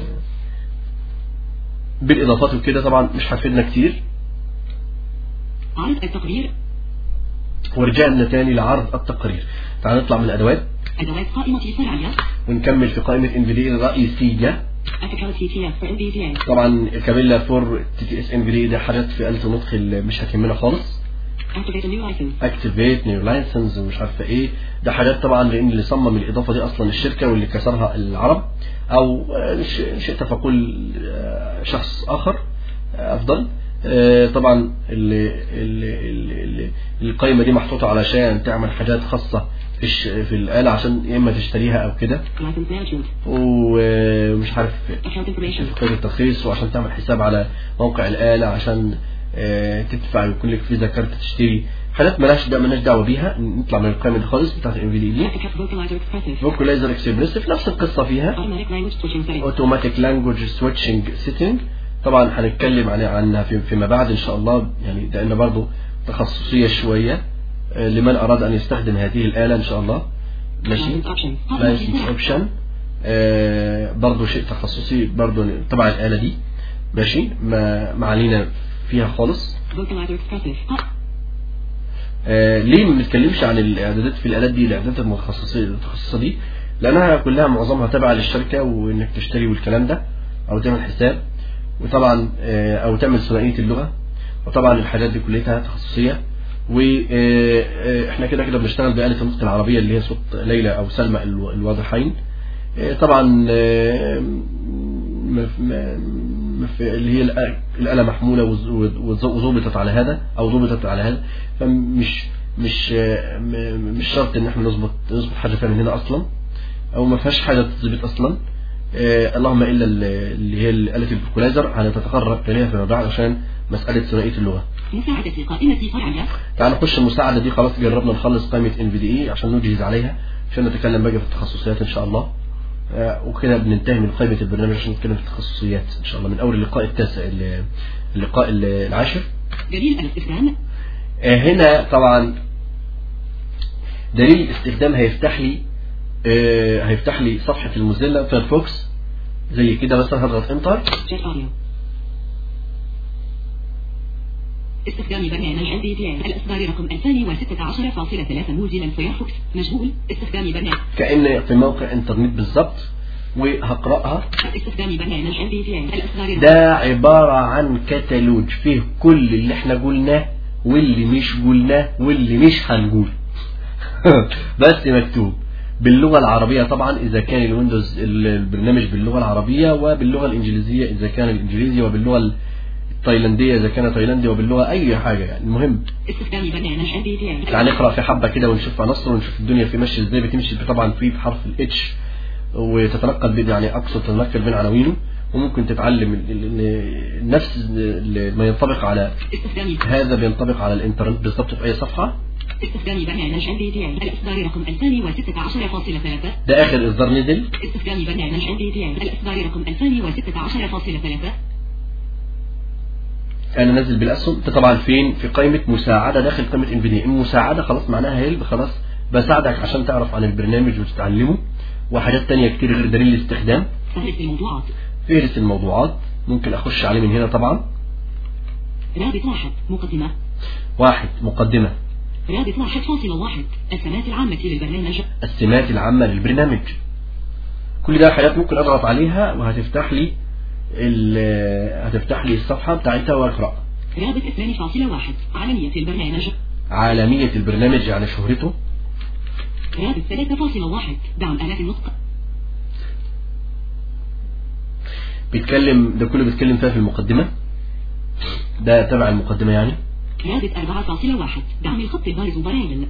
بالاضافات وكده طبعا مش هتفيدنا كتير عرض التقرير ورجعنا تاني لعرض التقرير تعال نطلع من الادوات أدوات قائمة سرعة ونكمل في قائمة انفيديا الرئيسية Ethical TTF for NVDA طبعا كابيلا فور تي تي اس ان في ده حاجات في آلة النطق اللي مش هتهمنا خالص Activate a new license اكتيفيت نيو لايسنس ومش عارفه ايه ده حاجات طبعا لان اللي صمم الاضافه دي اصلا الشركه واللي كسرها العرب او آه، ش- شئت فقول آه، شخص اخر آه، افضل آه، طبعا اللي اللي اللي اللي القائمه دي محطوطه علشان تعمل حاجات خاصه في الش- في الاله عشان يا اما تشتريها او كده License management ومش عارف Account information في قيد الترخيص وعشان تعمل حساب على موقع الآلة عشان آه، تدفع ويكون لك فيزا كارت تشتري حاجات مالهاش دا مالهاش دعوة بيها نطلع من القائمة دي خالص بتاعت الام في دي دي Ethical Vocalizer Expressive فوكولايزر اكسبريسيف نفس القصة فيها Automatic Language Switching Settings اوتوماتيك لانجوج سويتشنج سيتنج طبعا هنتكلم عن عنها في فيما بعد ان شاء الله يعني لان برضه تخصصية شوية آه، لمن اراد ان يستخدم هذه الآلة ان شاء الله ماشي License Options قائمة لايسنس سرعة اوبشن برضه شيء تخصصي برضه تبع الآلة دي ماشي ما ما علينا فيها خالص Vocalizer Expressive قا- آه ليه ما بنتكلمش عن الاعدادات في الآلات دي الاعدادات المتخصصة المتخصصة دي لانها كلها معظمها تابعة للشركة وانك تشتري والكلام ده او تعمل حساب وطبعا آه او تعمل ثنائية اللغة وطبعا الحاجات دي كلها تخصصية واحنا كده كده بنشتغل بآلة النطق العربية اللي هي صوت ليلى او سلمى الو- الواضحين آه، طبعا آه، مف- م- مف- اللي هي الآ- الآلة محمولة وز- وز- وظبطت على هذا أو ظبطت على هذا فمش مش آه، م- مش شرط إن احنا نظبط نظبط حاجة فيها من هنا أصلا أو ما فيهاش حاجة تظبط أصلا آه، اللهم الا ال- اللي هي آلة الفوكولايزر هنتطرق اليها فيما بعد عشان مسألة ثنائية اللغة مساعدة قائمة فرعية تعال نخش المساعدة دي خلاص جربنا نخلص قائمة ان في دي اي عشان نجهز عليها عشان نتكلم بقى في التخصصيات ان شاء الله آه، وكده بننتهي من قائمة البرنامج عشان نتكلم في التخصصيات ان شاء الله من اول اللقاء التاسع ال- اللقاء ال- العاشر دليل الاستخدام آه، هنا طبعا دليل الاستخدام هيفتح لي آه، هيفتح لي صفحة الموزيلا فايرفوكس زي كده مثلا هضغط انتر جيت اوديو استخدام برنامج NVDA الإصدار رقم 2016.3 موزيلا فايرفوكس مجهول استخدام برنامج كأن في موقع انترنت بالظبط وهقرأها استخدام برنامج NVDA الإصدار رقم ده عبارة عن كتالوج فيه كل اللي احنا قلناه واللي مش قلناه واللي مش هنقول بس مكتوب باللغة العربية طبعا إذا كان الويندوز البرنامج باللغة العربية وباللغة الإنجليزية إذا كان الإنجليزي وباللغة التايلاندية إذا كان تايلاندي وباللغة أي حاجة يعني المهم استخدام برنامج NVDA تعال نقرأ في حبة كده ونشوف عناصر ونشوف الدنيا في ماشية ازاي بتمشي طبعا في بحرف الاتش وتتنقل بين يعني أقصد تتنقل بين عناوينه وممكن تتعلم ال- ال- ال- نفس ال- ما ينطبق على استخدام هذا بينطبق على الانترنت بالضبط في أي صفحة استخدام برنامج NVDA الإصدار رقم 2016.3 ده آخر إصدار نزل استخدام برنامج NVDA الإصدار رقم 2016.3 أنا نازل بالأسهم ده طبعا فين في قائمة مساعدة داخل قائمة انفيديا المساعدة خلاص معناها هيلب خلاص بساعدك عشان تعرف عن البرنامج وتتعلمه وحاجات تانية كتير غير دليل الاستخدام فهرس الموضوعات فهرس الموضوعات ممكن أخش عليه من هنا طبعا رابط واحد مقدمة واحد مقدمة رابط واحد فاصلة واحد السمات العامة للبرنامج السمات العامة للبرنامج كل ده حاجات ممكن أضغط عليها وهتفتح لي ال- هتفتح لي الصفحة بتاعتها وأقرأ رابط اثنان فاصلة واحد علنية البرنامج عالمية البرنامج يعني شهرته رابط ثلاثة فاصلة واحد دعم آلات النطق بيتكلم ده كله بيتكلم فيها في المقدمة ده تبع المقدمة يعني رابط أربعة فاصلة واحد دعم الخط البارز برايل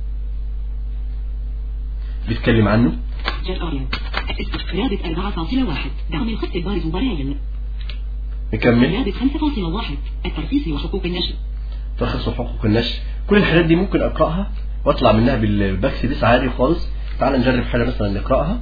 بيتكلم عنه جر أوريو رابط أربعة فاصلة واحد دعم الخط البارز برايل نكمل رابط خمسة فاصلة واحد الترخيص وحقوق النشر ترخص حقوق النشر كل الحاجات دي ممكن أقرأها وأطلع منها بالباكس ديس عادي خالص تعال نجرب حاجة مثلا نقرأها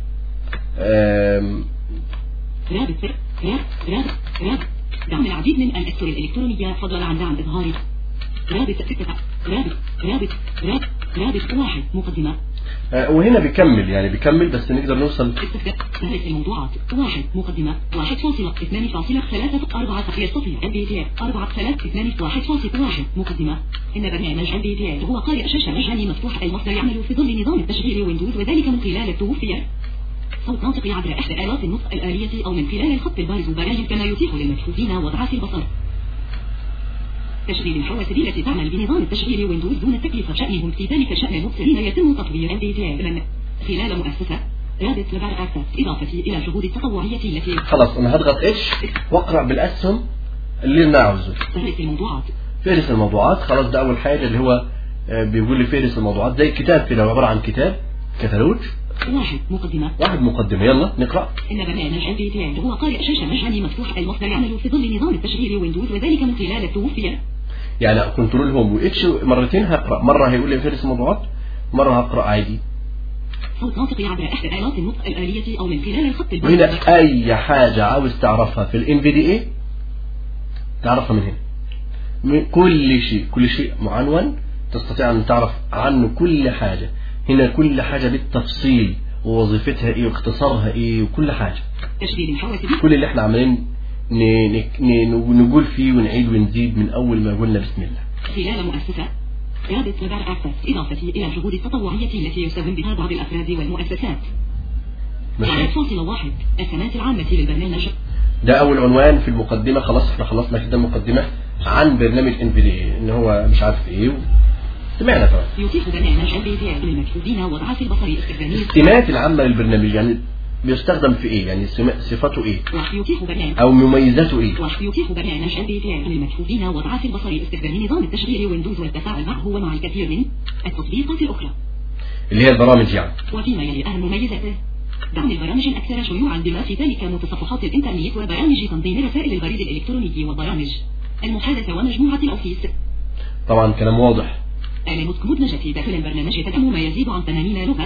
أم، رابط سر رابط رابط رابط دعم العديد من الأسطر الإلكترونية فضلا عن دعم إظهار رابط ستة رابط رابط رابط رابط واحد مقدمة أه، وهنا بيكمل يعني بيكمل بس نقدر نوصل استخدام فهرس الموضوعات واحد مقدمة واحد فاصلة اثنان فاصلة ثلاثة أربعة يستطيع ام بي تي أربعة ثلاث اثنان واحد فاصلة واحد مقدمة إن برنامج ام بي تي هو قارئ شاشة مجاني مفتوح المصدر يعمل في ظل نظام التشغيل ويندوز وذلك من خلال التوفير صوت ناطق عبر إحدى آلات النطق الآلية أو من خلال الخط البارز برايل كما يتيح للمجهوزين وضعاف البصر تشغيل الحواس التي تعمل بنظام التشغيل ويندوز دون التكلفة شأنهم في ذلك شأن المبصرين يتم تطوير NVDA من خلال مؤسسة رابط لبار أكسس إضافة إلى الجهود التطوعية التي خلاص أنا هضغط اتش وأقرأ بالأسهم اللي أنا عاوزه تهرس الموضوعات فهرس الموضوعات خلاص ده أول حاجة اللي هو آه، بيقول لي فهرس الموضوعات زي كتاب كده عبارة عن كتاب كتالوج واحد مقدمة واحد مقدمة يلا نقرأ إن برنامج NVDA هو قارئ شاشة مجاني مفتوح المصدر يعمل في ظل نظام التشغيل ويندوز وذلك من خلال التوفير يعني كنترول هوم واتش مرتين هقرأ مرة هيقول لي فهرس الموضوعات مرة هقرأ عادي صوت ناطق عبر إحدى آلات النطق الآلية أو من خلال الخط البارز وهنا أي حاجة عاوز تعرفها في ال NVDA تعرفها من هنا من كل شيء كل شيء معنون تستطيع أن تعرف عنه كل حاجة هنا كل حاجة بالتفصيل ووظيفتها إيه واختصارها إيه وكل حاجة تشغيل الحواس كل اللي احنا عمالين ن- ن- ن- نقول فيه ونعيد ونزيد من أول ما قلنا بسم الله خلال مؤسسة رابط لبار أكسس إضافة إلى الجهود التطوعية التي يساهم بها بعض الأفراد والمؤسسات واحد ماشي فاصلة واحد السمات العامة للبرنامج ده أول عنوان في المقدمة خلاص احنا خلصنا كده المقدمة عن برنامج NVDA إن هو مش عارف إيه و... سمعنا طبعا يتيح برنامج NVDA للمجهودين وضعاف البصر استخدامه السمات العامة للبرنامج يعني بيستخدم في إيه يعني سما- صفاته إيه ويتيح برنامج أو مميزاته إيه ويتيح برنامج NVDA للمجهودين وضعاف البصر استخدام نظام التشغيل ويندوز والتفاعل معه ومع الكثير من التطبيقات الأخرى اللي هي البرامج يعني وفيما يلي أهم مميزاته دعم البرامج الأكثر شيوعا بما في ذلك متصفحات الإنترنت وبرامج تنظيم رسائل البريد الإلكتروني والبرامج المحادثة ومجموعة الأوفيس طبعا كلام واضح آلة نطق مدمجة داخل البرنامج تفهم ما يزيد عن 80 لغة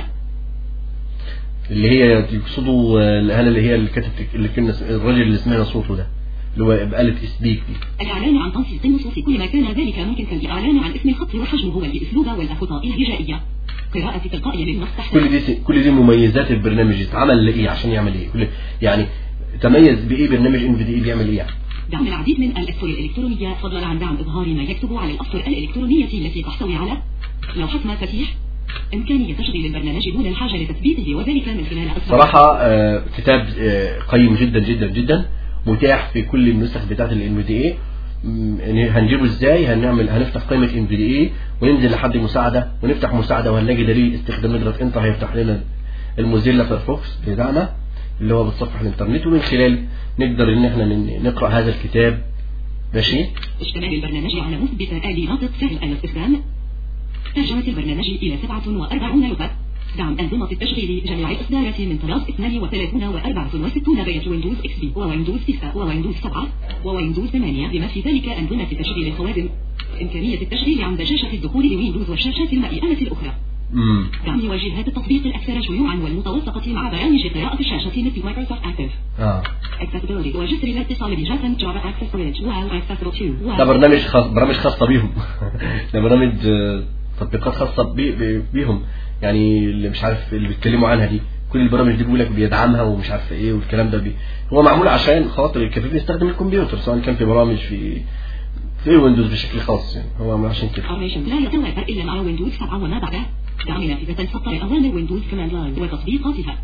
اللي هي يقصدوا آه، الآلة اللي هي اللي كتبت اللي كنا الراجل اللي سمعنا صوته ده اللي هو بآلة اسبيك دي الإعلان عن تنسيق النصوص كلما كان ذلك ممكن كالإعلان عن اسم الخط وحجمه والأسلوب والأخطاء الهجائية قراءة تلقائية للنص تحت كل دي كل دي مميزات البرنامج اتعمل لايه عشان يعمل ايه كل يعني تميز بايه برنامج ان في دي بيعمل ايه يعني دعم العديد من الأسطر الإلكترونية فضلا عن دعم إظهار ما يكتب على الأسطر الإلكترونية التي تحتوي على لوحة مفاتيح إمكانية تشغيل البرنامج دون الحاجة لتثبيته وذلك من خلال أسرع صراحة آه، كتاب آه، قيم جدا جدا جدا متاح في كل النسخ بتاعت الان في دي اي هنجيبه ازاي هنعمل هنفتح قائمة ان في دي اي وننزل لحد مساعدة ونفتح مساعدة وهنلاقي دليل استخدام نقرة انتر هيفتح لنا الموزيلا فايرفوكس بتاعنا اللي هو بتصفح الانترنت ومن خلال نقدر ان احنا ن- نقرأ هذا الكتاب ماشي اشتمال البرنامج على مثبت آلي ناطق سهل الاستخدام ترجمة البرنامج إلى 47 لغة دعم أنظمة التشغيل جميع الإصدارات من طراز 32 و64 بيت ويندوز اكس بي وويندوز 9 وويندوز 7 وويندوز 8 بما في ذلك أنظمة تشغيل الخوادم إمكانية التشغيل عند شاشة الدخول لويندوز والشاشات المائلة الأخرى امم دعم واجهات التطبيق الأكثر شيوعا والمتوسطة مع برامج قراءة الشاشة مثل مايكروسوفت أكتف اه Accessibility وجسر الاتصال بجهاز جافا Access Bridge واو Accessible 2 ده برنامج خاص برامج خاصة بيهم ده برامج آه، تطبيقات خاصة بي بي- بيهم يعني اللي مش عارف اللي بيتكلموا عنها دي كل البرامج دي بيقول لك بيدعمها ومش عارف ايه والكلام ده بي هو معمول عشان خاطر الكفيف يستخدم الكمبيوتر سواء كان في برامج في في ويندوز بشكل خاص يعني هو معمول عشان كده Automation لا يتوافر إلا مع ويندوز 7 وما بعده دعم نافذة سطر أوامر ويندوز كمان لاين وتطبيقاتها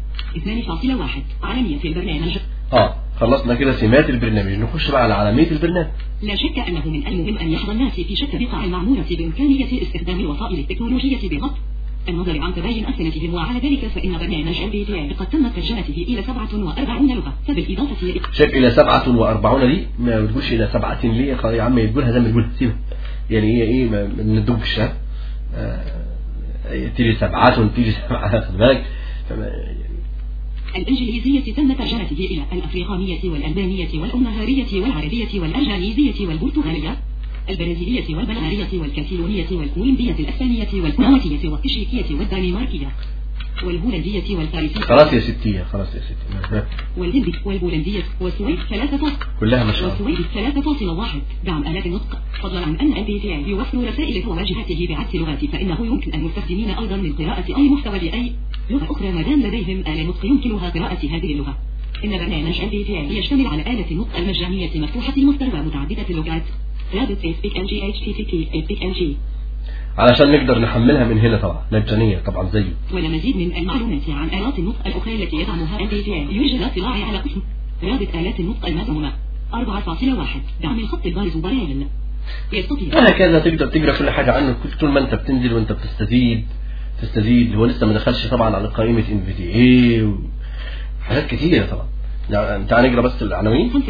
2.1 عالمية البرنامج اه خلصنا كده سمات البرنامج نخش بقى على علامية البرنامج لا شك أنه من المهم أن يحظى الناس في شتى بقاع المعمورة بإمكانية استخدام الوسائل التكنولوجية بغض النظر عن تباين ألسنتهم وعلى ذلك فإن برنامج MBTI قد تم ترجمته إلى 47 لغة فبالإضافة إلى شايف الى سبعة واربعون دي ما بتقولش الى سبعة ليه خلاص يا عم يقولها زي ما تقول سيبها يعني هي ايه ما ما ندوبش ها آه، تيجي سبعة تيجي سبعة خد بالك فما- يعني الإنجليزية تم ترجمته إلى الأفريقانية والألبانية والأمهارية والعربية والأرجانيزية والبرتغالية البرازيلية والبلغارية والكاتالونية والكولومبية الأسبانية والكرواتية والتشيكية والدنماركية والهولندية والفارسية خلاص يا ستية خلاص يا ستي والهندي والبولندية والسويد ثلاثة فقط كلها ما شاء الله والسويد ثلاثة فاصل واحد دعم آلات النطق فضلا عن أن ال BTI يوفر رسائل وواجهاته بعدة لغات فإنه يمكن المستخدمين أيضا من قراءة أي محتوى بأي لغة أخرى ما دام لديهم آلة نطق يمكنها قراءة هذه اللغة إن برنامج ال BTI يشتمل على آلة النطق المجانية مفتوحة المستوى متعددة اللغات رابط Speak NG HTTP Speak NG علشان نقدر نحملها من هنا طبعا مجانية طبعا زيه ولمزيد من المعلومات عن آلات النطق الأخرى التي يدعمها NDTI يرجى الاطلاع على قسم رابط آلات النطق المدعومة 4.1 دعم الخط البارز برايل يستطيع وهكذا تقدر تقرا كل حاجة عنه كل- طول ما انت بتنزل وانت بتستزيد تستزيد هو لسه ما دخلش طبعا على قائمة ان في دي اي حاجات كتيرة طبعا يعني تعال نقرا بس العناوين 5.1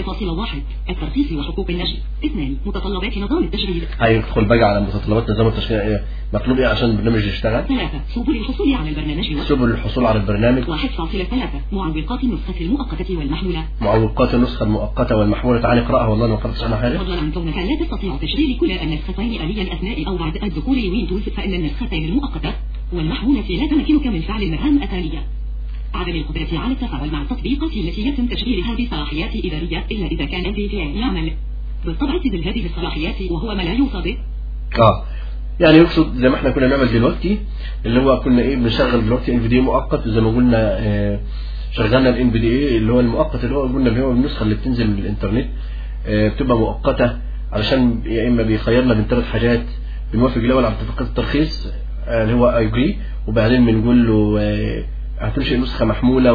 الترخيص وحقوق النشر اثنان متطلبات نظام التشغيل هيدخل بقى على متطلبات نظام التشغيل ايه مطلوب ايه عشان البرنامج يشتغل ثلاثة سبل الحصول على البرنامج و- سبل الحصول على البرنامج واحد فاصلة ثلاثة معوقات النسخة المؤقتة والمحمولة معوقات النسخة المؤقتة والمحمولة تعال نقراها والله أنا ما قرأتش عنها حاجة فضلا عن كونك لا تستطيع تشغيل كل النسختين آليا أثناء أو بعد الدخول لويندوز فإن النسختين المؤقتة والمحمولة لا تمكنك من فعل المهام التالية عدم القدرة على التفاعل مع التطبيقات التي يتم تشغيلها بصلاحيات إدارية إلا إذا كان NVDA يعمل بالطبع سجل هذه الصلاحيات وهو ما لا يوصى اه يعني يقصد زي ما احنا كنا بنعمل دلوقتي اللي هو كنا ايه بنشغل دلوقتي ان في دي مؤقت وزي ما قلنا آه شغلنا الان في دي ايه اللي هو المؤقت اللي هو قلنا اللي هو النسخه اللي بتنزل من الانترنت آه بتبقى مؤقته علشان يا اما بيخيرنا من ثلاث حاجات بنوافق الاول على اتفاقيه الترخيص آه اللي هو اجري وبعدين بنقول له آه هتمشي نسخه محموله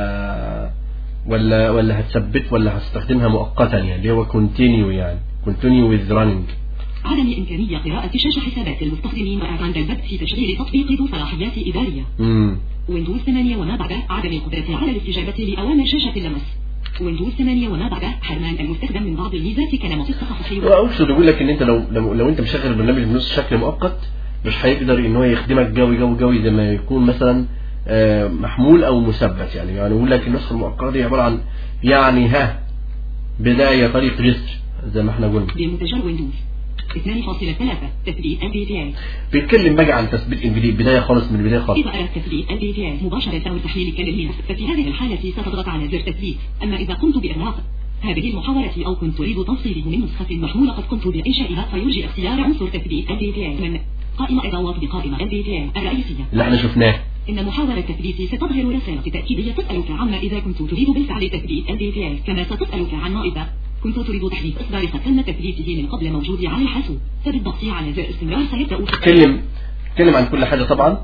ولا ولا ولا هتثبت ولا هتستخدمها مؤقتا يعني اللي هو كونتينيو يعني كونتينيو وذ راننج عدم إمكانية قراءة شاشة حسابات المستخدمين عند البدء في تشغيل تطبيق ذو صلاحيات إدارية امم ويندوز 8 وما بعده عدم القدرة على الاستجابة لأوامر شاشة اللمس ويندوز 8 وما بعده حرمان المستخدم من بعض الميزات كنمط التصفح اقصد اقول لك ان انت لو لو, لو انت مشغل البرنامج بنص شكل مؤقت مش هيقدر ان هو يخدمك قوي قوي قوي زي ما يكون مثلا آه، محمول او مثبت يعني يعني يقول لك النسخه المؤقته دي عباره عن يعني ها بدايه طريق جسر زي ما احنا قلنا بمتجر ويندوز 2.3 تثبيت NVDA بيتكلم بقى عن تثبيت ام في دي بدايه خالص من البدايه خالص إذا أردت تثبيت NVDA مباشرة أو التحليل كامل ففي هذه الحالة ستضغط على زر تثبيت أما إذا قمت بإغلاق هذه المحاولة أو كنت تريد تنصيبه من نسخة محمولة قد قمت بإنشائها فيرجي اختيار عنصر تثبيت NVDA من قائمة إضافات بقائمة NVDA الرئيسية اللي احنا شفناه إن محاولة تثبيت ستظهر رسالة تأكيدية تسألك عما إذا كنت تريد بالفعل تثبيت NVDA كما ستسألك عما إذا كنت تريد تحديث إصدار تم تثبيته من قبل موجود على الحاسوب فبالضغط على زر استمرار سيبدأ اتكلم اتكلم عن كل حاجه طبعا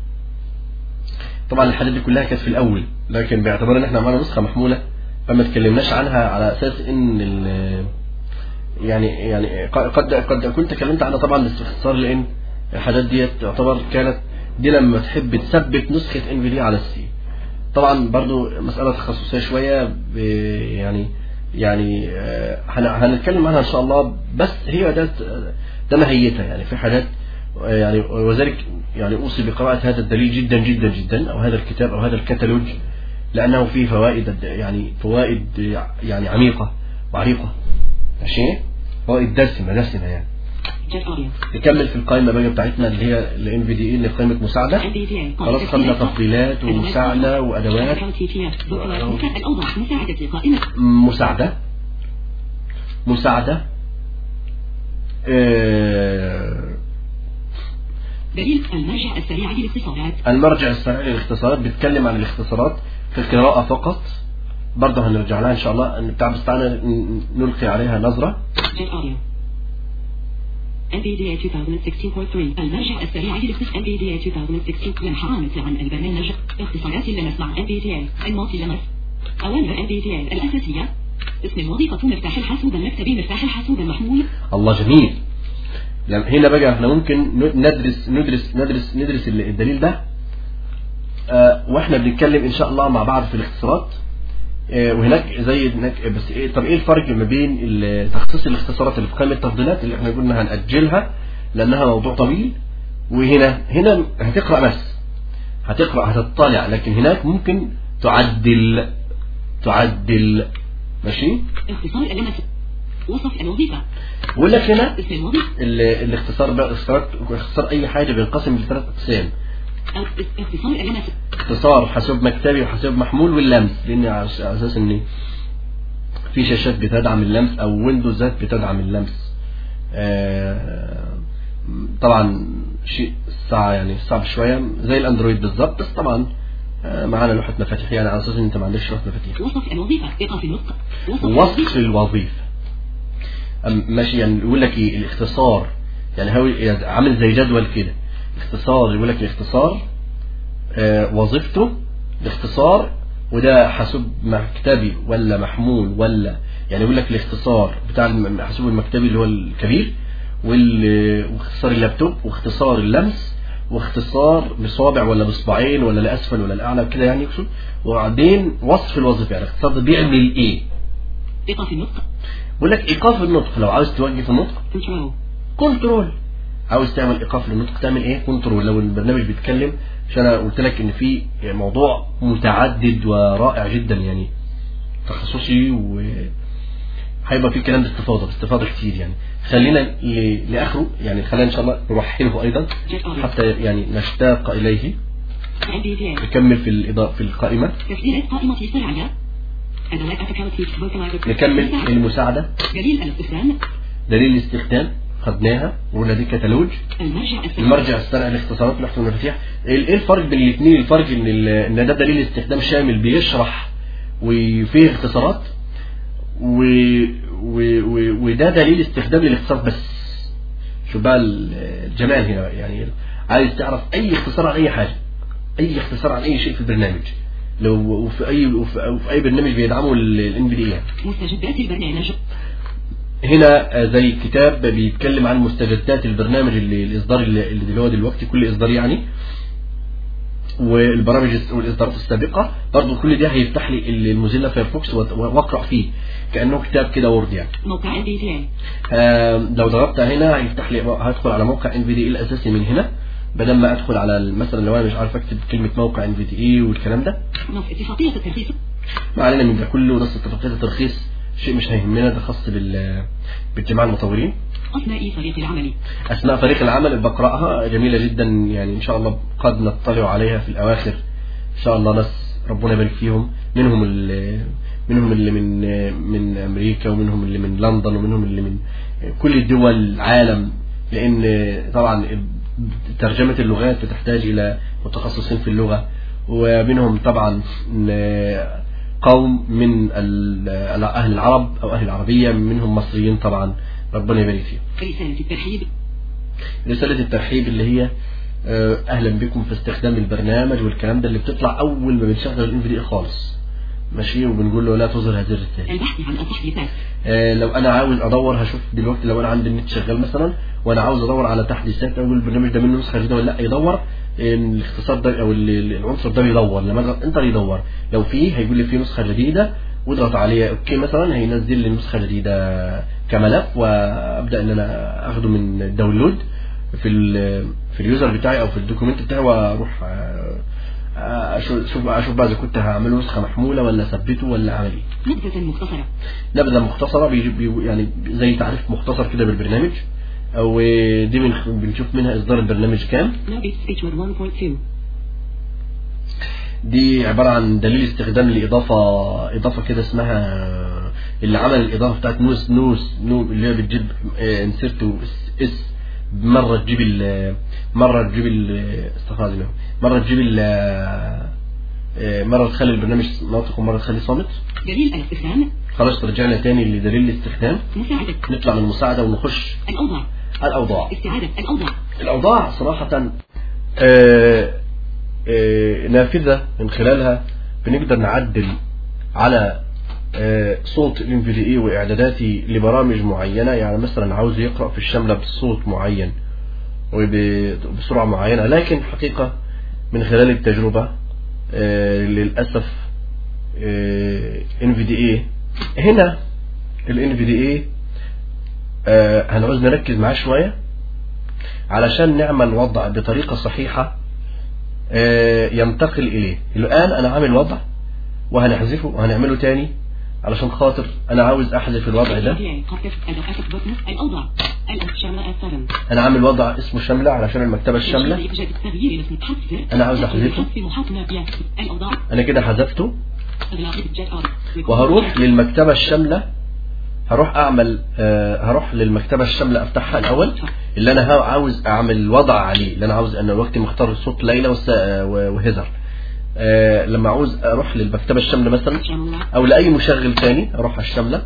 طبعا الحاجات دي كلها كانت في الاول لكن باعتبار ان احنا معانا نسخه محموله فما اتكلمناش عنها على اساس ان ال يعني يعني قد قد كنت اتكلمت عنها طبعا باستفسار لان الحاجات ديت تعتبر كانت دي لما تحب تثبت نسخه ان في دي على السي طبعا برضو مساله تخصصيه شويه ب- يعني يعني آه، هن- هنتكلم عنها ان شاء الله بس هي ده ده ماهيتها يعني في حاجات آه، يعني وذلك يعني اوصي بقراءه هذا الدليل جدا جدا جدا او هذا الكتاب او هذا الكتالوج لانه فيه فوائد يعني فوائد يعني عميقه وعريقه ماشي فوائد دسمه دسمه يعني جر أوريو نكمل في القائمه بقى بتاعتنا اللي هي الان في دي اللي قائمه مساعده NVDA خلاص خدنا تفضيلات ومساعده وادوات الأوضح مساعدة قائمة مساعدة مساعدة آه، دليل المرجع السريع للاختصارات المرجع السريع للاختصارات بيتكلم عن الاختصارات في القراءة فقط برضه هنرجع لها ان شاء الله ان بتاع بس تعالى ن- نلقي عليها نظرة جر أوريو NVDA 2016.3 المرجع السريع للاختصار NVDA 2016 ينحى عن البرنامج اختصارات اللمس مع NVDA المالتي لمس أوامر NVDA الأساسية اسم الوظيفة مفتاح الحاسوب المكتبي مفتاح الحاسوب المحمول الله جميل لما- هنا بقى احنا ممكن ن- ندرس ندرس ندرس ندرس ال- الدليل ده آه، واحنا بنتكلم ان شاء الله مع بعض في الاختصارات آه، وهناك زي هناك بس ايه طب ايه الفرق ما بين ال- تخصيص الاختصارات اللي في قائمه التفضيلات اللي احنا قلنا هنأجلها لانها موضوع طويل وهنا هنا هتقرا بس هتقرا هتطلع لكن هناك ممكن تعدل تعدل ماشي اختصار اللمس وصف الوظيفة بقول لك هنا اسم الوظيفة ال- الاختصار بقى الاختصارات اختصار اي حاجه بينقسم لثلاث اقسام أو اختصار اللمس اختصار حاسوب مكتبي وحاسوب محمول واللمس لان على أس- على اساس ان في شاشات بتدعم اللمس او ويندوزات بتدعم اللمس آه، طبعا شيء صعب يعني صعب شويه زي الاندرويد بالظبط بس طبعا آه، معانا لوحه مفاتيح يعني على اساس ان انت ما عندكش لوحه مفاتيح وصف الوظيفة إيقاف النطق وصف وصف الوظيفة أم- ماشي يعني يقول لك ايه الاختصار يعني هو يعني عامل زي جدول كده اختصار يقول لك الاختصار آه وظيفته الاختصار وده حاسوب مكتبي ولا محمول ولا يعني يقول لك الاختصار بتاع الم- الحاسوب المكتبي اللي هو الكبير وال- واختصار اللابتوب واختصار اللمس واختصار بصابع ولا بصباعين ولا لاسفل ولا لاعلى كده يعني يقصد وبعدين وصف الوظيفه يعني الاختصار ده بيعمل ايه إيقاف النطق بيقول لك ايقاف النطق لو عاوز توقف النطق كنترول كنترول عاوز تعمل ايقاف للنطق تعمل ايه كنترول لو البرنامج بيتكلم عشان انا قلت لك ان في موضوع متعدد ورائع جدا يعني تخصصي و هيبقى في كلام باستفاضه باستفاضه كتير يعني خلينا ل- لاخره يعني خلينا ان شاء الله نرحله ايضا حتى يعني نشتاق اليه NVDA نكمل في الإضاءة في القائمه تسجيل قائمة سرعة أدوات أتكالتي vocalizer نكمل المساعده دليل الاستخدام دليل الاستخدام خدناها وقلنا دي كتالوج المرجع السريع المرجع السريع الاختصارات لوحة المفاتيح ال- ايه الفرق بين الاثنين الفرق ان ال- ان ده دليل استخدام شامل بيشرح وفيه اختصارات و... و... و... وده دليل استخدام للاختصار بس شوف بقى ال- الجمال هنا بقى. يعني عايز تعرف اي اختصار عن اي حاجه اي اختصار عن اي شيء في البرنامج لو وفي اي وفي, وفي اي برنامج بيدعمه الان بي دي مستجدات البرنامج هنا آه، زي كتاب بيتكلم عن مستجدات البرنامج اللي الاصدار اللي اللي هو دلوقتي كل اصدار يعني والبرامج الس- والاصدارات السابقه برضه كل ده هيفتح لي ال- الموزيلا فايرفوكس وأت- واقرا فيه كانه كتاب كده وورد يعني موقع NVDA آم، لو ضغطت هنا هيفتح لي هدخل على موقع ان في دي الاساسي من هنا بدل ما ادخل على ال- مثلا لو انا مش عارف اكتب كلمه موقع ان في دي اي والكلام ده نص اتفاقية الترخيص ما علينا من ده كله نص اتفاقيه الترخيص شيء مش هيهمنا ده خاص بال بالجماعه المطورين أثناء فريق العمل اثناء فريق العمل اللي بقراها جميله جدا يعني ان شاء الله قد نطلع عليها في الاواخر ان شاء الله ناس ربنا يبارك فيهم منهم اللي منهم اللي من من امريكا ومنهم اللي من لندن ومنهم اللي من كل دول العالم لان طبعا ترجمه اللغات بتحتاج الى متخصصين في اللغه ومنهم طبعا قوم من ال- اهل العرب او اهل العربيه منهم مصريين طبعا ربنا يبارك فيهم رسالة الترحيب رسالة الترحيب اللي هي آه، أهلا بكم في استخدام البرنامج والكلام ده اللي بتطلع أول ما بنشغل الام في دي خالص ماشي وبنقول له لا تظهر هذه الرسالة البحث عن التحديثات آه، لو أنا عاوز أدور هشوف دلوقتي لو أنا عندي النت شغال مثلا وأنا عاوز أدور على تحديثات أقول البرنامج ده منه نسخة جديدة ولا لا يدور آه، الاختصار ده أو ال- ال- العنصر ده بيدور لما أضغط انتر يدور لو فيه هيقول لي فيه نسخة جديدة واضغط عليه اوكي مثلا هينزل لي النسخة الجديدة كملف وابدا ان انا اخده من الداونلود في ال في اليوزر بتاعي او في الدوكيمنت بتاعي واروح آه، آه، اشوف شوف اشوف بقى اذا كنت هعمله نسخه محموله ولا اثبته ولا اعمل ايه نبذة مختصرة نبذه مختصره بيجي بي يعني زي تعريف مختصر كده بالبرنامج او دي من بنشوف منها اصدار البرنامج كام نابت فيتشر 1.2 دي عبارة عن دليل استخدام لإضافة إضافة كده اسمها اللي عمل الإضافة بتاعت نوس نوس نو اللي هي بتجيب انسرت اس مرة تجيب ال مرة تجيب ال استغفر الله مرة تجيب ال آه، مرة تخلي البرنامج ناطق ومرة تخليه صامت دليل الاستخدام خلاص رجعنا تاني لدليل الاستخدام مساعدة نطلع من المساعدة ونخش الأوضاع الأوضاع استعادة الأوضاع الأوضاع صراحة آه، آه، نافذة من خلالها بنقدر نعدل على آه، صوت ال NVDA وإعداداتي لبرامج معينة يعني مثلا عاوز يقرأ في الشملة بصوت معين وبسرعة معينة لكن حقيقة من خلال التجربة آه، للأسف آه، NVDA هنا ال NVDA آه، هنعوز نركز معاه شوية علشان نعمل وضع بطريقة صحيحة آه، ينتقل إليه الآن أنا عامل وضع وهنحذفه وهنعمله تاني علشان خاطر أنا عاوز أحذف الوضع ده الأوضاع الشملة 7 أنا عامل وضع اسمه شاملة علشان المكتبة الشاملة إيجاد التغيير اسم حذف أنا عاوز أحذفه. حذف محاكمة الأوضاع أنا كده حذفته إغلاق جت أوت وهروح للمكتبة الشاملة هروح أعمل آه، هروح للمكتبة الشاملة أفتحها الأول اللي أنا ها- عاوز أعمل وضع عليه اللي أنا عاوز أنا الوقت مختار صوت ليلى وس- آه، وهزر آه، لما عاوز أروح للمكتبة الشاملة مثلا شملة او لاي مشغل تاني اروح على الشامله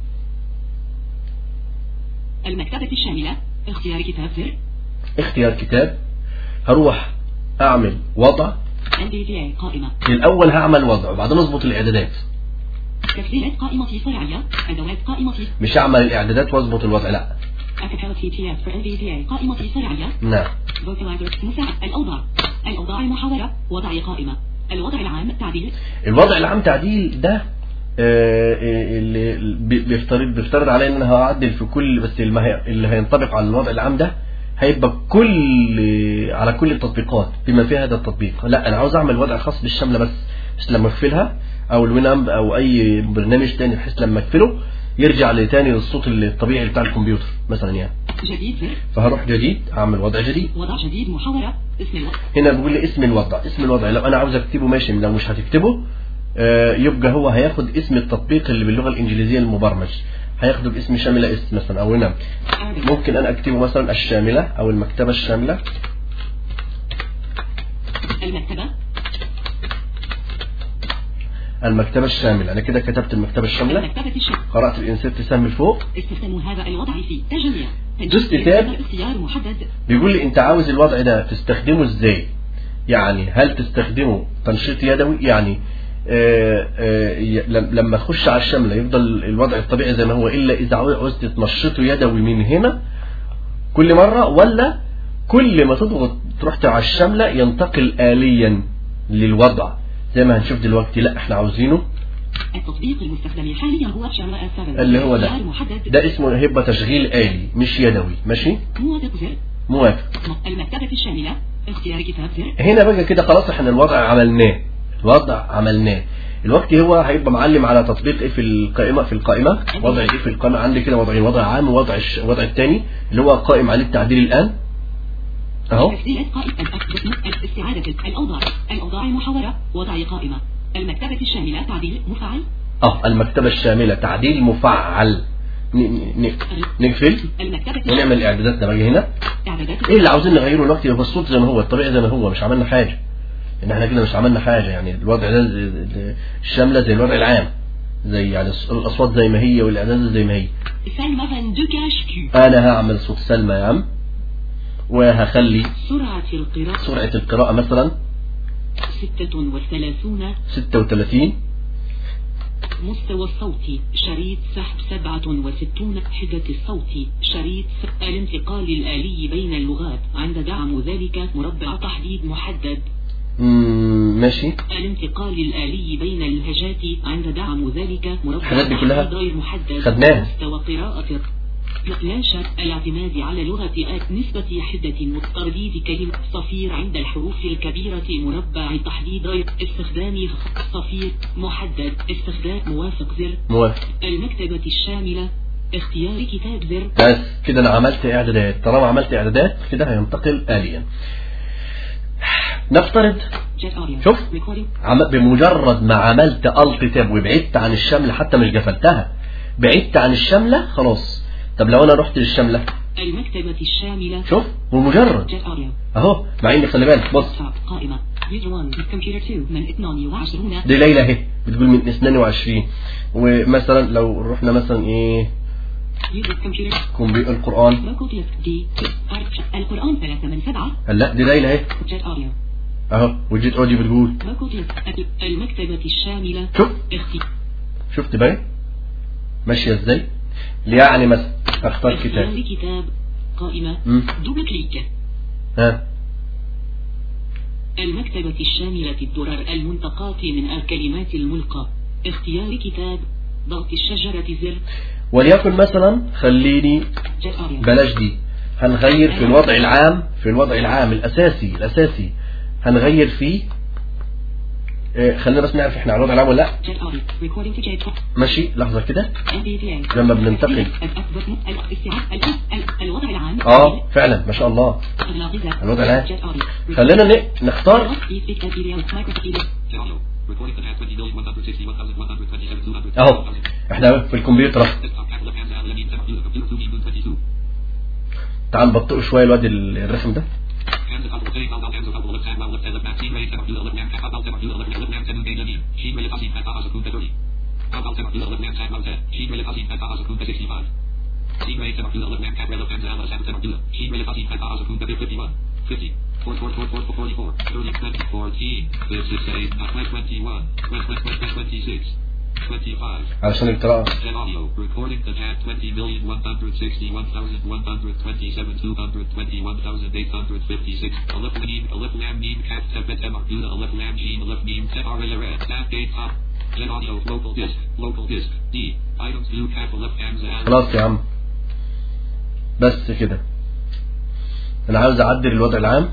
المكتبة الشاملة اختيار كتاب زر اختيار كتاب هروح اعمل وضع NDDA قائمة الاول هعمل وضع وبعدين اظبط الاعدادات تسجيلات قائمة فرعية أدوات قائمة مش هعمل الاعدادات واظبط الوضع لا Acapella TTS for NVDA قائمة فرعية نعم Vocalizer مساعد الأوضاع الأوضاع المحاورة وضع قائمة الوضع العام تعديل الوضع العام تعديل ده آه، اللي بي- بيفترض بيفترض عليا ان انا هعدل في كل بس اللي هي- اللي هينطبق على الوضع العام ده هيبقى كل على كل التطبيقات بما فيها هذا التطبيق لا انا عاوز اعمل وضع خاص بالشامله بس بس لما اقفلها او الوينامب او اي برنامج تاني بحيث لما اقفله يرجع لتاني للصوت الطبيعي بتاع الكمبيوتر مثلا يعني جديد زر فهروح جديد اعمل وضع جديد وضع جديد محاورة اسم الوضع هنا بيقول لي اسم الوضع اسم الوضع لو انا عاوز اكتبه ماشي لو مش هتكتبه آه، يبقى هو هياخد اسم التطبيق اللي باللغه الانجليزيه المبرمج هياخده باسم شامله اس مثلا او هنا Arabic ممكن انا اكتبه مثلا الشامله او المكتبه الشامله المكتبة المكتبه الشامله انا كده كتبت المكتبه الشامله المكتبة الشاملة قرات الانسيرت سهم الفوق استخدام هذا الوضع في تجميع دوست تاب. اختيار محدد بيقول لي انت عاوز الوضع ده تستخدمه ازاي يعني هل تستخدمه تنشيط يدوي يعني آه، آه، ي- لم- لما تخش على الشملة يفضل الوضع الطبيعي زي ما هو إلا إذا عاوز تنشطه يدوي من هنا كل مرة ولا كل ما تضغط تروح على الشملة ينتقل آليا للوضع زي ما هنشوف دلوقتي لا احنا عاوزينه التطبيق المستخدم حاليا هو شاملة 7 اللي هو ده اختيار محدد ده اسمه هيبقى تشغيل آلي مش يدوي ماشي موافق زر موافق المكتبة الشاملة اختيار كتاب زر هنا بقى كده خلاص احنا الوضع عملناه الوضع عملناه الوقت هو هيبقى معلم على تطبيق ايه في القائمه في القائمه وضع ايه في القائمه عندي كده وضعين وضع عام ووضع الش... وضع الثاني اللي هو قائم عليه التعديل الان اهو تسجيل قائمة الأكبر استعادة الأوضاع الأوضاع المحاورة وضع قائمة المكتبة الشاملة تعديل مفعل اه المكتبه الشامله تعديل مفعل ن... ن... ن... نقفل المكتبة ونعمل اعداداتنا بقى هنا إعدادات ايه اللي عاوزين نغيره دلوقتي هو الصوت زي ما هو الطبيعي زي ما هو مش عملنا حاجه ان احنا كده مش عملنا حاجه يعني الوضع ده زي- زي- الشامله زي الوضع العام زي يعني الص- الاصوات زي ما هي والاعدادات زي ما هي سلمى فان دوكاش كيو انا هعمل صوت سلمى يا عم وهخلي سرعة القراءة سرعه القراءه مثلا ستة وثلاثون 36 مستوى الصوت شريط سحب سبعة وستون حدة الصوت شريط س- الانتقال الآلي بين اللغات عند دعم ذلك مربع تحديد محدد مم، ماشي الانتقال الآلي بين اللهجات عند دعم ذلك مربع الحاجات دي كلها تحديد غير محدد خدناها. مستوى قراءة لا شك الاعتماد على لغة آت نسبة حدة وترديد كلمة صفير عند الحروف الكبيرة مربع تحديد غير استخدام صفير محدد استخدام موافق زر موافق المكتبة الشاملة اختيار كتاب زر بس كده انا عملت اعدادات طالما عملت اعدادات كده هينتقل آليا نفترض جت أوريو شوف. ريكوردينج عم... بمجرد ما عملت الت تاب وبعدت عن الشملة حتى مش قفلتها بعدت عن الشملة خلاص طب لو انا رحت للشملة المكتبة الشاملة شوف بمجرد جت أوريو اهو مع اني خلي بالك بص واتساب قائمة يوزر 1 كمبيوتر 2 من 22 دي ليلى اهي بتقول من 22 ومثلا لو رحنا مثلا ايه يوزر كمبيوتر كمبي القرآن موكو ديسك دي القرآن 3 من 7 لا دي ليلى اهي جت أوريو اهو وجيت اودي بتقول موكو ديسك المكتبة الشاملة شوف اختي شفت بقى ماشية ازاي يعني مثلا اختار اختيار كتاب كتاب قائمة مم. دوبل كليك ها المكتبة الشاملة الدرر المنتقاة من الكلمات الملقى اختيار كتاب ضغط الشجرة زر وليكن مثلا خليني جت أوريو بلاش دي هنغير في الوضع العام في الوضع العام الاساسي الاساسي هنغير فيه آه، خلينا بس نعرف احنا على الوضع العام ولا لا جت أوريو recording to JPEG ماشي لحظة كده MPVA لما بننتقل الأكبر الاستيعاب ال- ال- الوضع العام اه فعلا ما شاء الله الغذاء الوضع العام جت أوريو خلينا ن- نختار Audio. Recording the past 20,161,127,200. اهو احنا في الكمبيوتر أهو. Desktop capital hands and Lemmy Computer Computer 2 Moon 22. تعال نبطئه شوية الواد ال- الرسم ده Hands of Apple saying out hands of Apple left hand while left hand left hand scene rate computer left hand cap out computer left hand left hand seven game lead. She will pass in past as a kumpe 30. Out out computer left hand side mounted. She will pass in past as a kumpe 65. Scene rate computer left hand cap left hand as a computer. She will pass in past as a kumpe 51. 50. 4 4 4 4 44. 30 20 14. This is say 21. 26. 25. علشان القراءة Gen audio recording the tab 20 million 161,127 221,856 Aleph Lam Aleph Lam Meme Cat Tepet M Arduda Aleph Lam Gene Aleph Meme Tep RLRS Tab Gate Top Gen audio local disk local disk D items new Cap Aleph Hamza خلاص يا عم بس كده انا عاوز اعدل الوضع العام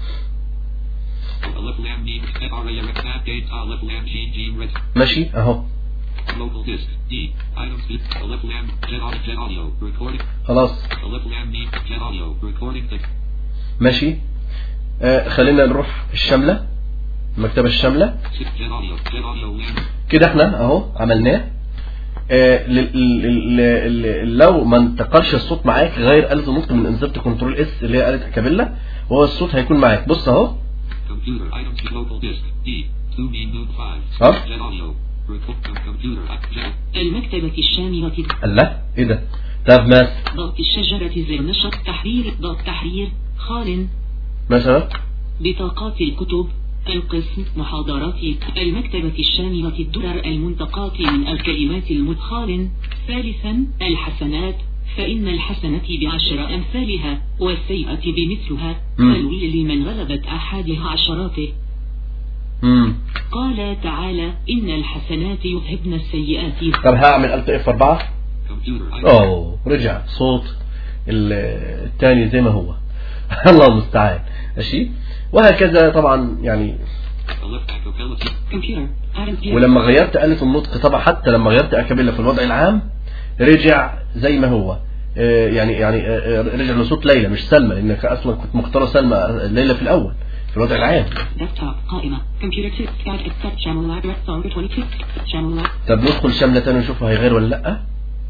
Aleph Lam Meme Tep RLRS Tab Gate Top Aleph Lam Gene Gene Red ماشي اهو local disk D items new Aleph Lam Gen audio Gen audio recording خلاص Aleph Lam Meme Gen audio recording the ماشي آه خلينا نروح الشاملة المكتبة الشاملة Gen audio Gen audio Lam كده احنا اهو عملناه آه لل- لل- لل- لو ما انتقلش الصوت معاك غير آلة النطق من انزرت كنترول اس اللي هي آلة اكابيلا وهو الصوت هيكون معاك بص اهو Computer items to local disk D 2 mean moon 5 Huh? Gen audio record com- computer uh, Gen المكتبة الشاملة قال لا ايه ده طب ماس ضغط الشجرة زر نشط تحرير ضغط تحرير خال مثلا بطاقات الكتب القسم محاضرات المكتبة الشاملة الدرر المنتقاة من الكلمات المدخال ثالثا الحسنات فإن الحسنة بعشر أمثالها والسيئة بمثلها مم. فالويل لمن غلبت أحدها عشراته امم قال تعالى إن الحسنات يذهبن السيئات طب هعمل الت اف 4 computer items اوه رجع صوت ال- التاني زي ما هو الله المستعان ماشي وهكذا طبعا يعني Left back ability. Computer. Items view. ولما غيرت آلة النطق طبعا حتى لما غيرت أكابيلا في الوضع العام رجع زي ما هو آه، يعني يعني آه، آه، رجع لصوت ليلى مش سلمى لانك اصلا كنت مختار سلمى آه، ليلى في الاول في الوضع العام Desktop. قائمة. Computer 2. Skype accept channel address song 22. Channel طب ندخل شاملة تاني نشوفها هيغير ولا لا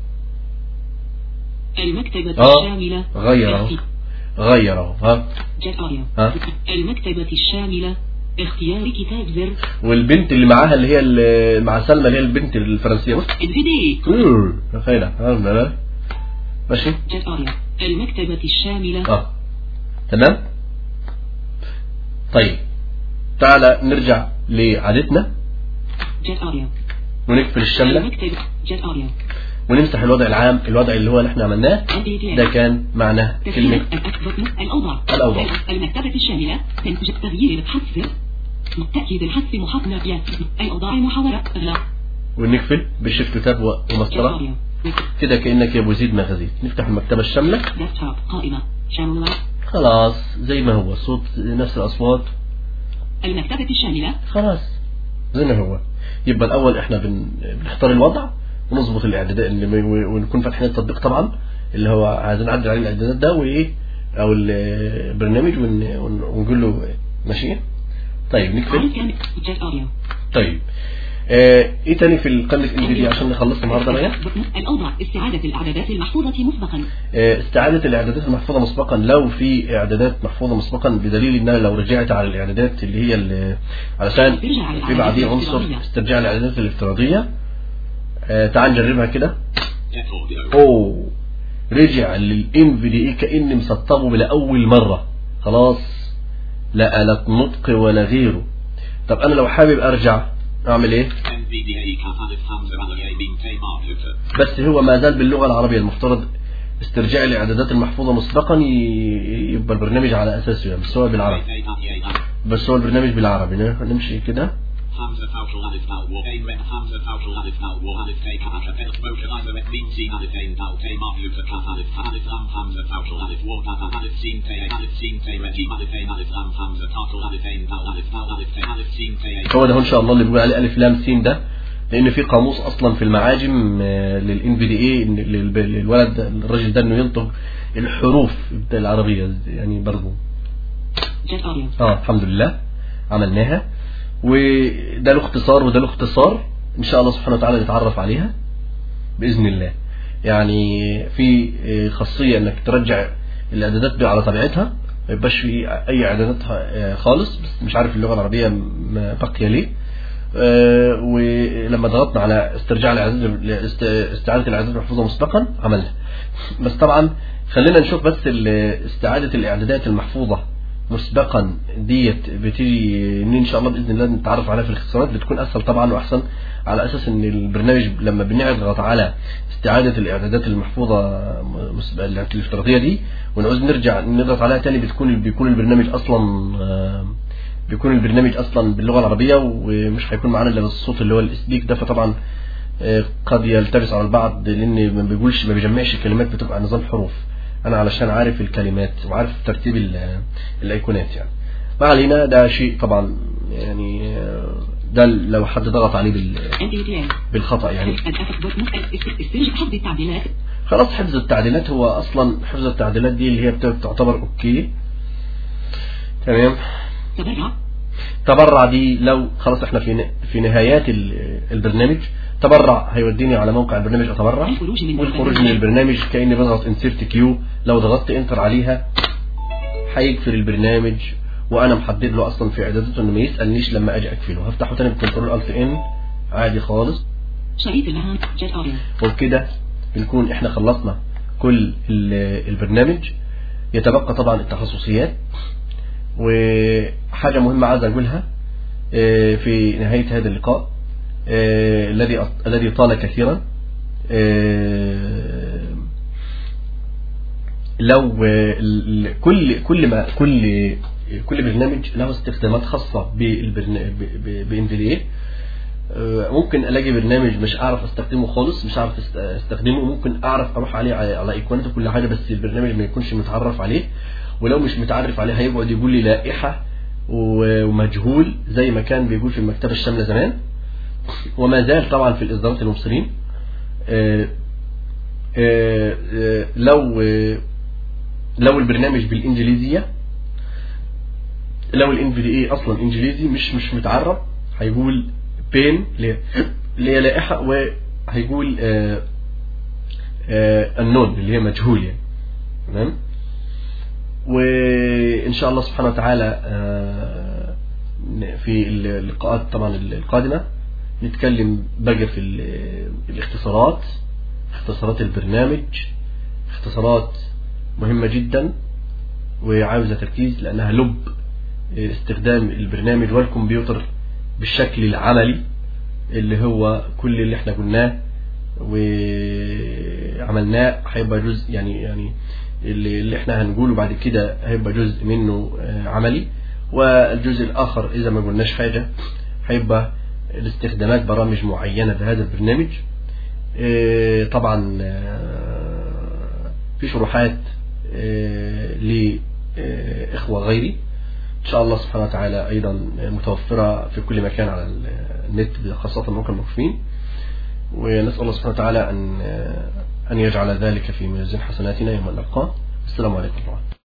المكتبة اه الشاملة. غير اهو غير اهو ها جت أوديو. ها المكتبة الشاملة. اختيار كتاب زر. والبنت اللي معاها اللي هي اللي مع سلمى اللي هي البنت الفرنسيه بص NVDA. أوه، خيرة ها لا. ماشي جت أوديو. المكتبة الشاملة. اه تمام طيب تعالى نرجع لعادتنا جت أوديو. ونقفل الشملة المكتبة. جت أوديو. ونمسح الوضع العام الوضع اللي هو اللي احنا عملناه NVDA. ده كان معناه كلمة تغيير الأكبر الأوضاع الأوضاع. المكتبة الشاملة تنتج تغيير الحذف تأكيد الحذف محط نافية الأوضاع محاورة إغلاق ونقفل بشيفت تاب ومسطرة أوديو. كده كأنك يا ابو زيد مغازيل نفتح المكتبة الشاملة ديسكتوب قائمة شامل خلاص زي ما هو الصوت نفس الأصوات المكتبة الشاملة خلاص زي ما هو يبقى الأول احنا بن... بنختار الوضع ونظبط الإعدادات اللي م- ونكون فاتحين التطبيق طبعا اللي هو عايزين نعدل عليه الإعدادات ده وإيه أو البرنامج ون... ون... ونقول له ماشي طيب نقفل عدد كامل جت أوديو طيب آه ايه تاني في قائمة ان دي عشان نخلص النهارده بقى الأوضاع استعادة الإعدادات المحفوظة مسبقا آه، استعادة الإعدادات المحفوظة مسبقا لو في إعدادات محفوظة مسبقا بدليل إن أنا لو رجعت على الإعدادات اللي هي اللي علشان استرجاع الإعدادات في بعديه عنصر الافتراضية. استرجاع الإعدادات الافتراضية آه، تعال نجربها كده Get audio. أوه رجع للإن في دي إيه كأني مسطبه لأول مرة خلاص لا آلة نطق ولا غيره طب أنا لو حابب أرجع أعمل إيه؟ NVDA cap alif hamza alif min k marker. بس هو ما زال باللغة العربية المفترض استرجاع الإعدادات المحفوظة مسبقا ي- يبقى البرنامج على أساسه يعني بس هو بالعربي K A A بس هو البرنامج بالعربي ن- نمشي كده Hamza Fauchel Alif Val War Ain Ren Hamza Fauchel Alif Val War Alif K Kapaka Pelt Vocalizer Et Min Sin Alif Ain Dal K Marluka Kap Alif Alif Lam Hamza Fauchel Alif War Papa Alif Sin K Alif Sin K Regi Alif Ain Alif Lam Hamza Tarkle Alif Ain Dal Alif Val Alif K Alif Sin K هو ده إن شاء الله اللي بيقول عليه ألف لام سين ده لأن في قاموس أصلا في المعاجم للإن في دي إيه للولد الراجل ده إنه ينطق الحروف العربية يعني برضه جت أوديو اه الحمد لله عملناها وده له اختصار وده له اختصار ان شاء الله سبحانه وتعالى نتعرف عليها باذن الله يعني في اه، خاصيه انك ترجع الاعدادات دي على طبيعتها ما يبقاش في اي اعدادات اه، خالص بس مش عارف اللغه العربيه ما بقي ليه اه، ولما ضغطنا على استرجاع الاعداد است- استعاده الاعدادات المحفوظه مسبقا عملنا بس طبعا خلينا نشوف بس ال- استعاده الاعدادات المحفوظه مسبقا ديت بتيجي ان ان شاء الله باذن الله نتعرف عليها في الاختصارات بتكون اسهل طبعا واحسن على اساس ان البرنامج لما بنضغط على استعاده الاعدادات المحفوظه مسبقا الافتراضيه دي ونعوز نرجع نضغط عليها تاني بتكون بيكون البرنامج اصلا آه، بيكون البرنامج اصلا باللغه العربيه ومش هيكون معانا الا الصوت اللي هو الاسبيك ده فطبعا آه، قد يلتبس على البعض لان ما بيقولش ما بيجمعش الكلمات بتبقى نظام حروف انا علشان عارف الكلمات وعارف ترتيب ال- الايقونات يعني ما علينا ده شيء طبعا يعني آه، ده لو حد ضغط عليه بال- NVDA بالخطأ يعني الأسف بوت استرجع حفظ التعديلات خلاص حفظ التعديلات هو اصلا حفظ التعديلات دي اللي هي بت- بتعتبر اوكي تمام تبرع تبرع دي لو خلاص احنا في ن- في نهايات ال- البرنامج تبرع هيوديني على موقع البرنامج اتبرع الخروج من والخروج من البرنامج كاني بضغط انسيرت كيو لو ضغطت انتر عليها هيقفل البرنامج وانا محدد له اصلا في اعداداته انه ما يسالنيش لما اجي اقفله هفتحه تاني بكنترول الت ان عادي خالص شريط المهام جت أوديو وبكده بنكون احنا خلصنا كل ال- البرنامج يتبقى طبعا التخصصيات وحاجة مهمة عايز أقولها آه، في نهاية هذا اللقاء آه، الذي أط- الذي طال كثيرا آه، لو آه، ال- ال- كل كل ما كل كل برنامج له استخدامات خاصة بانفيديا ممكن الاقي برنامج مش اعرف استخدمه خالص مش اعرف است- استخدمه ممكن اعرف اروح عليه على على ايقوناته كل حاجه بس البرنامج ما يكونش متعرف عليه ولو مش متعرف عليه هيقعد يقول لي لائحه و- ومجهول زي ما كان بيقول في المكتبة الشاملة زمان وما زال طبعا في الإصدارات المبصرين آه، آه، آه، لو آه، لو البرنامج بالإنجليزية لو الان في دي اي اصلا انجليزي مش مش متعرب هيقول بين اللي هي لائحه وهيقول آه آه النون اللي هي مجهول يعني تمام وان شاء الله سبحانه وتعالى آه في اللقاءات طبعا القادمه نتكلم بقى في ال- الاختصارات اختصارات البرنامج اختصارات مهمه جدا وعاوزه تركيز لانها لب استخدام البرنامج والكمبيوتر بالشكل العملي اللي هو كل اللي احنا قلناه وعملناه هيبقى جزء يعني يعني اللي, اللي احنا هنقوله بعد كده هيبقى جزء منه آه، عملي والجزء الاخر اذا ما قلناش حاجة هيبقى الاستخدامات برامج معينة بهذا البرنامج آه، طبعا آه، في شروحات آه، لإخوة غيري إن شاء الله سبحانه وتعالى أيضا متوفرة في كل مكان على النت خاصة موقع الموقفين ونسأل الله سبحانه وتعالى أن أن يجعل ذلك في ميزان حسناتنا يوم نلقاه السلام عليكم ورحمة الله